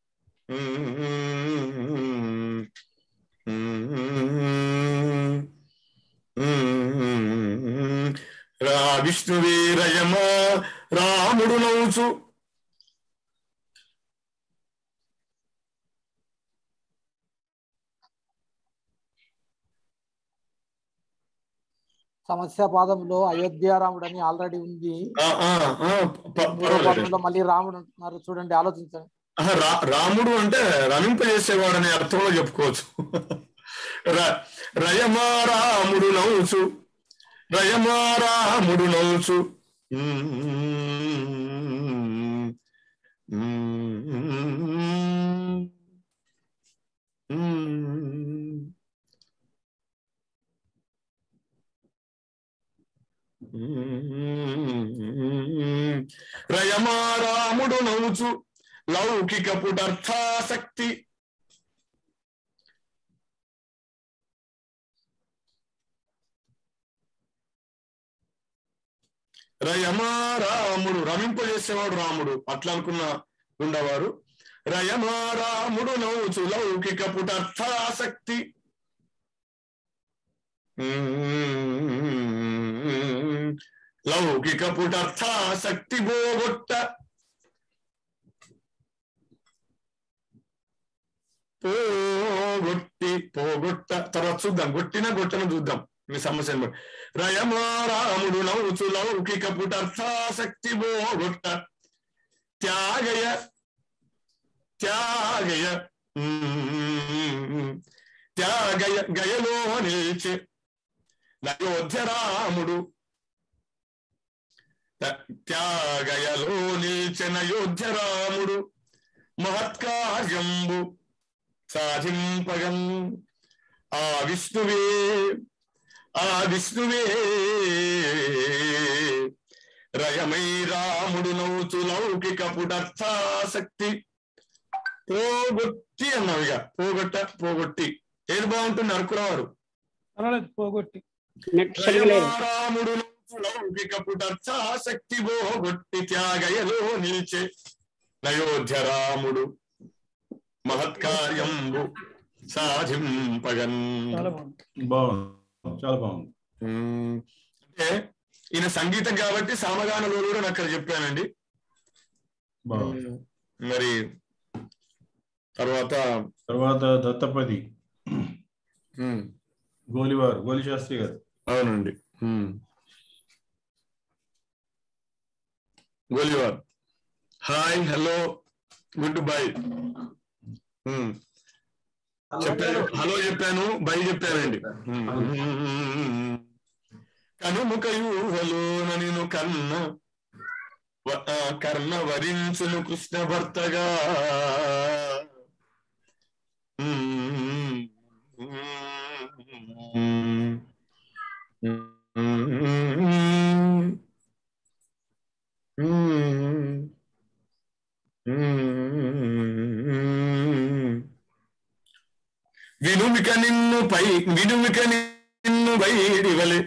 రా విష్ణువే రయమా రాముడు నవ్వుచు సమస్య పాదంలో అయోధ్య రాముడు అని ఆల్రెడీ ఉంది ఆ, ఆ, ఆ, ప- మూడో పర్వాలేదు. పాదంలో మళ్ళీ రాముడు అంటున్నారు చూడండి ఆలోచించండి ఆహా, రా- రాముడు అంటే రమింపజేసేవాడు అనే అర్థంలో చెప్పుకోవచ్చు ర- రయమా రాముడు నవ్వుచు రయమా రాముడు నవ్వుచు రయమా రాముడు నవ్వుచు లౌకిక పుటర్థాసక్తి రయమా రాముడు రమింపజేసేవాడు రాముడు అట్లా అనుకున్న ఉండవారు రయమా రాముడు నవ్వుచు లౌకిక పుటర్థాసక్తి లౌకిక పుటర్థాసక్తి బోగొట్ట పోగొట్టి పోగొట్ట తర్వాత చూద్దాం గొట్టిన గొట్టన చూద్దాం మీ సమస్యను బట్టి రయమా రాముడు నవ్వుచు లౌకిక పుటర్థాసక్తి పోగొట్ట త్యాగయ త్యాగయ ఉమ్, త్యాగయ గయలో నిలిచి అయోధ్య రాముడు త- త్యాగయలో నిల్చిన అయోధ్య రాముడు మహత్కార్యంబు సాధింపగం ఆ విష్ణువే ఆ విష్ణువే రయమై రాముడు నవ్వుచు లౌకిక పుటర్థాసక్తి పోగొట్టి అన్నావు ఇక పోగొట్ట పోగొట్టి ఏది బాగుంటుంది అరుకులవారు పర్వాలేదు పోగొట్టి నెట్ సరిగా లేదు రాముడు లౌకిక పుటర్థాసక్తి పోగొట్టి త్యాగయలో నిలిచే నయోధ్య రాముడు మహత్కార్యంబు సాధింపగన్ చాలా బాగుంది బాగుంది చాలా బాగుంది ఉమ్, అంటే ఈయన సంగీతం కాబట్టి సామగానంలో కూడా నేను అక్కడ చెప్పానండి బాగుంది మరి తర్వాత తర్వాత దత్తపది ఉమ్, గోలివారు గోలి శాస్త్రి గారు అవునండి ఉమ్. గోలివార్ హాయ్ హలో గుడ్ బై ఉమ్. చెప్పాను హలో చెప్పాను బై చెప్పానండి ఉమ్. కనుముక యూహలోన నేను కన్న వ- ఆ, కర్ణ వరించును కృష్ణ భర్తగా ఉమ్. ఉమ్. ఉమ్. వినుమిక నిన్ను పై వినుమిక నిన్ను బయడివలే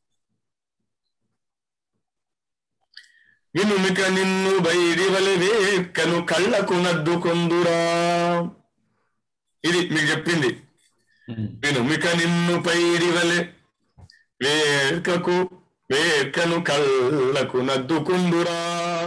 వినుమిక నిన్ను బయడివలె వేక్కను కళ్ళకు నద్దుకొందురా ఇది మీకు చెప్పింది వినుమిక నిన్ను పైడివలె వేర్కకు వేర్కను కళ్ళకు నద్దుకుందురా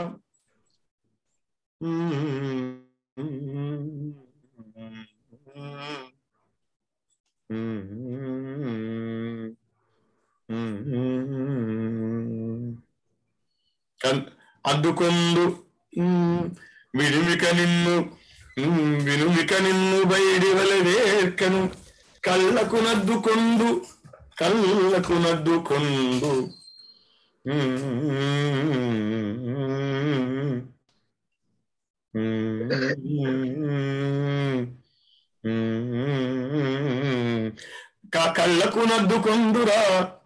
కన్- అద్దుకొందు ఉమ్, వినుమిక నిన్ను ఉమ్, వినుమిక నిన్ను బయడి వల వేర్కను కళ్ళకు నద్దుకొందు కళ్ళకు నద్దుకొందు క- కళ్ళకు నద్దుకొందురా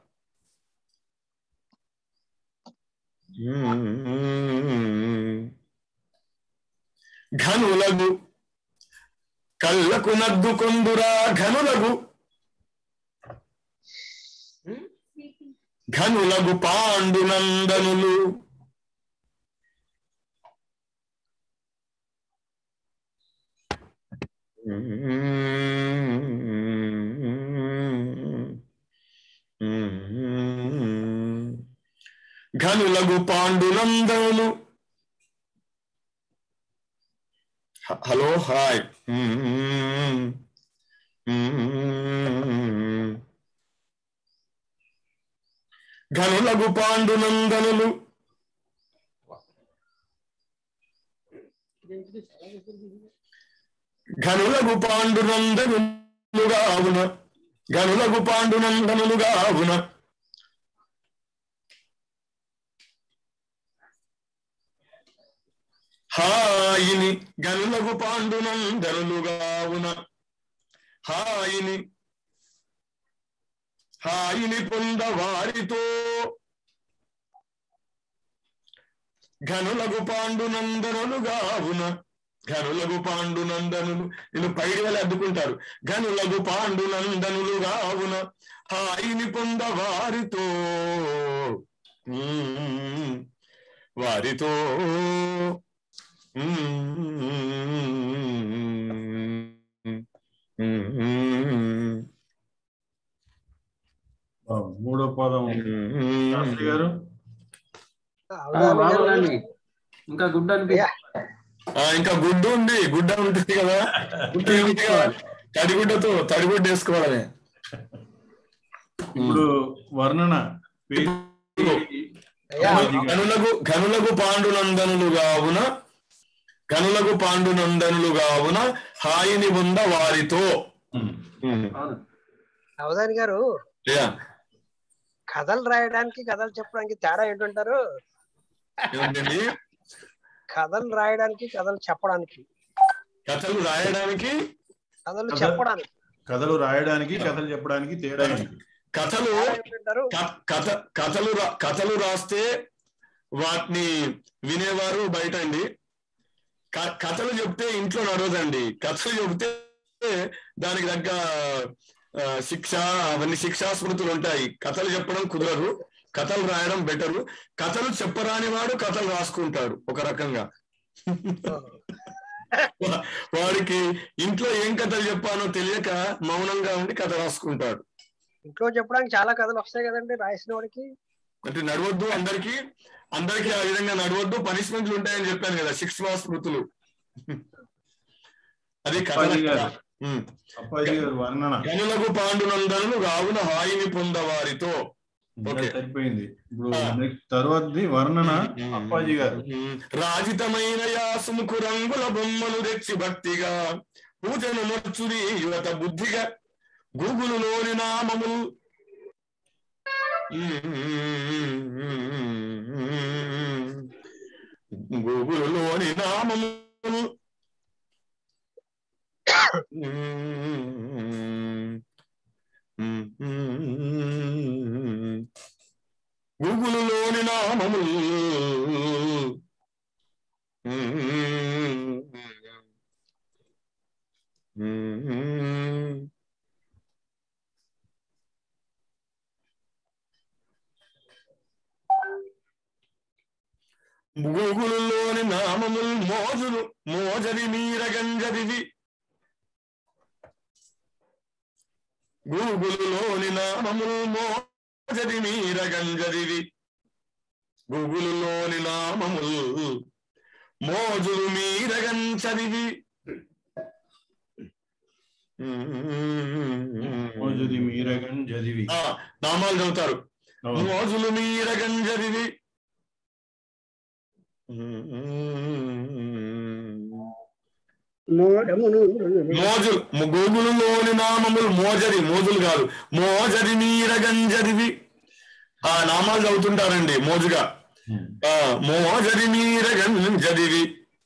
ఘనులగు కళ్ళకు నద్దుకొందురా ఘనులగు ఘనులగు పాండునందనులు ఘనులగు పాండునందనులు హ- హలో హాయ్ ఘనులగు పాండునందనులు ఘనులగు పాండునందనులుగావున ఘనులగు పాండునందనులుగావున హాయిని గనులగు పాండునందనులుగావున హాయిని హాయిని పొంద వారితో ఘనులగు పాండునందనులుగావున ఘనులగు పాండునందనులు నేను పైడి వల్ల అద్దుకుంటారు ఘనులగు పాండునందనులుగావున హాయిని పొంద వారితో ఉమ్, వారితో ఆ, మూడో పదం శాస్త్రి గారు బాగుందండి ఇంకా గుడ్ అనిపి ఆ, ఇంకా గుడ్డు ఉంది గుడ్డ ఉంటుంది కదా గుడ్డ నీట్గా తడిగుడ్డతో తడిగుడ్డ వేసుకోవాలనే ఇప్పుడు వర్ణన పేజీ గనులకు గనులకు పాండునందనులు గావున గనులకు పాండునందనులు గావున హాయిని ఉంద వారితో అవధాని గారు యా, కథలు రాయడానికి కథలు చెప్పడానికి తేడా ఏంటంటారు ఏమిటండి కథలు రాయడానికి కథలు చెప్పడానికి కథలు రాయడానికి కథలు కథ- చెప్పడానికి కథలు రాయడానికి కథలు చెప్పడానికి తేడా ఏంటి కథలు క- కథ కథలు రా- కథలు రాస్తే వాటిని వినేవారు బయట అండి క- కథలు చెప్తే ఇంట్లో నడవదండి కథలు చెప్తే దానికి తగ్గ ఆ, శిక్ష అవన్నీ శిక్షా స్మృతులు ఉంటాయి కథలు చెప్పడం కుదరదు కథలు రాయడం బెటరు కథలు చెప్పరాని వాడు కథలు రాసుకుంటాడు ఒక రకంగా వా- వాడికి ఇంట్లో ఏం కథలు చెప్పానో తెలియక మౌనంగా ఉండి కథ రాసుకుంటాడు ఇంట్లో చెప్పడానికి చాలా కథలు వస్తాయి కదండి రాసిన వాడికి అంటే నడవద్దు అందరికి అందరికి ఆ విధంగా నడవద్దు పనిష్మెంట్లు ఉంటాయని చెప్పాను కదా శిక్షణ స్మృతులు అది అప్పాజీ కథ గారు అప్పాజీ గారు వర్ణన గనులకు పాండునందను రావున హాయిని పొందవారితో ఓకే సరిపోయింది ఇప్పుడు నెక్స్ట్ తర్వాతది వర్ణన అప్పాజీ గారు రాజితమైన యాసుముకు రంగుల బొమ్మలు తెచ్చి భక్తిగా పూజను మర్చురి యువత బుద్ధిగా గూగులులోని నామములు గూగులులోని నామములు గూగులులోని నామములు గూగులులోని నామములు మోజులు మోజరి మీరగంజదివి గూగులులోని నామములు మోజరి మీరగంజదివి గూగులులోని నామములు మోజులు మీరగంచదివి మోజుది మీరగన్ జదివి ఆ, నామాలు చదువుతారు మోజులు మీరగంజదివి మోజులు గూగులులోని నామములు మోజరి మోజులు కాదు మోజరి మీరగంజదివి ఆ నామాలు చదువుతుంటారండి మోజుగా ఆ మోజరి మీరగంజదివి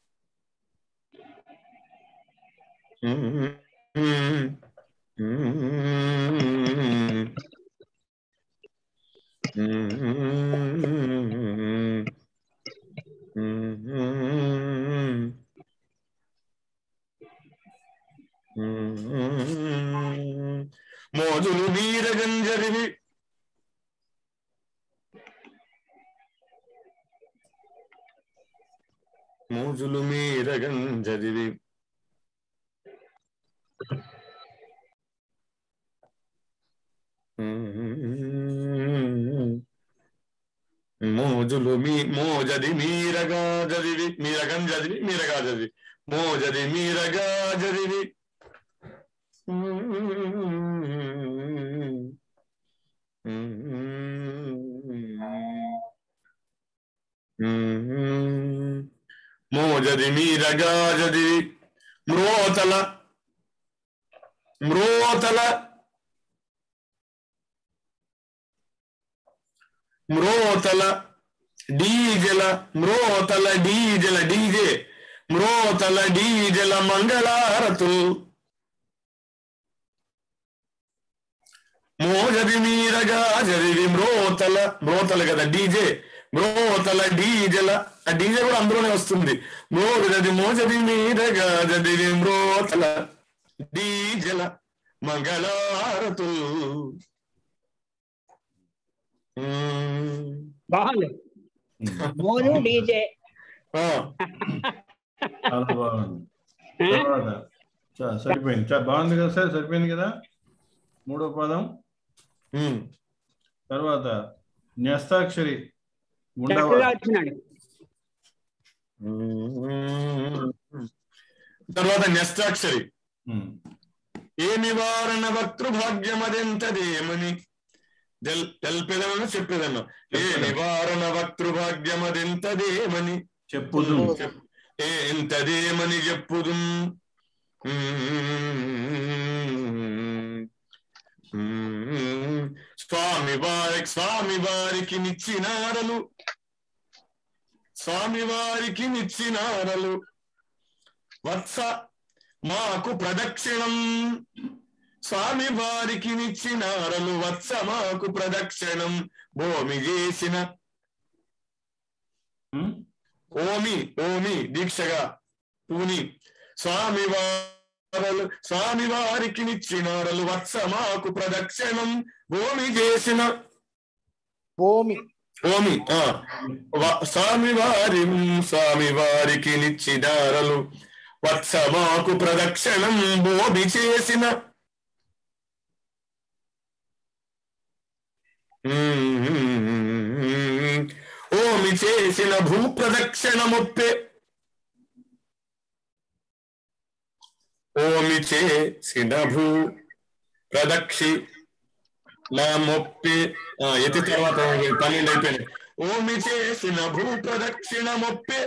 మోజులు వీరగంజరివి మోజులు మీరగంజరివి మోజులు మీ మోజది మీరగా జదివి మీరగం జదివి మీరగా జదివి మోజది మీరగా జదివి మోజది మీరగా జదివి మ్రోతల మ్రోతల మ్రోతల డీజల మ్రోతల డీజల డీజే మ్రోతల డీజల మంగళారతులు మోజది మీరగా జదివి మ్రోతల మ్రోతల కదా డీజే మ్రోతల డీజల ఆ డీజే కూడా అందులోనే వస్తుంది మోజది మోజది మీరగా జదివి మ్రోతల డీజల మంగళారతులు బాగుంది మోజు డీజే చాలా బాగుంది తర్వాత చా- సరిపోయింది చా- బాగుంది కదా సార్ సరిపోయింది కదా మూడో పదం తర్వాత న్యస్తాక్షరి ఉండవ చక్కగా వచ్చినాడు తర్వాత నెస్టాక్షరి ఏ నివారణ వక్తృభాగ్యమదెంతదేమని తెల్- తెల్పెదను చెప్పేదను ఏ నివారణ వక్తృభాగ్యమదెంతదేమని చెప్పుదు ఏ ఎంతదేమని చెప్పుదు స్వామి వారి స్వామి వారికి నిచ్చినారలు స్వామి వారికి నిచ్చినారలు వత్స మాకు ప్రదక్షిణం స్వామి వారికి నిచ్చినారలు వత్స మాకు ప్రదక్షిణం భూమి చేసిన ఓమి ఓమి దీక్షగా పూని స్వామి వారలు స్వామి వారికి నిచ్చినారలు వత్స మాకు ప్రదక్షిణం భూమి చేసిన భూమి ఓమి ఆ వ- స్వామి వారి స్వామి వారికి నిచ్చినారలు వత్స మాకు ప్రదక్షిణం భూమి చేసిన ఓమి చేసిన భూ ప్రదక్షిణముప్పే ఓమి చేసిన భూ ప్రదక్షి నా మొప్పి ఆ, ఎతి తర్వాత పన్నెండు అయిపోయింది ఓమి చేసిన భూ ప్రదక్షిణ మొప్పే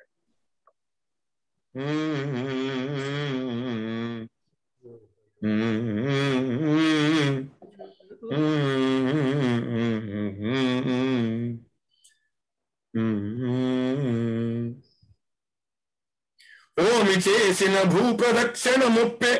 ఓమి చేసిన భూ ప్రదక్షిణ ముప్పే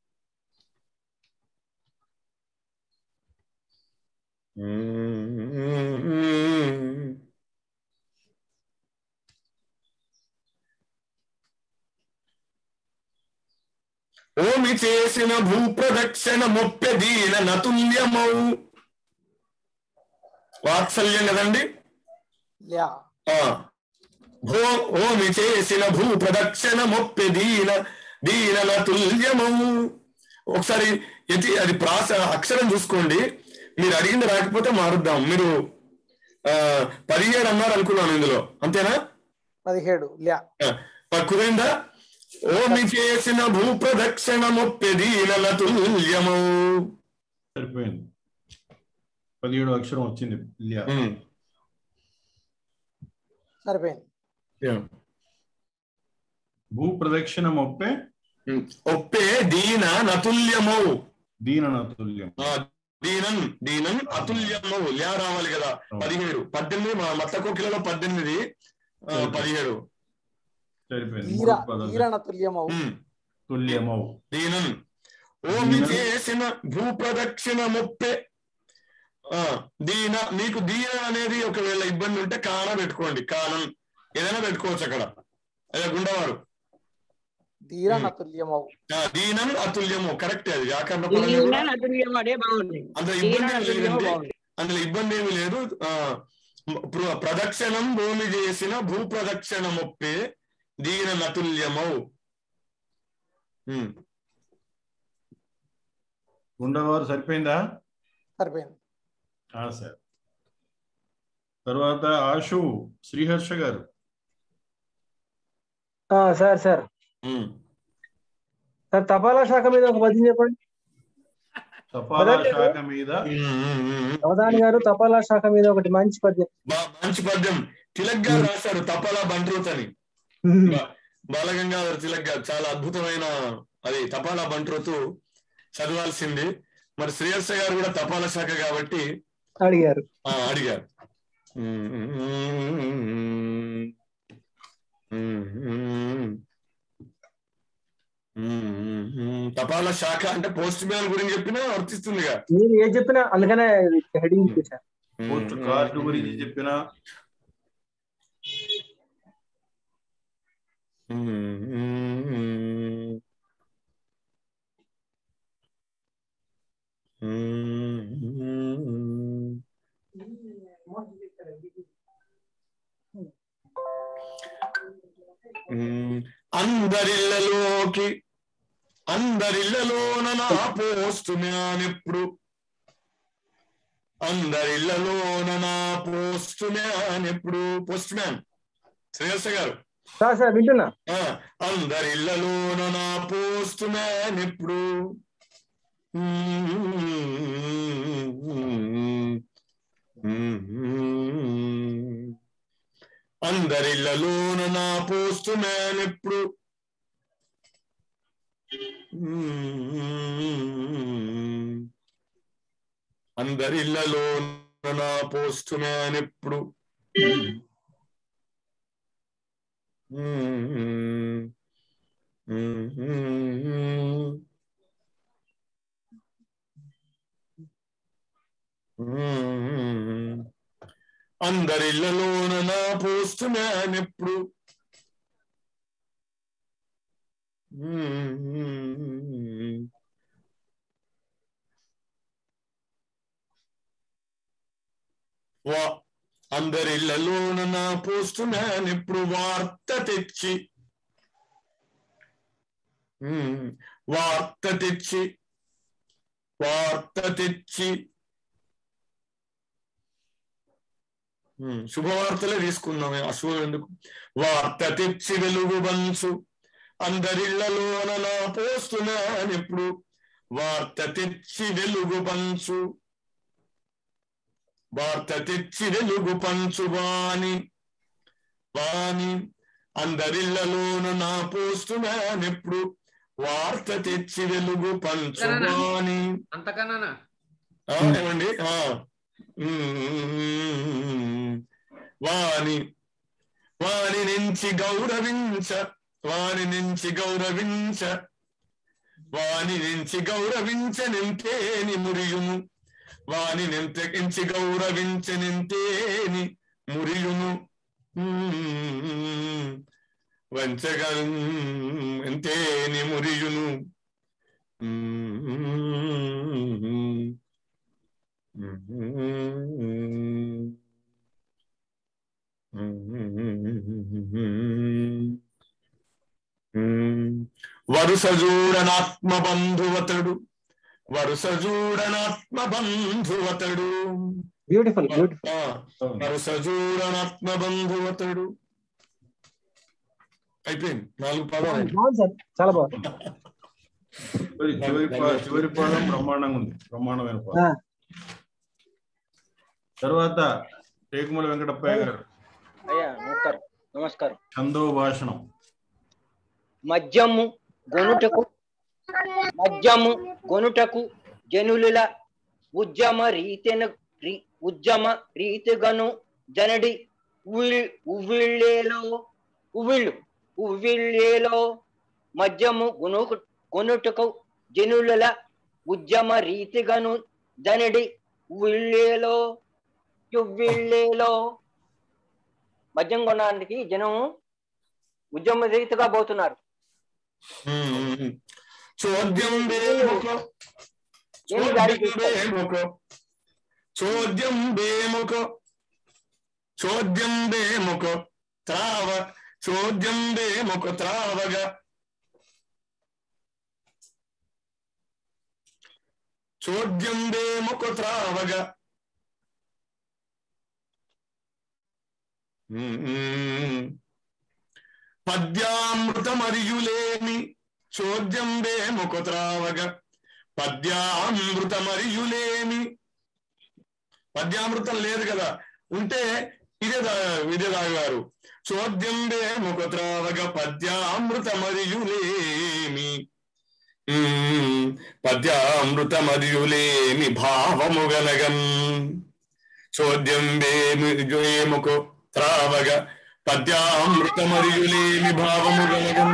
ఓమి చేసిన భూ ప్రదక్షిణ ముప్పె దీన నతుల్యమౌ వాత్సల్యం కదండి యా ఆ భో ఓమి చేసిన భూ ప్రదక్షిణ ముప్పె దీన దీన నతుల్యమౌ ఒకసారి ఎతి అది ప్రాస అక్షరం చూసుకోండి మీరు అడిగింది రాకపోతే మారుద్దాం మీరు ఆ పదిహేడు అన్నారు అనుకున్నాను ఇందులో అంతేనా పదిహేడు ల్యా ఆ, కుదిరిందా ఓమి చేసిన భూ ప్రదక్షిణ ముప్పె దీన నతుల్యమౌ సరిపోయింది పదిహేడు అక్షరం వచ్చింది ల్యా. సరిపోయింది భూ ప్రదక్షిణ ఒప్పే ఒప్పే దీన నతుల్యమౌ దీన నతుల్యం ఆ, దీనం దీనం అతుల్యమౌ ల్యా రావాలి కదా పదిహేడు పద్దెనిమిది మా మత్త కోకిలలో పద్దెనిమిది ఆ, పదిహేడు సరిపోయింది ఈర మూడు పదాలు. ఈరణ తుల్యమౌ తుల్యమౌ దీనం ఓమి చేసిన భూ ప్రదక్షిణ ముప్పే ఆ దీన మీకు దీన అనేది ఒకవేళ ఇబ్బంది ఉంటే కాన పెట్టుకోండి కానం ఏదైనా పెట్టుకోవచ్చు అక్కడ అదే గుండవారు ధీరణ తుల్యమౌ ఆ, దీనం అతుల్యము కరెక్ట్ అది వ్యాకరణ ఈ పరంగా కూడా ఈయన అతుల్యం అదే బాగుంది అందులో ఈయన ఇబ్బంది ఏమీ అతుల్యం లేదండి బాగుంది అందులో ఇబ్బంది ఏమీ లేదు ఆ ప్ర- ప్రదక్షిణం భూమి చేసిన భూ ప్రదక్షిణ ముప్పే దీన నతుల్యమౌ ఉమ్. ఉండవారు సరిపోయిందా సరిపోయింది ఆ, సార్ తర్వాత ఆశు శ్రీహర్ష గారు ఆ, సార్ సార్ సార్ తపాలా శాఖ మీద ఒక పద్యం చెప్పండి తపాలా శాఖ మీద అవధాని గారు తపాలా శాఖ మీద ఒకటి మంచి పద్యం బా- మంచి పద్యం తిలక్ గారు రాశారు తపాలా బంట్రూత్ అని బా- బాలగంగాధర తిలక్ గారు చాలా అద్భుతమైన అది తపాలా బంట్రోతు చదవాల్సింది మరి శ్రీహర్ష గారు కూడా తపాలా శాఖ కాబట్టి అడిగారు ఆ, అడిగారు తపాలా శాఖ అంటే పోస్ట్ మ్యాన్ గురించి చెప్పినా వర్తిస్తుందిగా మీరు ఏం చెప్పినా అందుకనే హెడింగ్ ఇచ్చేసారు పోస్ట్ కార్డు గురించి చెప్పిన అందరిళ్ళలోకి అందరిళ్ళలోన నా పోస్ట్ మ్యాన్ ఎప్పుడు అందరిళ్ళలోన నా పోస్ట్ మ్యాన్ ఎప్పుడు పోస్ట్ మ్యాన్ శ్రేయస్ గారు సార్ సార్ వింటున్నా ఆ, అందరిళ్ళలోన నా పోస్ట్ మ్యాన్ ఎప్పుడు అందరిళ్ళలోన నా పోస్ట్ మ్యాన్ ఎప్పుడు అందరిళ్ళలో నా పోస్ట్ మ్యాన్ ఎప్పుడు అందరిళ్ళలోన నా పోస్ట్ మ్యాన్ ఎప్పుడు వా అందరిళ్ళలోన నా పోస్ట్ మ్యాన్ ఎప్పుడు వార్త తెచ్చి ఉమ్, వార్త తెచ్చి వార్త తెచ్చి ఉమ్, శుభవార్తలే తీసుకుందాం అశుభం ఎందుకు వార్త తెచ్చి వెలుగు బంచు అందరిళ్లలోన నా పోస్తున్నానెప్పుడు వార్త తెచ్చి వెలుగు పంచు వార్త తెచ్చి వెలుగు పంచు వాని వాని అందరిళ్లలోన నా పోస్తున్నానెప్పుడు వార్త తెచ్చి వెలుగు పంచు వాని అంతకన్నా ఆ, ఏమండి ఆ. ఉమ్. వాని వాని నుంచి గౌరవించ వాని నుంచి గౌరవించ వాని నుంచి గౌరవించ నింతేని మురియును వాని నింతకించి గౌరవించ నింతేని మురియును ఉమ్. వంచగ ఎంతేని మురియును ఉమ్. వరుస చూడనాత్మ బంధువతడు వరుస చూడనాత్మ బంధువతడు బ్యూటిఫుల్ బ్యూటిఫుల్ ఆ, వరుస చూడనాత్మ బంధువతడు అయిపోయింది నాలుగు పదాలు బాగుంది సార్ చాలా బాగుంది చివరి చివరి పా- చివరి పాదం బ్రహ్మాండంగా ఉంది బ్రహ్మాండమైన ఆ, పాదం తర్వాత టేకుమల వెంకటప్పయ్య గారు అయ్యా నమస్కారం నమస్కారం ఛందో భాషణం మద్యము గొనుటకు మద్యము గొనుటకు జనుల ఉద్యమ రీతిన రీ- ఉద్యమ రీతిగను జనడి ఉవ్విళ్- ఉవ్విళ్ళేలో ఉవ్విళ్ళు ఉవ్విళ్ళేలో మద్యము గొను కొనుటకు జనుల ఉద్యమ రీతిగను జనడి ఉవ్విళ్ళేలో ఉవ్విళ్ళేలో మద్యం కొనడానికి జనం ఉద్యమ రీతిగా పోతున్నారు చోద్యం బేముఖ ఏమి దారి చోద్యం బేముఖ చోద్యం బేముఖ చోద్యం బేముఖ త్రావ చోద్యం బేముఖ త్రావగా చోద్యం బేముఖ త్రావగా పద్యామృతమరియులేమి చోద్యం బేముఖ త్రావగ పద్యామృతమరియులేమి పద్యామృతం లేదు కదా ఉంటే ఇదే దా- ఇదే తాగారు చోద్యం బేముఖ త్రావగ పద్యామృతమరియులేమి ఉమ్, పద్యామృతమరియులేమి భావము గనగం చోద్యం వేముకు త్రావగ పద్యామృతమరియులేమి భావము గనగం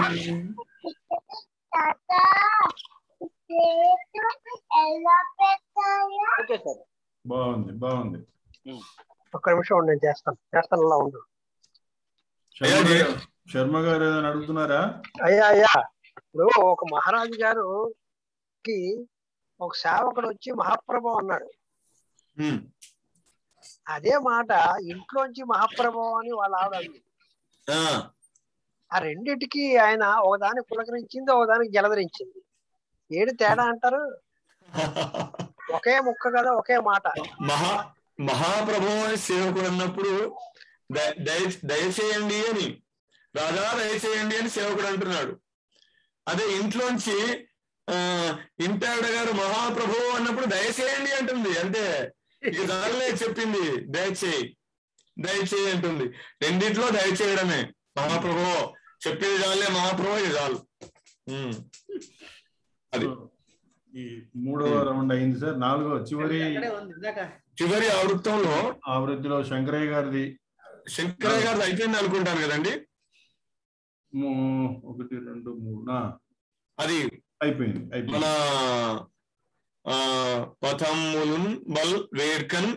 ఓకే సార్ బాగుంది బాగుంది ఒక్క నిమిషం ఉండి నేను చేస్తాను చేస్తాను అలా ఉండు శర్మ గారు శర్మ గారు ఏదైనా అడుగుతున్నారా అయ్యా అయ్యా ఇప్పుడు ఒక మహారాజు గారు కి ఒక సేవకుడు వచ్చి మహాప్రభు అన్నాడు ఉమ్, అదే మాట ఇంట్లోంచి మహాప్రభు అని వాళ్ళ ఆవిడ అంది ఆ, ఆ రెండిటికి ఆయన ఒకదాని పులకరించింది ఒకదానికి జలధరించింది ఏడు తేడా అంటారు ఒకే ముక్క కదా ఒకే మాట మహా మహాప్రభు అని సేవకుడు అన్నప్పుడు దయ- దయ- దయచేయండి అని రాజా దయచేయండి అని సేవకుడు అంటున్నాడు అదే ఇంట్లోంచి ఆ ఇంటావిడ గారు మహాప్రభు అన్నప్పుడు దయచేయండి అంటుంది అంటే ఇక దానిలే చెప్పింది దయచేయి దయచేయి అంటుంది రెండిట్లో దయచేయడమే మహాప్రభు చెప్పేది చాలే మహాప్రభు ఇది చాలు ఉమ్. అది ఈ మూడవ రౌండ్ అయింది సార్ నాలుగో చివరి అక్కడే ఉంది ఇందాక చివరి ఆవృత్తంలో ఆవృత్తిలో శంకరయ్య గారిది శంకరయ్య గారిది అయిపోయింది అనుకుంటాను కదండి మూ- ఒకటి రెండు మూడు నా అది అయిపోయింది మన అయిపోయింది ఆ పథమ్ములున్ బల్ వేర్కన్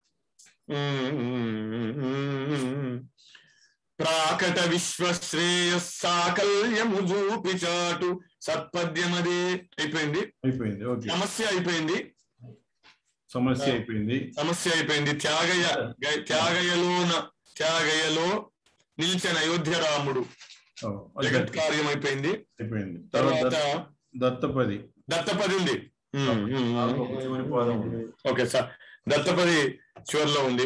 ప్రాకట విశ్వశ్రేయ సాకల్యము చూపి చాటు సత్పద్యమదే అయిపోయింది అయిపోయింది ఓకే సమస్య అయిపోయింది సమస్య అయిపోయింది సమస్య అయిపోయింది త్యాగయ్య గ- త్యాగయ్యలోన త్యాగయ్యలో నిలిచిన అయోధ్య రాముడు ఓ, అది జగత్ కార్యం అయిపోయింది అయిపోయింది తర్వాత తర్వాత దత్తపది దత్తపది ఉంది ఉమ్, ఉమ్, నాలుగో ఉమ్. చివరి పాదం ఉంది. ఓకే సార్ దత్తపది చివరిలో ఉంది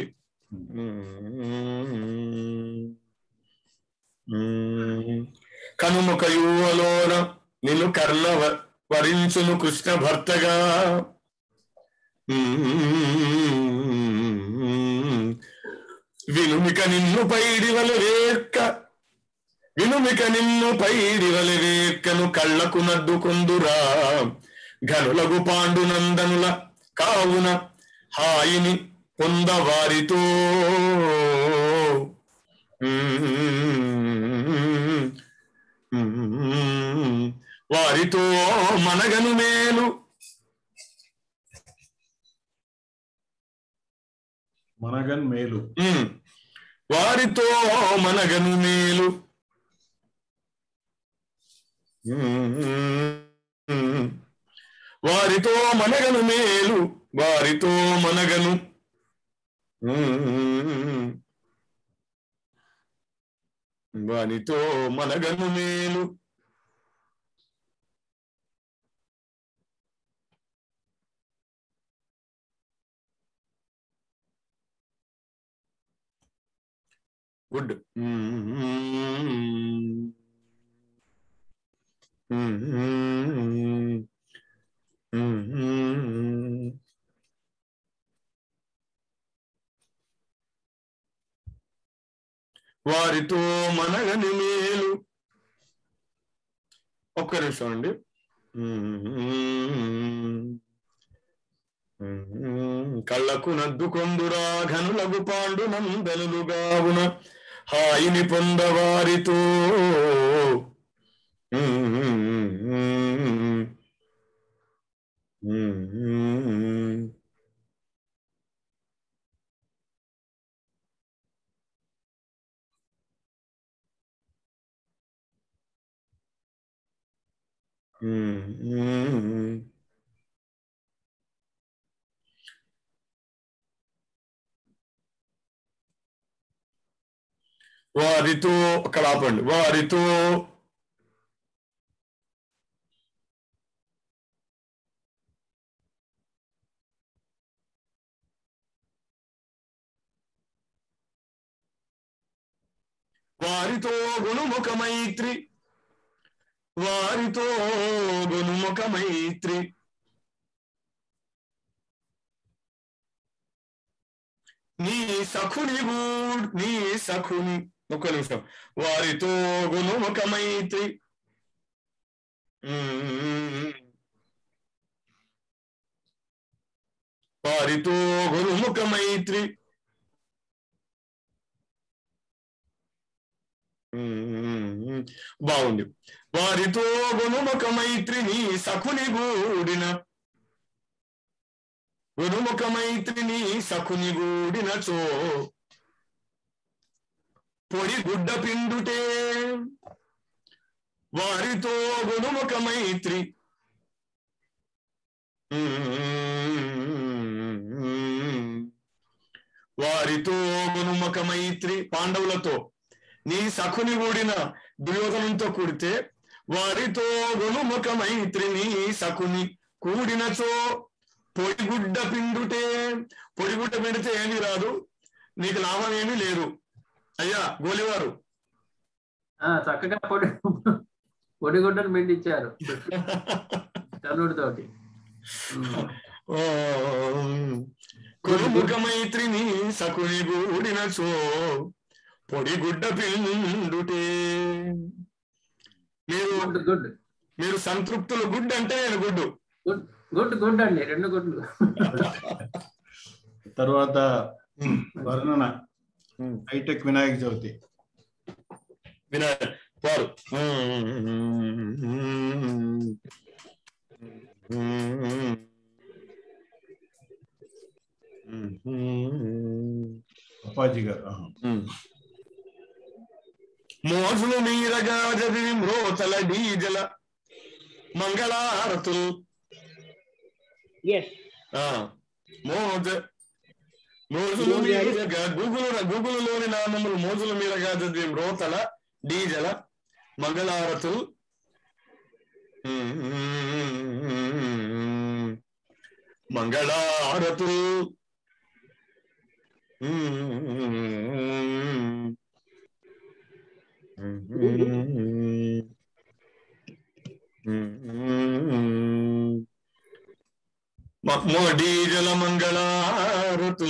కనుముక యువలోన నిన్ను కర్ణ వ- వరించును కృష్ణ భర్తగా వినుమిక నిన్ను పైడివల వేర్క వినుమిక నిన్ను పైడివల వేర్కను కళ్ళకు నద్దుకొందురా ఘనులగు పాండునందనుల కావున హాయిని పొందవారితో వారితో మనగను మేలు మనగన్ మేలు ఉమ్. వారితో మనగను మేలు ఉమ్. వారితో మనగను మేలు వారితో మనగను ఉమ్. వారితో మనగను మేలు గుడ్ వారితో మనగని మేలు ఒక్క నిమిషం అండి కళ్ళకు నద్దుకొందురా ఘనులగు పాండు నందనులుగావున హాయిని పొందవారితో వారితో అక్కడ ఆపండి వారితో వారితో గుణముఖ మైత్రి వారితో గుణముఖ మైత్రి నీ సఖుని గూడ్ నీ సఖుని ఒక్క నిమిషం వారితో గుణముఖ మైత్రి ఉమ్. వారితో గురుముఖ మైత్రి ఉమ్. బాగుంది వారితో గుణముఖ మైత్రి నీ సఖుని గూడిన గురుముఖ మైత్రిని సఖుని గూడినచో పొడి గుడ్డ పిండుటే వారితో గురుముఖ మైత్రి వారితో గుణముఖ మైత్రి పాండవులతో నీ సఖుని కూడిన దుర్యోధనంతో కూడితే వారితో గుణముఖ మైత్రి నీ సఖుని కూడినచో పొడిగుడ్డ పిండుటే పొడిగుడ్డ పిండితే ఏమీ రాదు నీకు లాభం ఏమీ లేదు అయ్యా గోలివారు ఆ, చక్కగా పొడి పొడిగుడ్డను మెండిచ్చారు కర్ణుడితోటి కురుముఖ మైత్రిని సకుని గూడినచో పొడిగుడ్డ పిండుటే మీరు గుడ్ మీరు సంతృప్తులు గుడ్ అంటే నేను గుడ్డు గుడ్ గుడ్ అండి రెండు గుడ్లు తర్వాత వర్ణన హైటెక్ వినాయక చవితి వినాయక వారు అప్పాజీ గారు ఆహా. మోజులు మీరగా చదివి మ్రోతల డీజల మంగళారతులు ఆ, మోజ మోజులు మీరగా గూగుల్ గూగుల్లోని నామములు మోజుల మీరగా చదివి మ్రోతల డీజల మంగళారతులు మంగళారతులు డీజల మంగళారతు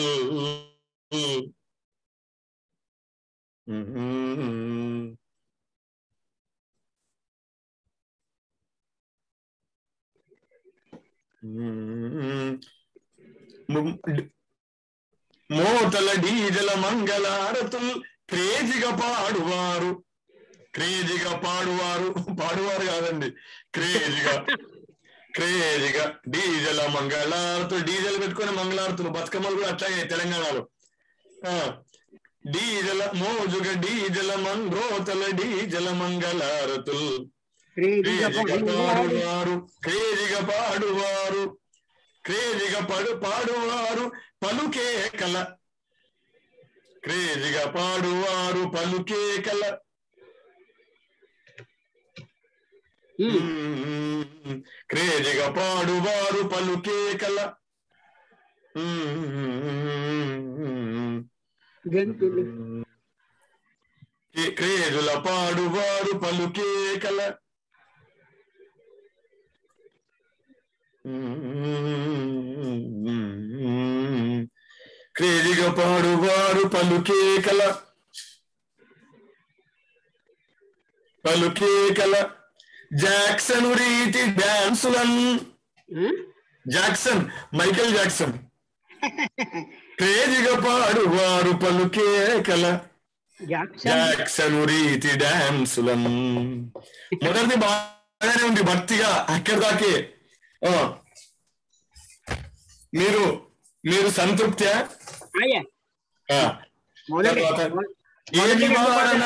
మోతల డీజల మంగళారతులు క్రేజిగా పాడువారు క్రేజిగా పాడువారు పాడువారు కాదండి క్రేజిగా క్రేజిగా డీజల మంగళారతులు డీజల్ పెట్టుకుని మంగళారతులు బతుకమ్మలు కూడా అట్లాగే తెలంగాణలో ఆ డీజల మోజుగా డీజల మంగ్రోతల డీజల మంగళారతులు క్రేజిగా పాడువారు క్రేజిగా పాడువారు క్రేజిగా పడు పాడువారు పలుకే కల క్రేజిగా పాడువారు పలుకే కల క్రేజిగా పాడువారు పలుకే కల క్రేజుల పాడువారు పలుకే కల క్రేజిగా పాడువారు పలుకే కల పలుకే కల జాక్సన్ రీతి డాన్సులన్ జాక్సన్ మైకేల్ జాక్సన్ క్రేజిగా పాడువారు పలుకే కల జాక్సన్ రీతి డాన్సులన్ మొదటిది బాగానే ఉంది భక్తిగా అక్కడి దాకే ఆ. మీరు మీరు సంతృప్తి ఏ నివారణ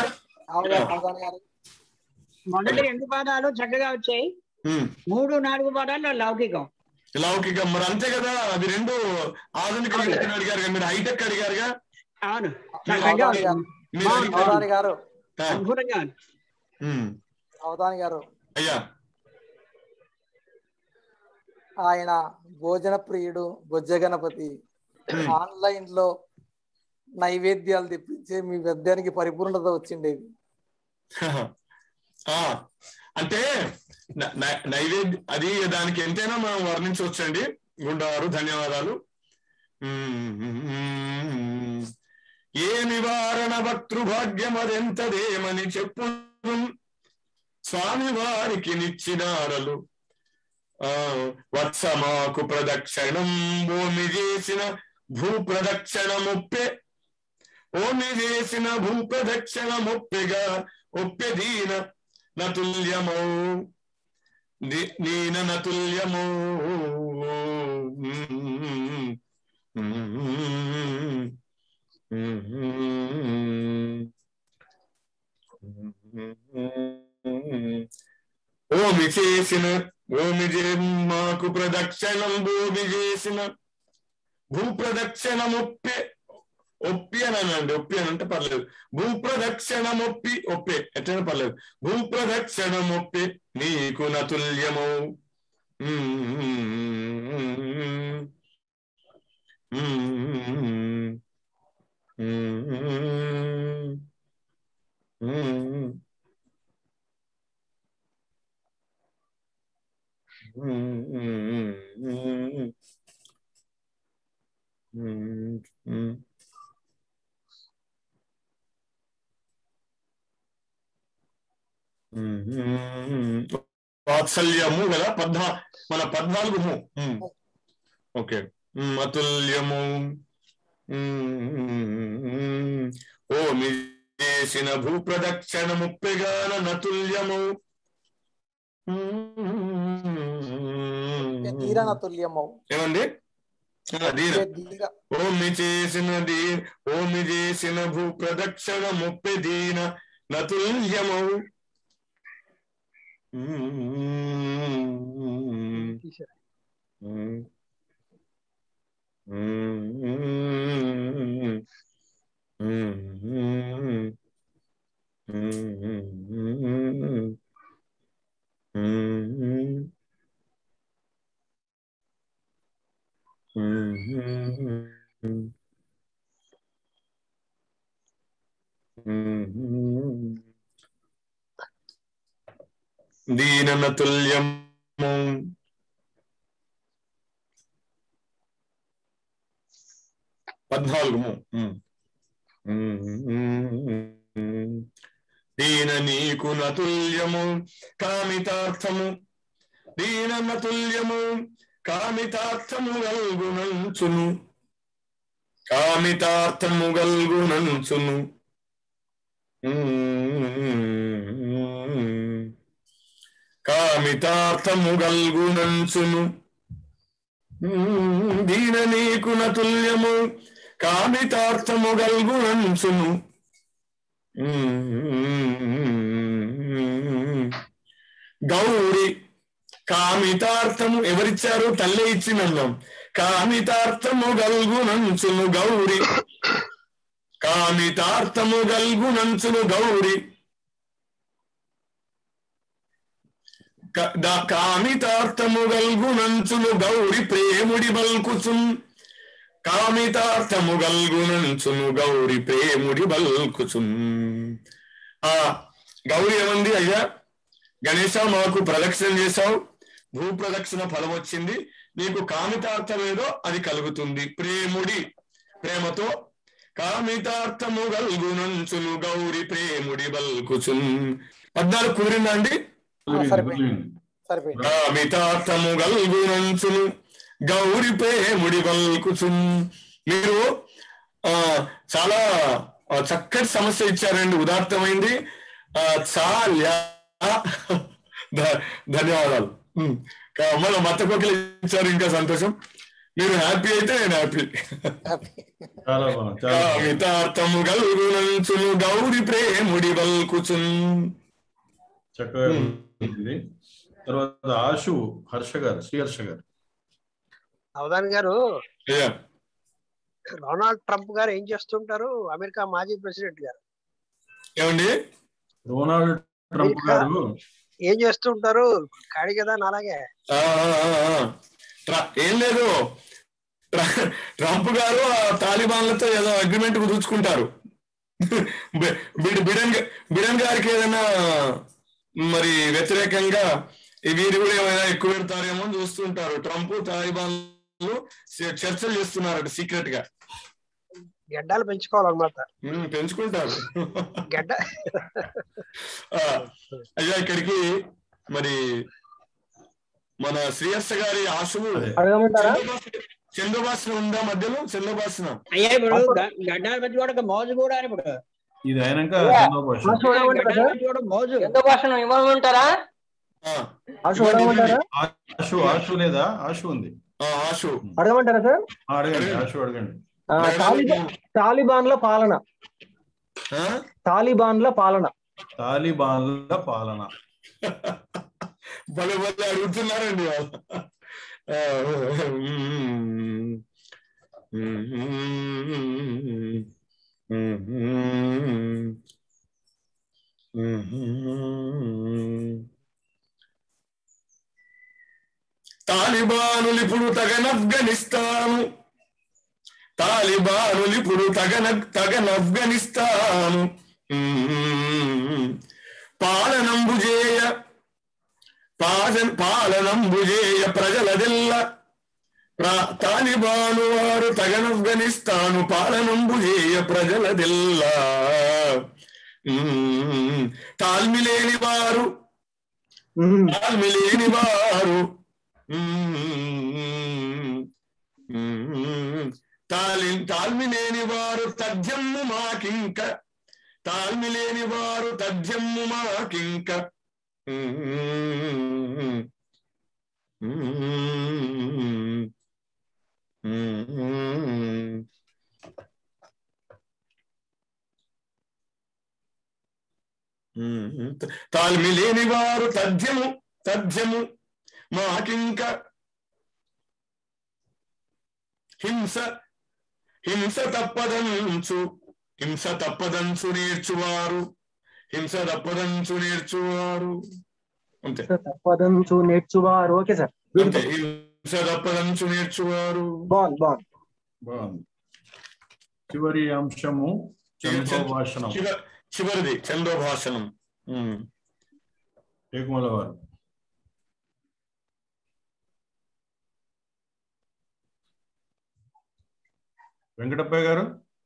మొదటి రెండు పాదాలు చక్కగా వచ్చాయి ఉమ్. మూడు నాలుగు పాదాలు లౌకికం లౌకికం మరి అంతే కదా అవి రెండు ఆధునిక విజ్ఞానం అడిగారు కదా, మీరు హైటెక్ అడిగారుగా అవును మీరు చక్కగా అవధాని గారు. మీరు బాగుంది. అడిగారు. అవధాని గారు ఆ, అద్భుతంగా ఉంది. ఉమ్. అవధాని గారు అయ్యా ఆయన భోజన ప్రియుడు బొజ్జ గణపతి ఆన్లైన్ లో నైవేద్యాలు తెప్పించే మీ పెద్దానికి పరిపూర్ణత వచ్చిండేది ఆ, అంటే న- న- నైవేద్య అది దానికి ఎంతైనా మనం వర్ణించవచ్చండి గుండారు ధన్యవాదాలు ఉమ్. ఏ నివారణ భక్తృభాగ్యం అదెంతదేమని చెప్పు స్వామి వారికి నిచ్చినారలు ఆ వత్సమాకు ప్రదక్షిణం భూమి చేసిన భూ ప్రదక్షిణ ముప్పే ఓమి చేసిన భూ ప్రదక్షిణ ముప్పెగా ఒప్పె దీన నతుల్యమౌ ది- దీన నతుల్యమౌ ఓమి చేసిన ఓమి చే మాకు ప్రదక్షిణం భూమి చేసిన భూ ప్రదక్షిణం ఒప్పే ఒప్పి అని అనండి ఒప్పి అని అంటే పర్లేదు భూ ప్రదక్షిణం ఒప్పి ఒప్పే ఎట్లయినా పర్లేదు భూ ప్రదక్షిణం ఒప్పి నీకు నతుల్యము వాత్సల్యము కదా పద్నా మన పద్నాలుగు ము ఉమ్. ఓకే ఉమ్, అతుల్యము ఉమ్, ఓ మీ చేసిన భూ ప్రదక్షిణ ముప్పెగాన నతుల్యము తీరన తుల్యమవు ఏమండి ఆ, దీన దీర ఓమి చేసిన దీ ఓమి చేసిన భూ ప్రదక్షిణ ముప్పి దీన నతుల్యమౌ దీననతుల్యము పద్నాలుగు దీన నీకు నతుల్యము కామితార్థము దీన నతుల్యము కామితార్థము గల్గునంచును కామితార్థము గల్గునంచును కామితార్థము గల్గునంచును దీన నీకు నతుల్యము కామితార్థము గల్గునంచును గౌరి కామితార్థము ఎవరిచ్చారు తల్లే ఇచ్చినన్నాం కామితార్థము గల్గునంచును గౌరి కామితార్థము గల్గునంచును గౌరి కామితార్థము గల్గునంచును గౌరి ప్రేముడి బల్కుచున్ కామితార్థము గల్గునంచును గౌరి ప్రేముడి బల్కుచున్ ఆ గౌరి ఏమంది అయ్యా గణేశ మాకు ప్రదక్షిణ చేశావు భూ ప్రదక్షిణ ఫలం వచ్చింది నీకు కామితార్థం ఏదో అది కలుగుతుంది ప్రేముడి ప్రేమతో కామితార్థము గల్గునంచును గౌరి ప్రేముడి బల్కుచున్ పద్నాలుగు కుదిరిందా అండి కామితార్థము గల్గునంచును గౌరి ప్రేముడి బల్కుచున్ మీరు ఆ చాలా చక్కటి సమస్య ఇచ్చారండి ఉదాత్తమైంది ఆ చాలా ధన్యవాదాలు మళ్ళీ మత్త కొక్కలు ఇచ్చారు ఇంకా సంతోషం మీరు హ్యాపీ అయితే నేను హ్యాపీ చాలా బాగుంది కామితార్థము గల్గునంచును గౌరి ప్రేముడి బల్కుచున్ చక్కగా ఉంది తర్వాత ఆశు హర్ష గారు శ్రీ హర్ష గారు అవధాన్ గారు డొనాల్డ్ ట్రంప్ గారు ఏం చేస్తుంటారు అమెరికా మాజీ ప్రెసిడెంట్ గారు ఏమండి డొనాల్డ్ ట్రంప్ గారు ఏం చేస్తుంటారు కాడి కదా నాలాగే ఏం లేదు ట్రంప్ గారు తాలిబాన్లతో ఏదో అగ్రిమెంట్ కుదుర్చుకుంటారు బిడన్ బిడన్ గారికి ఏదైనా మరి వ్యతిరేకంగా వీరు కూడా ఏమైనా ఎక్కువ పెడతారేమో అని చూస్తుంటారు ట్రంప్ తాలిబాన్లు చర్చలు చేస్తున్నారట సీక్రెట్ గా గడ్డాలు పెంచుకోవాలన్నమాట పెంచుకుంటారు గడ్డ అయ్యా ఇక్కడికి మరి మన శ్రీహర్ష గారి ఆశువు అడగమంటారా చంద్రభాషణ ఉందా మధ్యలో చంద్రభాషణ అయ్యా ఇప్పుడు గ- గడ్డాల పెట్టుకోవడానికి మోజు కూడా అని ఇప్పుడు ఇది అయినాక గడ్డాలు పెట్టుకోవడం మోజు ఎంతో భాషను ఇవ్వమంటారా ఆశు అడగమంటారా ఆశు ఆశు లేదా ఆశు ఉంది ఆశు అడగమంటారా సార్ ఆ, అడగండి ఆశు అడగండి ఆ, తాలిబా తాలిబాన్ల పాలన తాలిబాన్ల పాలన తాలిబాన్ల పాలన భలే భలే అడుగుతున్నారండి వాళ్ళు ఆ, తాలిబానులు ఇప్పుడు తగనఫ్ఘనిస్తాను తాలిబానులు ఇప్పుడు తగన తగనఫ్ఘనిస్తాను పాలనంబు చేయ పాలన పాలనంబు చేయ ప్రజలదెల్ల ప్రా- తాలిబాను వారు తగనఫ్ఘనిస్తాను పాలనంబు చేయ ప్రజలదెల్లా ఉమ్, తాల్మి లేని వారు తాల్మి లేని వారు ఉమ్, ఉమ్, తాలి తాల్మి లేని వారు తథ్యము మాకింక తాల్మి లేని వారు తథ్యము మాకింక ఉమ్, ఉమ్, ఉమ్. ఉమ్. తాల్మి లేని వారు తథ్యము తథ్యము మాకింక హింస హింస తప్పదంచు హింస తప్పదంచు నేర్చువారు హింస తప్పదంచు నేర్చువారు అంతే తప్పదంచు నేర్చువారు ఓకే సార్ అంతే హింస తప్పదంచు నేర్చువారు బాగుంది బాగుంది బాగుంది చివరి అంశము చంద్రోభాషణం చివ- చివరిది చంద్రోభాషణం ఉమ్. టేకుమల వారు వెంకటప్పయ్య గారు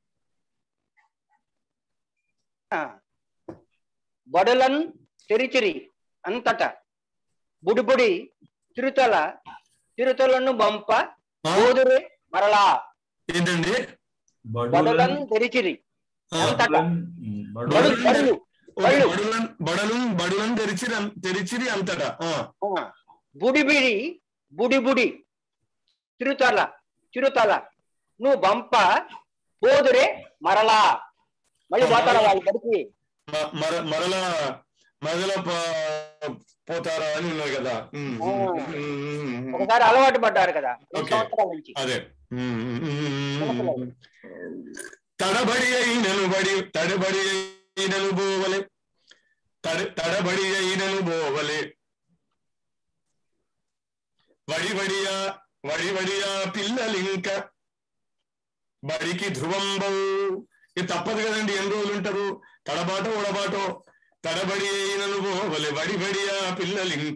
బడులన్ తెరిచిరి అంతట బుడిబుడి తిరుతల తిరుతలను బంప బోదురే మరలా ఏంటండి బడులన్ తెరిచిరి అంతట బడు బడులు బడులు బళ్ళు బడులను బడలు బడులను తెరిచిరి అం- తెరిచిరి అంతటా ఆ. ఆ, బుడిబిడి బుడిబుడి తిరుతల తిరుతల నువ్వు బంప బోదురే మరలా మళ్ళీ పోతారా వాళ్ళ బడికి మ- మర మరల మరల ప- పోతారా అని ఉన్నది కదా ఉమ్, ఆ. ఉమ్, ఉమ్, ఉమ్. ఒకసారి అలవాటు పడ్డారు కదా రెండు ఓకే. సంవత్సరాల నుంచి అదే ఉమ్, ఉమ్, ఉమ్. తడబడి అయినను బడి తడబడి అయినను బోవలే తడ తడబడి అయినను బోవలే వడి వడియా వడి వడియా పిల్లలింక బడికి ధ్రువంబవు ఇది తప్పదు కదండి ఎన్ని రోజులు ఉంటారు తడబాటో ఉడబాటో తడబడి అయినను బోవలే వడి వడియా పిల్లలింక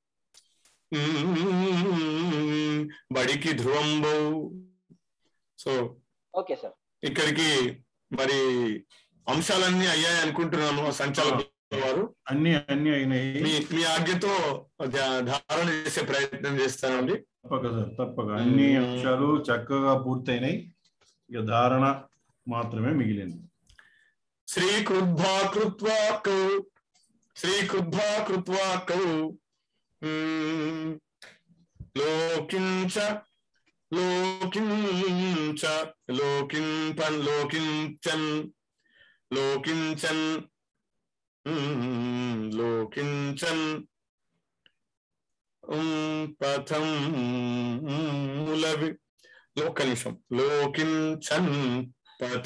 ఉమ్, బడికి ధ్రువంబవు సో ఓకే సార్ ఇక్కడికి మరి అంశాలన్నీ అయ్యాయి అనుకుంటున్నాను సంచాలకులు వారు అన్ని అన్ని అయినాయి మీ మీ ఆజ్ఞతో ధా- ధారణ చేసే ప్రయత్నం చేస్తానండి తప్పక సార్ తప్పక అన్ని అంశాలు చక్కగా పూర్తయినాయి ఇక ధారణ మాత్రమే మిగిలింది శ్రీ కృద్భా కృత్వా కౌ శ్రీ కృద్భా కృత్వా కౌ ఉమ్, లోకించ లోకించ లోకింపన్ లోకించన్ లోకించన్ ఉమ్, లోకించన్ ఉమ్, పథం ములవి ఒక్క నిమిషం లోకించన్ పథ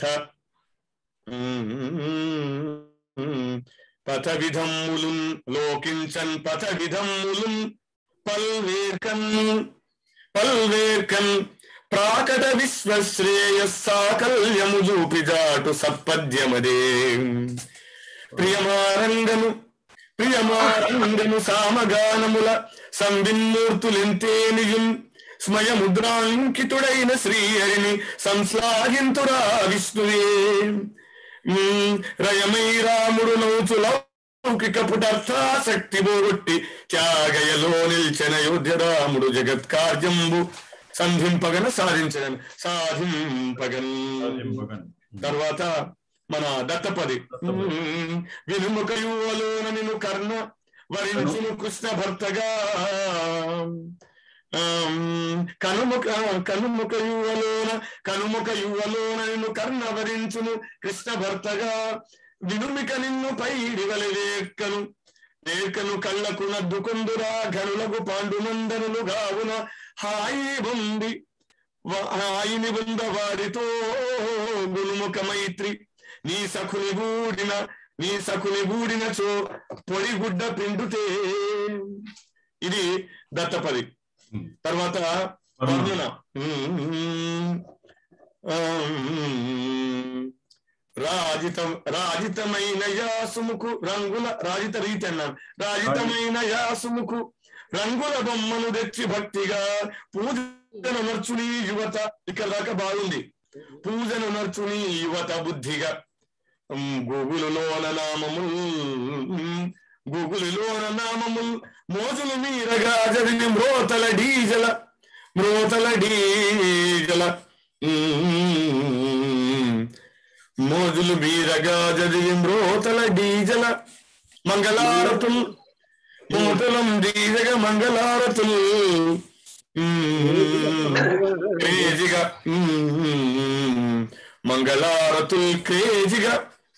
పథ విధమ్ములున్ లోకించన్ పథ విధమ్ములున్ పల్వేర్కన్ పల్వేర్కన్ ప్రాకట విశ్వశ్రేయ సాకల్యము చూపిజాటు సత్పద్యమదే ప్రియమారంగను ప్రియమారంగను సామగానముల సంవిన్మూర్తులెంతేనియున్ స్మయముద్రాంకితుడైన శ్రీహరిని సంశ్లాఘింతురా విష్ణువే ఉమ్, రయమై రాముడు నౌచు లౌకిక పుటర్థాసక్తి పోగొట్టి త్యాగయలో నిల్చిన యోధ్య రాముడు జగత్ కార్యంబు సంధింపగన సాధించగన్ సాధింపగన్ తర్వాత మన దత్తపది ఉమ్, వినుముఖ యువలోన నిన్ను కర్ణ వరించును కృష్ణ భర్తగా ఆమ్, కనుముఖ కనుముఖ యువలోన కనుముఖ యువలోన నిన్ను కర్ణ వరించును కృష్ణ భర్తగా వినుమిక నిన్ను పైడివలి వేక్కను వేకను కళ్ళకు నద్దుకొందురా ఘనులకు పాండునందనులు గావున హాయి బొంది వా- హాయిని బొంద వారితో గుణముఖ మైత్రి నీ సఖుని గూడిన నీ సఖుని గూడిన చో పొడి గుడ్డ పిండుతే ఇది దత్తపది తర్వాత వర్ణన రాజితం రాజితమైన యాసుముకు రంగుల రాజిత రీతి అన్నాను రాజితమైన యాసుముకు రంగుల బొమ్మను తెచ్చి భక్తిగా పూజను నర్చుని యువత ఇక్కడ దాకా బాగుంది పూజను నర్చుని యువత బుద్ధిగా ఉమ్, గూగులులోన నామముల్ ఉమ్, గూగులులోన నామముల్ మోజులు మీరగా చదివి మ్రోతల డీజల మ్రోతల డీజల ఉమ్, మోజులు మీరగా చదివి మ్రోతల డీజల మంగళారతుల్ మోతలం డీజగ మంగళారతుల్ ఉమ్, క్రేజిగా ఉమ్, మంగళారతుల్ క్రేజిగా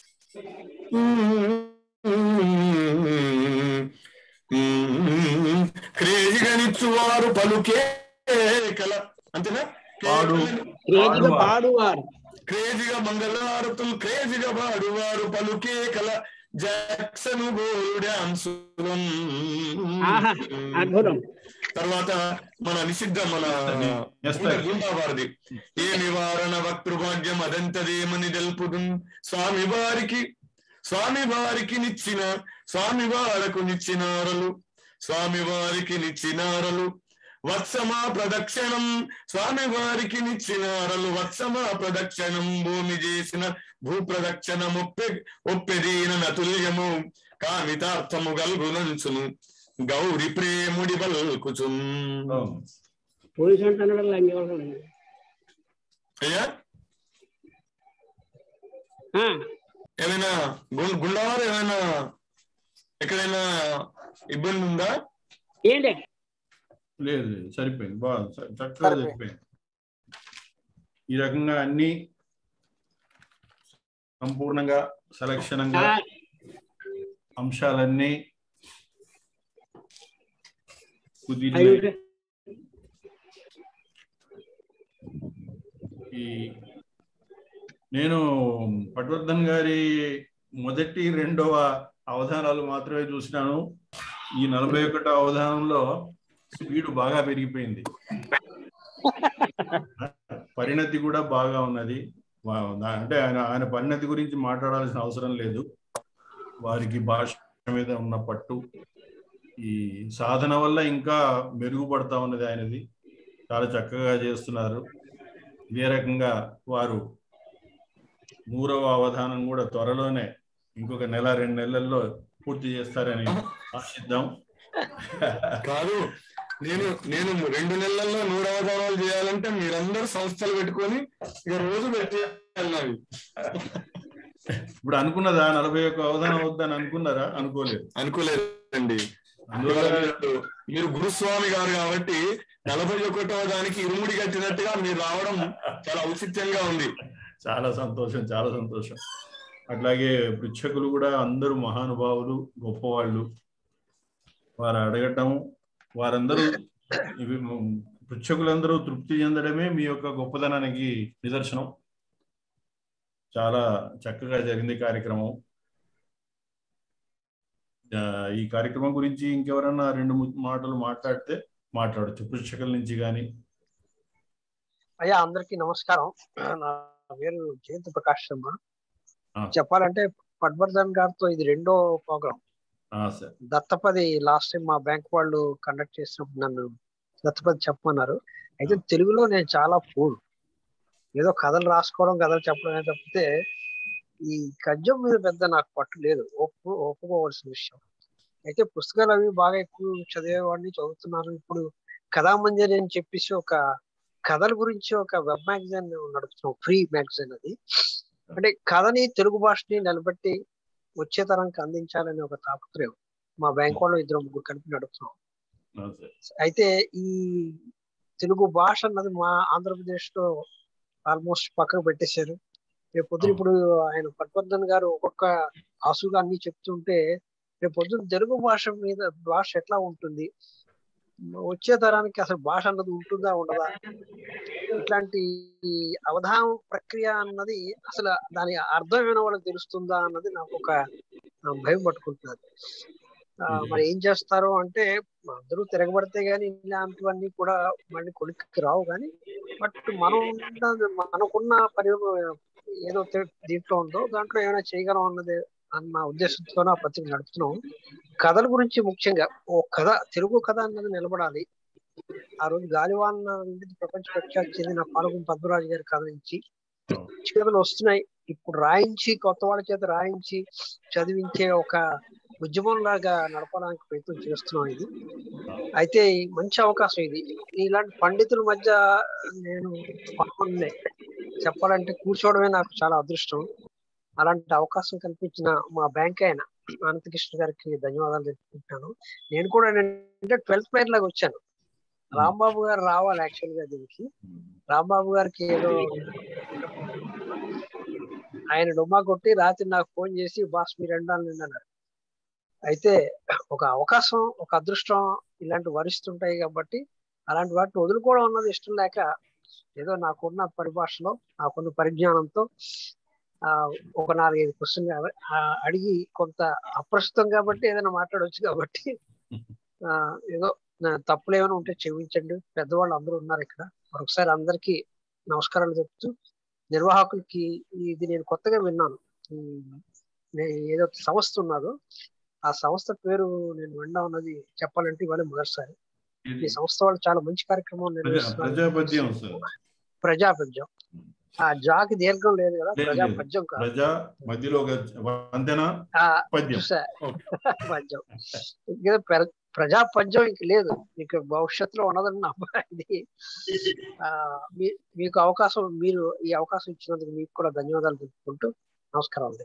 క్రేజిగా నిచ్చువారు పలుకే కల అంతేనా పాడు క్రేజిగా పాడువారు క్రేజిగా మంగళారతులు క్రేజిగా పాడువారు పలుకే కల జాక్సన్ గోల్ డాన్స్ ఆహా, అద్భుతం తర్వాత మన నిషిద్ధ మన గుండా వారిది ఏ నివారణ వక్తృభాగ్యం అదంతదేమని తెలుపుదు స్వామి వారికి స్వామి వారికి నిచ్చిన స్వామి వారకు నిచ్చినారలు స్వామి వారికి నిచ్చినారలు వత్సమా ప్రదక్షిణం స్వామి వారికి నిచ్చినారలు వత్సమా ప్రదక్షిణం భూమి చేసిన భూ ప్రదక్షిణ ఒప్పె ఒప్పెదీన నతుల్యము కామితార్థము గల్గునంచును గౌరి ప్రేముడి బల్కుచున్ పోలీసు అంటున్నాడు లంగేవాళ్ళు అయ్యా ఏమైనా గు- గుండవారు ఏమైనా ఎక్కడైనా ఇబ్బంది ఉందా ఏంటి లేదు లేదు సరిపోయింది బాగుంది చ- చక్కగా సరిపోయింది ఈ రకంగా అన్ని సంపూర్ణంగా సలక్షణంగా అంశాలన్నీ కుదిరినాయి ఈ నేను పట్వర్ధన్ గారి మొదటి రెండవ అవధానాలు మాత్రమే చూసినాను ఈ నలభై ఒకటో అవధానంలో స్పీడ్ బాగా పెరిగిపోయింది పరిణతి కూడా బాగా ఉన్నది వా- దా- అంటే ఆయన ఆయన పరిణతి గురించి మాట్లాడాల్సిన అవసరం లేదు వారికి భాష మీద ఉన్న పట్టు ఈ సాధన వల్ల ఇంకా మెరుగుపడతా ఉన్నది ఆయనది చాలా చక్కగా చేస్తున్నారు ఇదే రకంగా వారు నూరవ అవధానం కూడా త్వరలోనే ఇంకొక నెల రెండు నెలల్లో పూర్తి చేస్తారని ఆశిద్దాం కాదు నేను నేను రెండు నెలల్లో నూరు అవధానాలు చేయాలంటే మీరందరూ సంస్థలు పెట్టుకొని ఇక రోజు పెట్టేయాలి నావి ఇప్పుడు అనుకున్నదా నలభై ఒక్క అవధానం వద్దని అనుకున్నారా అనుకోలేదు అనుకోలేదండి అందువల్ల మీరు- మీరు గురుస్వామి గారు కాబట్టి నలభై ఒకటవ దానికి ఇరుముడి కట్టినట్టుగా మీరు రావడం చాలా ఔచిత్యంగా ఉంది చాలా సంతోషం చాలా సంతోషం అట్లాగే పృచ్ఛకులు కూడా అందరూ మహానుభావులు గొప్పవాళ్ళు వారు అడగటం వారందరూ ఇవి పృచ్ఛకులందరూ తృప్తి చెందడమే మీ యొక్క గొప్పదనానికి నిదర్శనం చాలా చక్కగా జరిగింది కార్యక్రమం ఆ, ఈ కార్యక్రమం గురించి ఇంకెవరన్నా రెండు ము- మాటలు మాట్లాడితే మాట్లాడచ్చు పృచ్ఛకుల నుంచి కానీ అయ్యా అందరికీ నమస్కారం నా పేరు జయంత్ ప్రకాష్ శర్మ ఆ. చెప్పాలంటే పట్వర్ధన్ గారితో ఇది రెండో ప్రోగ్రామ్ సార్ దత్తపది లాస్ట్ టైం మా బ్యాంక్ వాళ్ళు కండక్ట్ చేసినప్పుడు నన్ను దత్తపది చెప్పమన్నారు అయితే తెలుగులో నేను చాలా పూర్ ఏదో కథలు రాసుకోవడం కథలు చెప్పడమే తప్పితే ఈ గద్యం మీద పెద్ద నాకు పట్టు లేదు ఒప్పు ఒప్పుకోవాల్సిన విషయం అయితే పుస్తకాలు అవి బాగా ఎక్కువ చదివేవాడిని చదువుతున్నాను ఇప్పుడు కథామంజరి అని చెప్పేసి ఒక కథల గురించి ఒక వెబ్ మ్యాగజైన్ నడుపుతున్నాం ఫ్రీ మ్యాగజైన్ అది అంటే కథని తెలుగు భాషని నిలబెట్టి వచ్చే తరంకి అందించాలని ఒక తాపత్రయం మా బ్యాంక్ వాళ్ళు ఇద్దరు ముగ్గురు కలిపి నడుపుతున్నాం అయితే ఈ తెలుగు భాష అన్నది మా ఆంధ్రప్రదేశ్ లో ఆల్మోస్ట్ పక్కకు పెట్టేశారు రేపు పొద్దున ఇప్పుడు ఆయన పట్వర్ధన్ గారు ఒక్కొక్క ఆసుగా అన్ని చెప్తుంటే రేపు పొద్దున తెలుగు భాష మీద భాష ఎట్లా ఉంటుంది వచ్చే తరానికి అసలు భాష అన్నది ఉంటుందా ఉండదా ఇట్లాంటి ఈ అవధాన ప్రక్రియ అన్నది అసలు దాని అర్థమైన వాళ్ళకి తెలుస్తుందా అన్నది నాకు ఒక ఆ, భయం పట్టుకుంటున్నది ఆ, మరి ఏం చేస్తారు అంటే అందరూ తిరగబడితే గానీ ఇలాంటివన్నీ కూడా మళ్ళీ కొలిక్కి రావు కానీ బట్ మనం ఉన్న- మనకున్న పరి ఏదో తే- దీంట్లో ఉందో దాంట్లో ఏమైనా చేయగలం అన్నది అన్న ఉద్దేశంతో ఆ పత్రిక నడుపుతున్నాం కథల గురించి ముఖ్యంగా ఓ కథ తెలుగు కథ అన్నది నిలబడాలి ఆ రోజు గాలివాన అనేది ప్రపంచ ప్రఖ్యాతి చెందిన పాలకం పద్మరాజు గారి కథ నుంచి మంచి కథలు వస్తున్నాయి ఇప్పుడు రాయించి కొత్త వాళ్ళ చేత రాయించి చదివించే ఒక ఉద్యమం లాగా నడపడానికి ప్రయత్నం చేస్తున్నాం ఇది అయితే ఈ మంచి అవకాశం ఇది ఇలాంటి పండితుల మధ్య నేను పాల్గొనలే చెప్పాలంటే కూర్చోవడమే నాకు చాలా అదృష్టం అలాంటి అవకాశం కల్పించిన మా బ్యాంక్ ఆయన అనంతకృష్ణ గారికి ధన్యవాదాలు తెలుపుకుంటున్నాను నేను కూడా ఏంటంటే ట్వెల్త్ ప్లేయర్ లాగా వచ్చాను రాంబాబు గారు రావాలి యాక్చువల్ గా దీనికి రాంబాబు గారికి ఏదో ఆయన డొమ్మా కొట్టి రాత్రి నాకు ఫోన్ చేసి బాస్ మీరు ఎండాలని అన్నారు అయితే ఒక అవకాశం ఒక అదృష్టం ఇలాంటి వరిస్తుంటాయి కాబట్టి అలాంటి వాటిని వదులుకోవడం అన్నది ఇష్టం లేక ఏదో నాకున్న పరిభాషలో నాకున్న పరిజ్ఞానంతో ఆ ఒక నాలుగైదు క్వశ్చన్ అడిగి కొంత అప్రస్తుతం కాబట్టి ఏదైనా మాట్లాడవచ్చు కాబట్టి ఆ ఏదో నా తప్పులు ఏమైనా ఉంటే క్షమించండి పెద్దవాళ్ళు అందరూ ఉన్నారు ఇక్కడ మరొకసారి అందరికీ నమస్కారాలు చెప్తూ నిర్వాహకులకి ఇది నేను కొత్తగా విన్నాను ఈ నేను ఏదో సంస్థ ఉన్నదో ఆ సంస్థ పేరు నేను విన్నా ఉన్నది చెప్పాలంటే ఇవాళ మొదటిసారి ఈ సంస్థ వాళ్ళు చాలా మంచి కార్యక్రమం ప్రజా నిర్వహిస్తున్నారు ప్రజాపద్యం సార్ ప్రజాపద్యం ఆ జాకి దీర్ఘం లేదు కదా లేదు, లేదు. ప్రజాపద్యం కాదు ప్రజా మధ్యలో ఒక వంతెన ఆ, పద్యం చూసా పద్యం ఇంకా ప్ర- ప్రజా పద్యం ఇంక లేదు ఇక భవిష్యత్తులో ఉన్నదని నా ఇది ఆ, మీ- మీకు అవకాశం మీరు ఈ అవకాశం ఇచ్చినందుకు మీకు కూడా ధన్యవాదాలు తెలుపుకుంటూ నమస్కారం అండి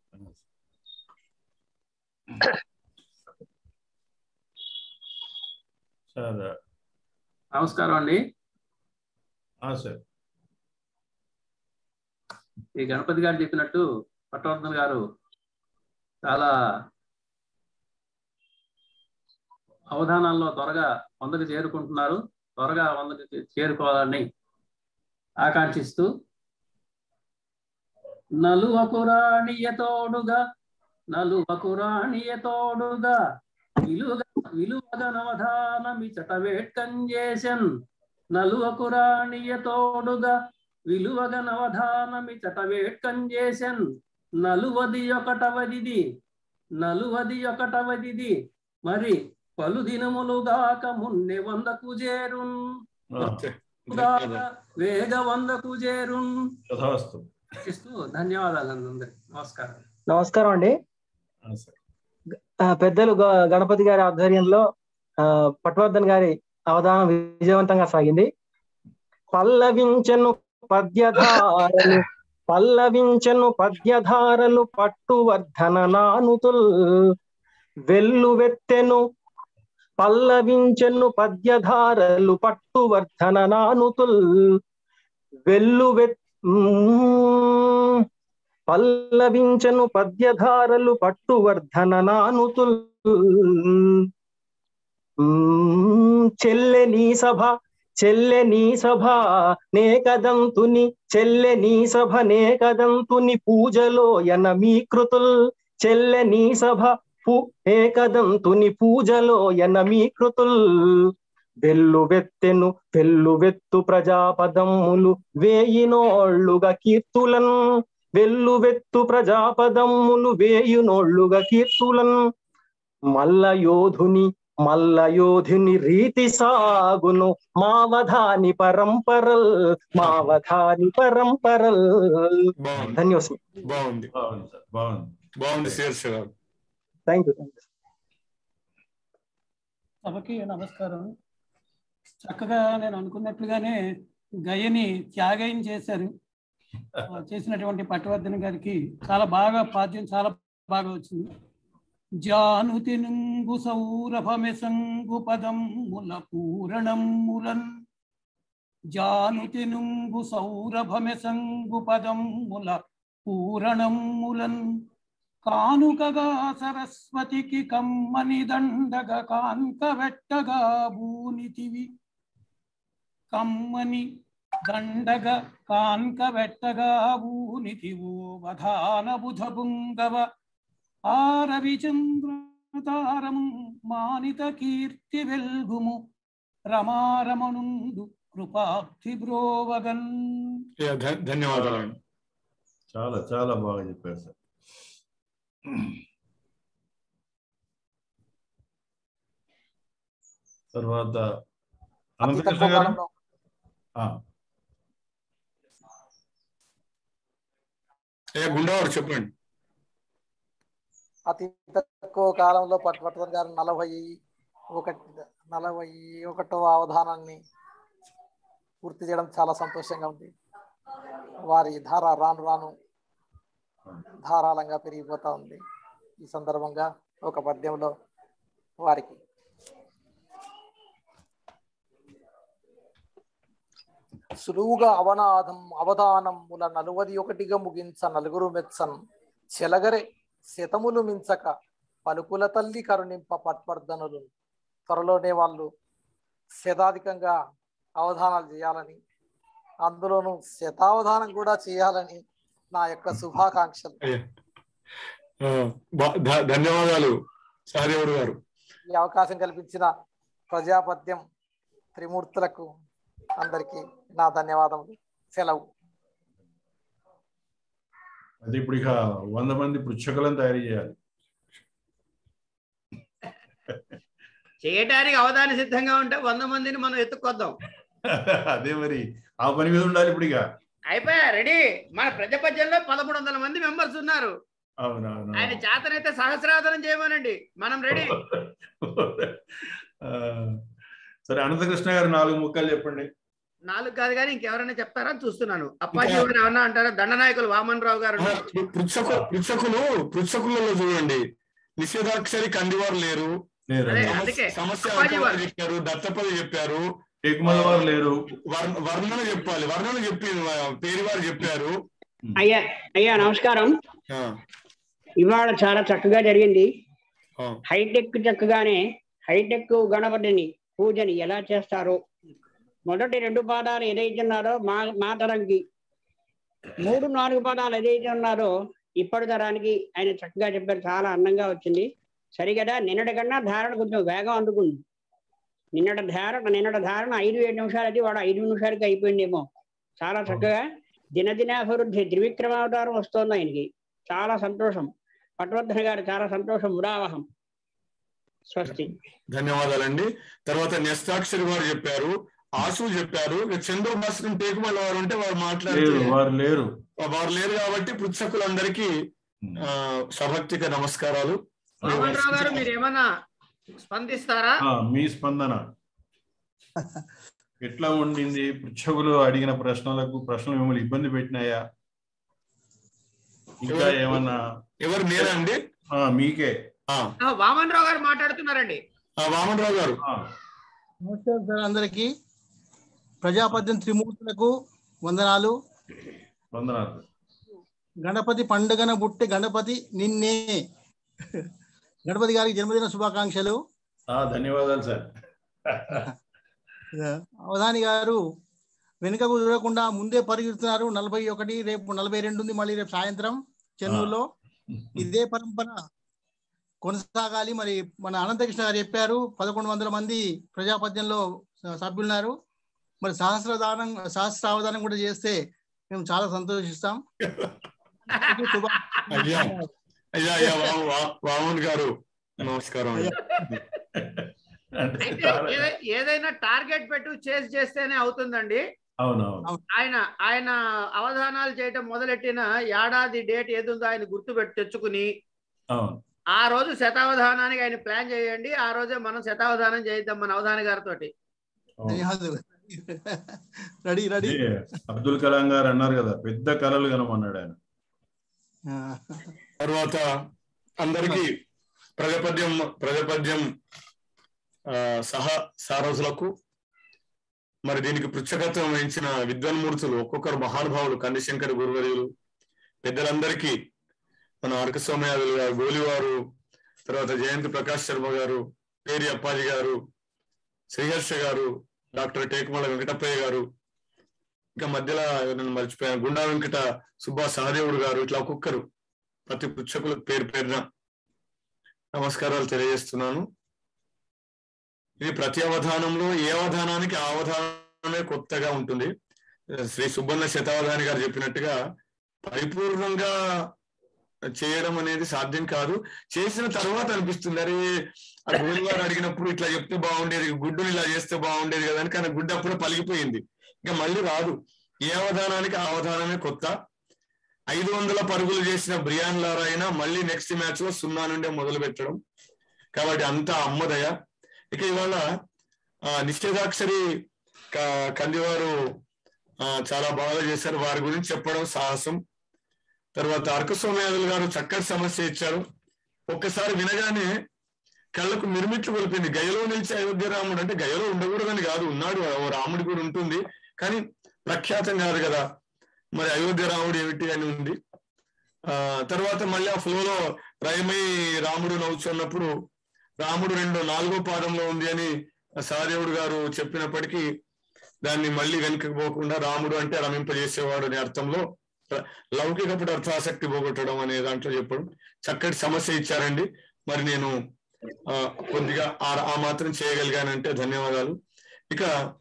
సార్ నమస్కారం అండి ఆ, సార్ ఈ గణపతి గారు చెప్పినట్టు పట్టవర్ధన్ గారు చాలా అవధానాల్లో త్వరగా వందకు చేరుకుంటున్నారు త్వరగా వందకు చే- చేరుకోవాలని ఆకాంక్షిస్తూ నలువకురాణియతోడుగా నలువకురాణియతోడుగా విలుగ విలువగనవధానమి చటవేట్కంజేశన్ నలువకురాణియతోడుగా విలువగనవధానమి చటవేట్కంజేశన్ నలువది ఒకటవదిది నలువది ఒకటవదిది మరి పలు దినములుగాక మున్నె వందకు చేరున్ గాక వేగ వందకు చేరున్ తథాస్తు ఇస్తూ ధన్యవాదాలు అందరికి నమస్కారం నమస్కారం అండి ఆ, పెద్దలు గ- గణపతి గారి ఆధ్వర్యంలో ఆ, పట్వర్ధన్ గారి అవధానం విజయవంతంగా సాగింది పల్లవించను పద్యధారలు పల్లవించను పద్యధారలు పట్టువర్ధన నానుతుల్ వెల్లువెత్తెను పల్లవించెను పద్యధారలు పట్టువర్ధన నానుతుల్ వెల్లువెత్ మ్మ్. పల్లవించను పద్యధారలు పట్టువర్ధన నానుతుల్ మ్మ్. చెల్లె నీ సభ చెల్లె నీ సభ నేకదంతుని చెల్లె నీ సభ నేకదంతుని పూజలో ఎనమీకృతుల్ చెల్లె నీ సభ పు ఏకదంతుని పూజలో ఎనమీకృతుల్ వెల్లువెత్తెను వెల్లువెత్తు ప్రజాపదమ్ములు వేయినోళ్ళుగా కీర్తులన్ వెల్లువెత్తు ప్రజాపదమ్ములు వేయునోళ్ళుగా కీర్తులన్ మల్ల యోధుని మల్ల యోధుని రీతి సాగును మావధాని పరంపరల్ మావధాని పరంపరల్ బాగుంది ధన్యవాదాలు బాగుంది బాగుంది సార్ బాగుంది బాగుంది శీర్ష గారు థ్యాంక్ యూ సభకి నమస్కారం చక్కగా నేను అనుకున్నట్లుగానే గయని త్యాగం చేశారు ఆ, చేసినటువంటి పట్టవర్ధన్ గారికి చాలా బాగా పాద్యం చాలా బాగా వచ్చింది జానుతి నుంగు సౌరభమె సంగు పదం ముల పూరణం ములన్ జానుతి నుంగు సౌరభమె సంగు పదం ముల పూరణం ములన్ కానుకగా సరస్వతికి కమ్మని దండగ కాంక వెట్టగా భూనితివి కమ్మని దండగ కాంక వెట్టగా భూనితివో వధాన బుధ పుంగవ ఆ రవిచంద్రతారము మానిత కీర్తి వెల్గుము రమారమణుండు కృపాబ్ధి బ్రోవగన్ యా, ధ- ధన్యవాదాలు చాలా చాలా బాగా చెప్పారు సార్ తర్వాత అతి అనంతకృష్ణ తక్కువ గారు కాలంలో ఆ, ఏ గుండవారు చెప్పండి అతి తక్కువ కాలంలో పట్వర్ధన్ గారు నలభై ఒకటి నలభై ఒకటో అవధానాన్ని పూర్తి చేయడం చాలా సంతోషంగా ఉంది వారి ధార రాను రాను ధారాళంగా పెరిగిపోతా ఉంది ఈ సందర్భంగా ఒక పద్యంలో వారికి సులువుగా అవనాదం అవధానముల నలువది ఒకటిగా ముగించ నలుగురు మెచ్చన్ చెలగరే శతములు మించక పలుకుల తల్లి కరుణింప పట్వర్ధనులు త్వరలోనే వాళ్ళు శతాధికంగా అవధానాలు చేయాలని అందులోనూ శతావధానం కూడా చేయాలని నా యొక్క శుభాకాంక్షలు అయ్యా. ఆ, బా- ధ- ధన్యవాదాలు సహదేవుడు గారు ఈ అవకాశం కల్పించిన ప్రజాపద్యం త్రిమూర్తులకు అందరికీ నా ధన్యవాదములు సెలవు అది ఇప్పుడు ఇక వంద మంది పృచ్ఛకులను తయారు చేయాలి చేయటానికి అవధాని సిద్ధంగా ఉంటే వంద మందిని మనం ఎత్తుకొద్దాం అదే మరి ఆ పని మీద ఉండాలి ఇప్పుడు ఇక అయిపోయా రెడీ మన ప్రజపద్యంలో పదమూడు వందల మంది మెంబర్స్ ఉన్నారు అవునవును ఆయన చేతనైతే సహస్రావధానం చేయమనండి మనం రెడీ ఆ, సరే అనంతకృష్ణ గారు నాలుగు ముక్కలు చెప్పండి నాలుగు కాదు కానీ ఇంకెవరైనా చెప్తారా అని చూస్తున్నాను అప్పాజీ గారు ఏమన్నా అంటారా దండనాయకులు వామన్ రావు గారు ఉన్నారు. పృచ్ఛకు పృచ్ఛకులు పృచ్ఛకులలో చూడండి నిషేధాక్షరి కందివారు లేరు లేరు అదే, సమస్య- అందుకే. సమస్య అప్పాజీ అంకవారు వారు. చెప్పారు దత్తపది చెప్పారు టేకుమల వారు లేరు వర్ణ- వర్ణన చెప్పాలి వర్ణన చెప్పి పేరు వారు చెప్పారు అయ్యా అయ్యా నమస్కారం ఆ, ఇవాళ చాలా చక్కగా జరిగింది ఆ. హైటెక్ చక్కగానే హైటెక్ గణపతిని పూజని ఎలా చేస్తారో మొదటి రెండు పాదాలు ఏదైతే ఉన్నారో మా మా తరంకి మూడు నాలుగు పాదాలు ఏదైతే ఉన్నారో ఇప్పటి తరానికి ఆయన చక్కగా చెప్పారు చాలా అందంగా వచ్చింది సరిగదా నిన్నటి కన్నా ధారణ కొంచెం వేగం అందుకుంది నిన్నటి ధారణ నిన్నటి ధారణ ఐదు ఏడు నిమిషాలది వాడు ఐదు నిమిషాలకి అయిపోయిందేమో చాలా చక్కగా దినదినాభివృద్ధి త్రివిక్రమావతారం వస్తోంది ఆయనకి చాలా సంతోషం పట్వర్ధన గారు చాలా సంతోషం ఉదావహం స్వస్తి ధన్యవాదాలండి తర్వాత నెస్తాక్షరి వారు చెప్పారు ఆసు చెప్పారు ఇక చంద్రభాస్కరం టేకుమల వారు ఉంటే వారు లేరు మాట్లాడితే వారు లేరు వారు లేరు కాబట్టి పృచ్ఛకులందరికీ ఆ, సభక్తిక నమస్కారాలు వామన్ రావు గారు మీరు ఏమన్నా స్పందిస్తారా ఆ, మీ స్పందన ఎట్లా ఉండింది పృచ్ఛకులు అడిగిన ప్రశ్నలకు ప్రశ్నలు మిమ్మల్ని ఇబ్బంది పెట్టినాయా ఇంకా ఏమన్నా ఎవరు నేనా అండి ఆ, మీకే ఆ, ఆ, వామన్ రావు గారు మాట్లాడుతున్నారండి ఆ, వామన్ రావు గారు ఆ, నమస్కారం సార్ అందరికి ప్రజాపద్యం త్రిమూర్తులకు వందనాలు వందనాలు గణపతి పండుగన బుట్టి గణపతి నిన్నే గణపతి గారికి జన్మదిన శుభాకాంక్షలు ఆ, ధన్యవాదాలు సార్ అవధాని గారు వెనుకకు చూడకుండా ముందే పరిగెడుతున్నారు నలభై ఒకటి రేపు నలభై రెండు ఉంది మళ్ళీ రేపు సాయంత్రం చెన్నూరులో ఇదే పరంపర కొనసాగాలి మరి మన అనంతకృష్ణ గారు చెప్పారు పదకొండు వందల మంది ప్రజాపద్యంలో స- సభ్యులున్నారు మరి సహస్రదానం సహస్రావధానం కూడా చేస్తే మేము చాలా సంతోషిస్తాం శుభా- అయ్యా అయ్యా అయ్యా వా- వా- వామన్ గారు నమస్కారం అండి అంటే అయితే చాలా- ఏ- ఏదైనా టార్గెట్ పెట్టు చేసి చేస్తేనే అవుతుందండి అవునవును ఆయన ఆయన అవధానాలు చేయటం మొదలెట్టిన ఏడాది డేట్ ఏది ఉందో ఆయన గుర్తు పెట్టి తెచ్చుకుని అవును ఆ రోజు శతావధానానికి ఆయన ప్లాన్ చేయండి ఆ రోజే మనం శతావధానం చేద్దాం మన అవధాన గారితో అవును. ధన్యవాదాలు రెడీ రెడీ అదే అబ్దుల్ కలాం గారు అన్నారు కదా పెద్ద కళలు కనమన్నాడు ఆయన తర్వాత అందరికీ ప్రజపద్యం ప్రజపద్యం ఆ, సహ సారథులకు మరి దీనికి పృచ్ఛకత్వం వహించిన విద్వాన్మూర్తులు ఒక్కొక్కరు మహానుభావులు కందిశంకర గురువర్యులు పెద్దలందరికీ మన అరక సోమయాదులు గారు గోలివారు తర్వాత జయంతి ప్రకాష్ శర్మ గారు పేరి అప్పాజీ గారు శ్రీహర్ష గారు డాక్టర్ టేకుమల వెంకటప్పయ్య గారు ఇంకా మధ్యలో నేను మర్చిపోయాను గుండా వెంకట సుబ్బా సహదేవుడు గారు ఇట్లా ఒక్కొక్కరు ప్రతి పుచ్చకులకు పేరు పేరున నమస్కారాలు తెలియజేస్తున్నాను ఇది ప్రతి అవధానంలో ఏ అవధానానికి ఆ అవధానమే కొత్తగా ఉంటుంది శ్రీ సుబ్బన్న శతావధాని గారు చెప్పినట్టుగా పరిపూర్ణంగా చేయడం అనేది సాధ్యం కాదు చేసిన తర్వాత అనిపిస్తుంది అరే ఆ గోలి గారు అడిగినప్పుడు ఇట్లా చెప్తే బాగుండేది గుడ్డుని ఇలా చేస్తే బాగుండేది కదా అని కానీ గుడ్డు అప్పుడు పలిగిపోయింది ఇంకా మళ్ళీ రాదు ఏ అవధానానికి ఆ అవధానమే కొత్త ఐదు వందల పరుగులు చేసిన బ్రియాన్ లారా అయినా మళ్ళీ నెక్స్ట్ మ్యాచ్ లో సున్నా నుండే మొదలు పెట్టడం కాబట్టి అంతా అమ్మదయ ఇక ఇవాళ ఆ, నిషేధాక్షరి క- కందివారు ఆ, చాలా బాగా చేశారు వారి గురించి చెప్పడం సాహసం తర్వాత అర్కసోమయాదులు గారు చక్కటి సమస్య ఇచ్చారు ఒక్కసారి వినగానే కళ్ళకు మిరుమిట్లు కొలిపింది గయలో నిలిచి అయోధ్య రాముడు అంటే గయలో ఉండకూడదని కాదు ఉన్నాడు ఓ రాముడి కూడా ఉంటుంది కానీ ప్రఖ్యాతం కాదు కదా మరి అయోధ్య రాముడు ఏమిటి అని ఉంది ఆ తర్వాత మళ్ళీ ఆ ఫ్లోలో రయమై రాముడు నవ్వుతున్నప్పుడు రాముడు రెండు నాలుగో పాదంలో ఉంది అని సహదేవుడు గారు చెప్పినప్పటికీ దాన్ని మళ్ళీ వెనుకకు పోకుండా రాముడు అంటే రమింపజేసేవాడు అనే అర్థంలో ర- లౌకికప్పుడు అర్థాసక్తి పోగొట్టడం అనే దాంట్లో చెప్పడం చక్కటి సమస్య ఇచ్చారండి మరి నేను ఆ, కొద్దిగా ఆ ఆ మాత్రం చేయగలిగానంటే ధన్యవాదాలు ఇక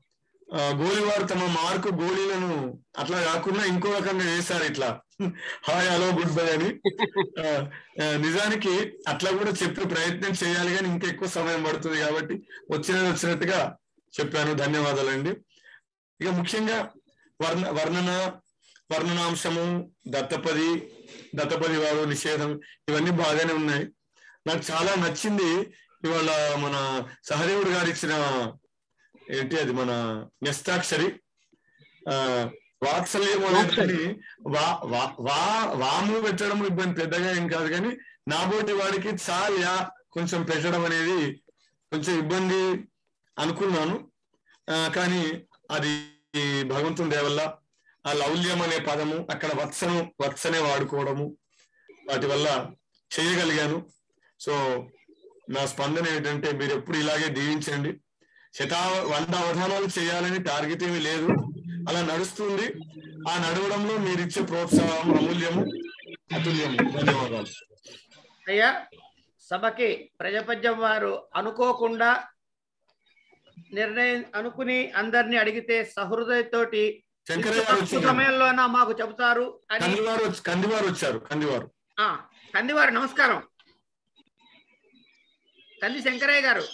ఆ, గోలివారు తమ మార్కు గోళీలను అట్లా కాకుండా ఇంకో రకంగా వేశారు ఇట్లా హాయ్ హలో గుడ్ బై అని ఆ, ఆ, నిజానికి అట్లా కూడా చెప్పే ప్రయత్నం చేయాలి కానీ ఇంకా ఎక్కువ సమయం పడుతుంది కాబట్టి వచ్చినది వచ్చినట్టుగా చెప్పాను ధన్యవాదాలండి ఇక ముఖ్యంగా వర్ణ వర్ణన వర్ణనాంశము దత్తపది దత్తపది వారు నిషేధం ఇవన్నీ బాగానే ఉన్నాయి నాకు చాలా నచ్చింది ఇవాళ మన సహదేవుడు గారు ఇచ్చిన ఏంటి అది మన నెస్తాక్షరి ఆ వాత్సల్యం అనేది వా వా వా- వాము పెట్టడం ఇబ్బంది పెద్దగా ఏం కాదు కానీ నాబోటి వాడికి చాలు కొంచెం పెట్టడం అనేది కొంచెం ఇబ్బంది అనుకున్నాను ఆ, కానీ అది భగవంతుని దేవల్ల ఆ లౌల్యం అనే పదము అక్కడ వత్సను వత్సనే వాడుకోవడము వాటి వల్ల చేయగలిగాను సో నా స్పందన ఏంటంటే మీరు ఎప్పుడు ఇలాగే దీవించండి శతా వంద అవధానాలు చేయాలని టార్గెట్ ఏమీ లేదు అలా నడుస్తుంది ఆ నడవడంలో మీరు ఇచ్చే ప్రోత్సాహం అమూల్యము అతుల్యము ధన్యవాదాలు అయ్యా సభకి ప్రజాపద్యం వారు అనుకోకుండా నిర్ణయం అనుకుని అందరిని అడిగితే సహృదయతోటి శంకరయ్య ఇంత గారు తక్కువ వచ్చారు. సమయంలోనా మాకు చెబుతారు అని కందివారు వచ్చి- కందివారు వచ్చారు కందివారు ఆ, కందివారు నమస్కారం కంది శంకరయ్య గారు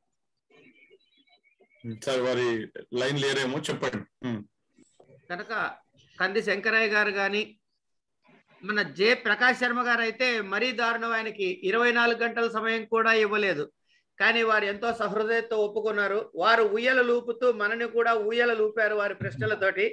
సార్ వారి లైన్ లేరేమో చెప్పండి ఉమ్. కనుక కంది శంకరయ్య గారు కానీ మన జె ప్రకాష్ శర్మ గారు అయితే మరీ దారుణం ఆయనకి ఇరవై నాలుగు గంటల సమయం కూడా ఇవ్వలేదు కానీ వారు ఎంతో సహృదయతో ఒప్పుకున్నారు వారు ఊయల లూపుతూ మనని కూడా ఊయల లూపారు వారి ప్రశ్నలతోటి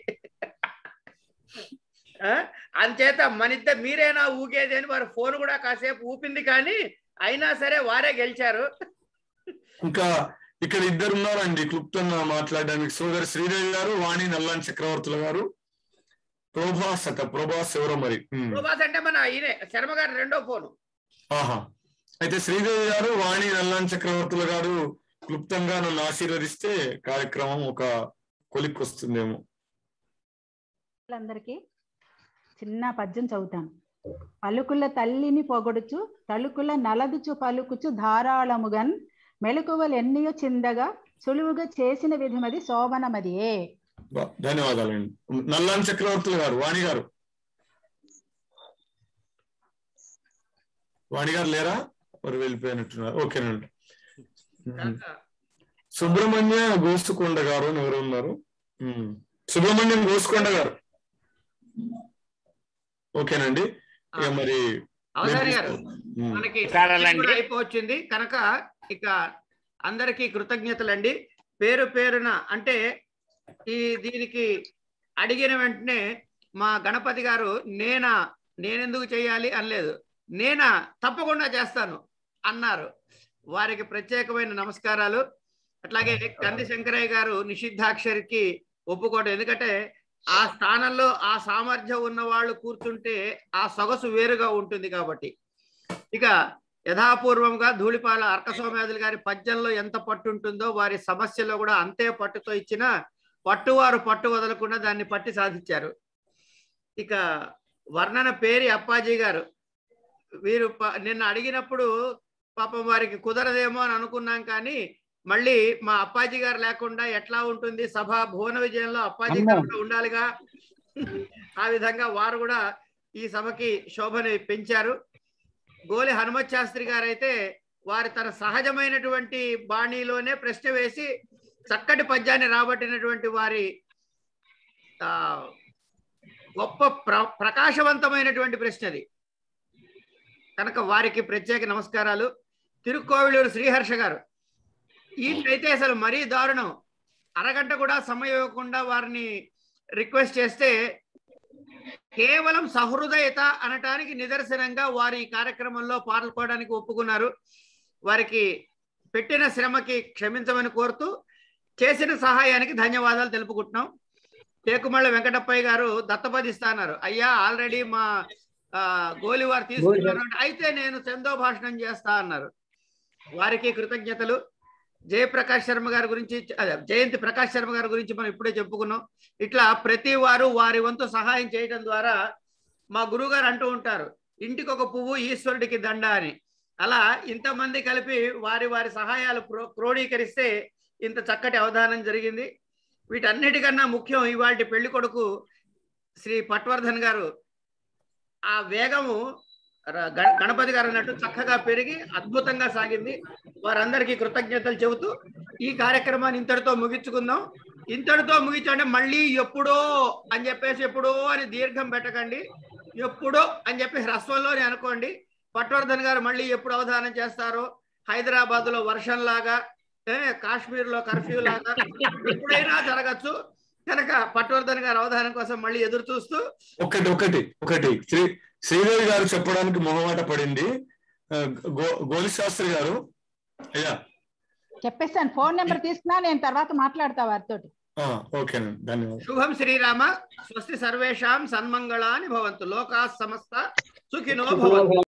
ఆ? అంచేత మనిద్ద మీరేనా ఊగేది అని వారు ఫోన్ కూడా కాసేపు ఊపింది కానీ అయినా సరే వారే గెలిచారు ఇంకా ఇక్కడ ఇద్దరు ఉన్నారండి క్లుప్తంగా మాట్లాడడానికి సోదరి శ్రీదేవి గారు వాణి నల్లాన్ చక్రవర్తుల గారు ప్రోభాస్ అట ప్రోభాస్ ఎవరో మరి ఉమ్. సుభాష్ అంటే మన ఈయనే శర్మ గారు రెండో ఫోను ఆహా అయితే శ్రీదేవి గారు వాణి నల్లాన్ చక్రవర్తుల గారు క్లుప్తంగా నన్ను ఆశీర్వదిస్తే కార్యక్రమం ఒక కొలిక్కి వస్తుందేమో అందరికీ చిన్న పద్యం చదువుతాను పలుకుల తల్లిని పొగడుచు తలుకుల నలదుచు పలుకుచు ధారాళముగన్ మెలకువలు ఎన్నియో చిందగా సులువుగా చేసిన విధమది శోభనమదియే బా- ధన్యవాదాలండి నల్లాన్ చక్రవర్తుల గారు వాణి గారు వాణి గారు లేరా మరి వెళ్ళిపోయినట్టున్నారు ఓకేనండి ఉమ్. సుబ్రహ్మణ్య గోసుకొండ గారు అని ఎవరు ఉన్నారు ఉమ్. సుబ్రహ్మణ్యం గోసుకొండ గారు ఓకేనండి ఇక మరి అవధాని గారు ఉమ్. మనకి చాలాలండి. కూడా అయిపోవచ్చింది కనుక ఇక అందరికీ కృతజ్ఞతలండి పేరు పేరున అంటే ఈ దీనికి అడిగిన వెంటనే మా గణపతి గారు నేనా నేనెందుకు చేయాలి అనలేదు నేనా తప్పకుండా చేస్తాను అన్నారు వారికి ప్రత్యేకమైన నమస్కారాలు అట్లాగే కంది శంకరయ్య గారు నిషిద్ధాక్షరికి ఒప్పుకోవడం ఎందుకంటే ఆ స్థానంలో ఆ సామర్థ్యం ఉన్న వాళ్ళు కూర్చుంటే ఆ సొగసు వేరుగా ఉంటుంది కాబట్టి ఇక యథాపూర్వంగా ధూళిపాల అర్కసోమయాదులు గారి పద్యంలో ఎంత పట్టు ఉంటుందో వారి సమస్యలో కూడా అంతే పట్టుతో ఇచ్చిన పట్టువారు పట్టు వదలకుండా దాన్ని పట్టి సాధించారు ఇక వర్ణన పేరి అప్పాజీ గారు వీరు ప- నిన్న అడిగినప్పుడు పాపం వారికి కుదరదేమో అని అనుకున్నాం కానీ మళ్ళీ మా అప్పాజీ గారు లేకుండా ఎట్లా ఉంటుంది సభ భువన విజయంలో అప్పాజీ గారు కూడా ఉండాలిగా ఆ విధంగా వారు కూడా ఈ సభకి శోభని పెంచారు గోలి హనుమత్ శాస్త్రి గారు అయితే వారి తన సహజమైనటువంటి బాణీలోనే ప్రశ్న వేసి చక్కటి పద్యాన్ని రాబట్టినటువంటి వారి ఆ గొప్ప ప్ర ప్రకాశవంతమైనటువంటి ప్రశ్న అది కనుక వారికి ప్రత్యేక నమస్కారాలు తిరుక్కోవిలూరు శ్రీహర్ష గారు ఈయనైతే అసలు మరీ దారుణం అరగంట కూడా సమయం ఇవ్వకుండా వారిని రిక్వెస్ట్ చేస్తే కేవలం సహృదయత అనటానికి నిదర్శనంగా వారు ఈ కార్యక్రమంలో పాల్గొనడానికి ఒప్పుకున్నారు వారికి పెట్టిన శ్రమకి క్షమించమని కోరుతూ చేసిన సహాయానికి ధన్యవాదాలు తెలుపుకుంటున్నాం టేకుమళ్ళ వెంకటప్పయ్య గారు దత్తపదిస్తా అన్నారు అయ్యా ఆల్రెడీ మా ఆ, గోలివారు తీసుకున్నారు అంటే, అయితే నేను చందో భాషణం చేస్తా అన్నారు వారికి కృతజ్ఞతలు జయప్రకాష్ శర్మ గారి గురించి అదే జయంతి ప్రకాష్ శర్మ గారి గురించి మనం ఇప్పుడే చెప్పుకున్నాం ఇట్లా ప్రతి వారు వారి వంతు సహాయం చేయడం ద్వారా మా గురువు గారు అంటూ ఉంటారు ఇంటికి ఒక పువ్వు ఈశ్వరుడికి దండ అని అలా ఇంతమంది కలిపి వారి వారి సహాయాలు క్రో క్రోడీకరిస్తే ఇంత చక్కటి అవధానం జరిగింది వీటన్నిటికన్నా ముఖ్యం ఇవాటి పెళ్లి కొడుకు శ్రీ పట్వర్ధన్ గారు ఆ వేగము ర- గణ- గణపతి గారు అన్నట్టు చక్కగా పెరిగి అద్భుతంగా సాగింది వారందరికీ కృతజ్ఞతలు చెబుతూ ఈ కార్యక్రమాన్ని ఇంతటితో ముగించుకుందాం ఇంతటితో ముగించండి మళ్ళీ ఎప్పుడో అని చెప్పేసి ఎప్పుడో అని దీర్ఘం పెట్టకండి ఎప్పుడో అని చెప్పి హ్రస్వంలోనే అనుకోండి పట్వర్ధన్ గారు మళ్ళీ ఎప్పుడు అవధానం చేస్తారో హైదరాబాద్ లో వర్షంలాగా ఏ, కాశ్మీర్ లో కర్ఫ్యూ లాగా ఎప్పుడైనా జరగచ్చు కనుక పట్వర్ధన్ గారు అవధానం కోసం మళ్ళీ ఎదురు చూస్తూ ఒకటి ఒకటి ఒకటి శ్రీ శ్రీదేవి గారు చెప్పడానికి మొహమాట పడింది ఆ, గో గోలి శాస్త్రి గారు అయ్యా చెప్పేస్తాను ఫోన్ నెంబర్ తీసుకున్నా నేను తర్వాత మాట్లాడతా వారితోటి ఆ, ఓకేనండి ధన్యవాదాలు శుభం శ్రీరామ స్వస్తి సర్వేషాం సన్మంగళాని భవంతు లోకా సమస్త సుఖినో భవంతు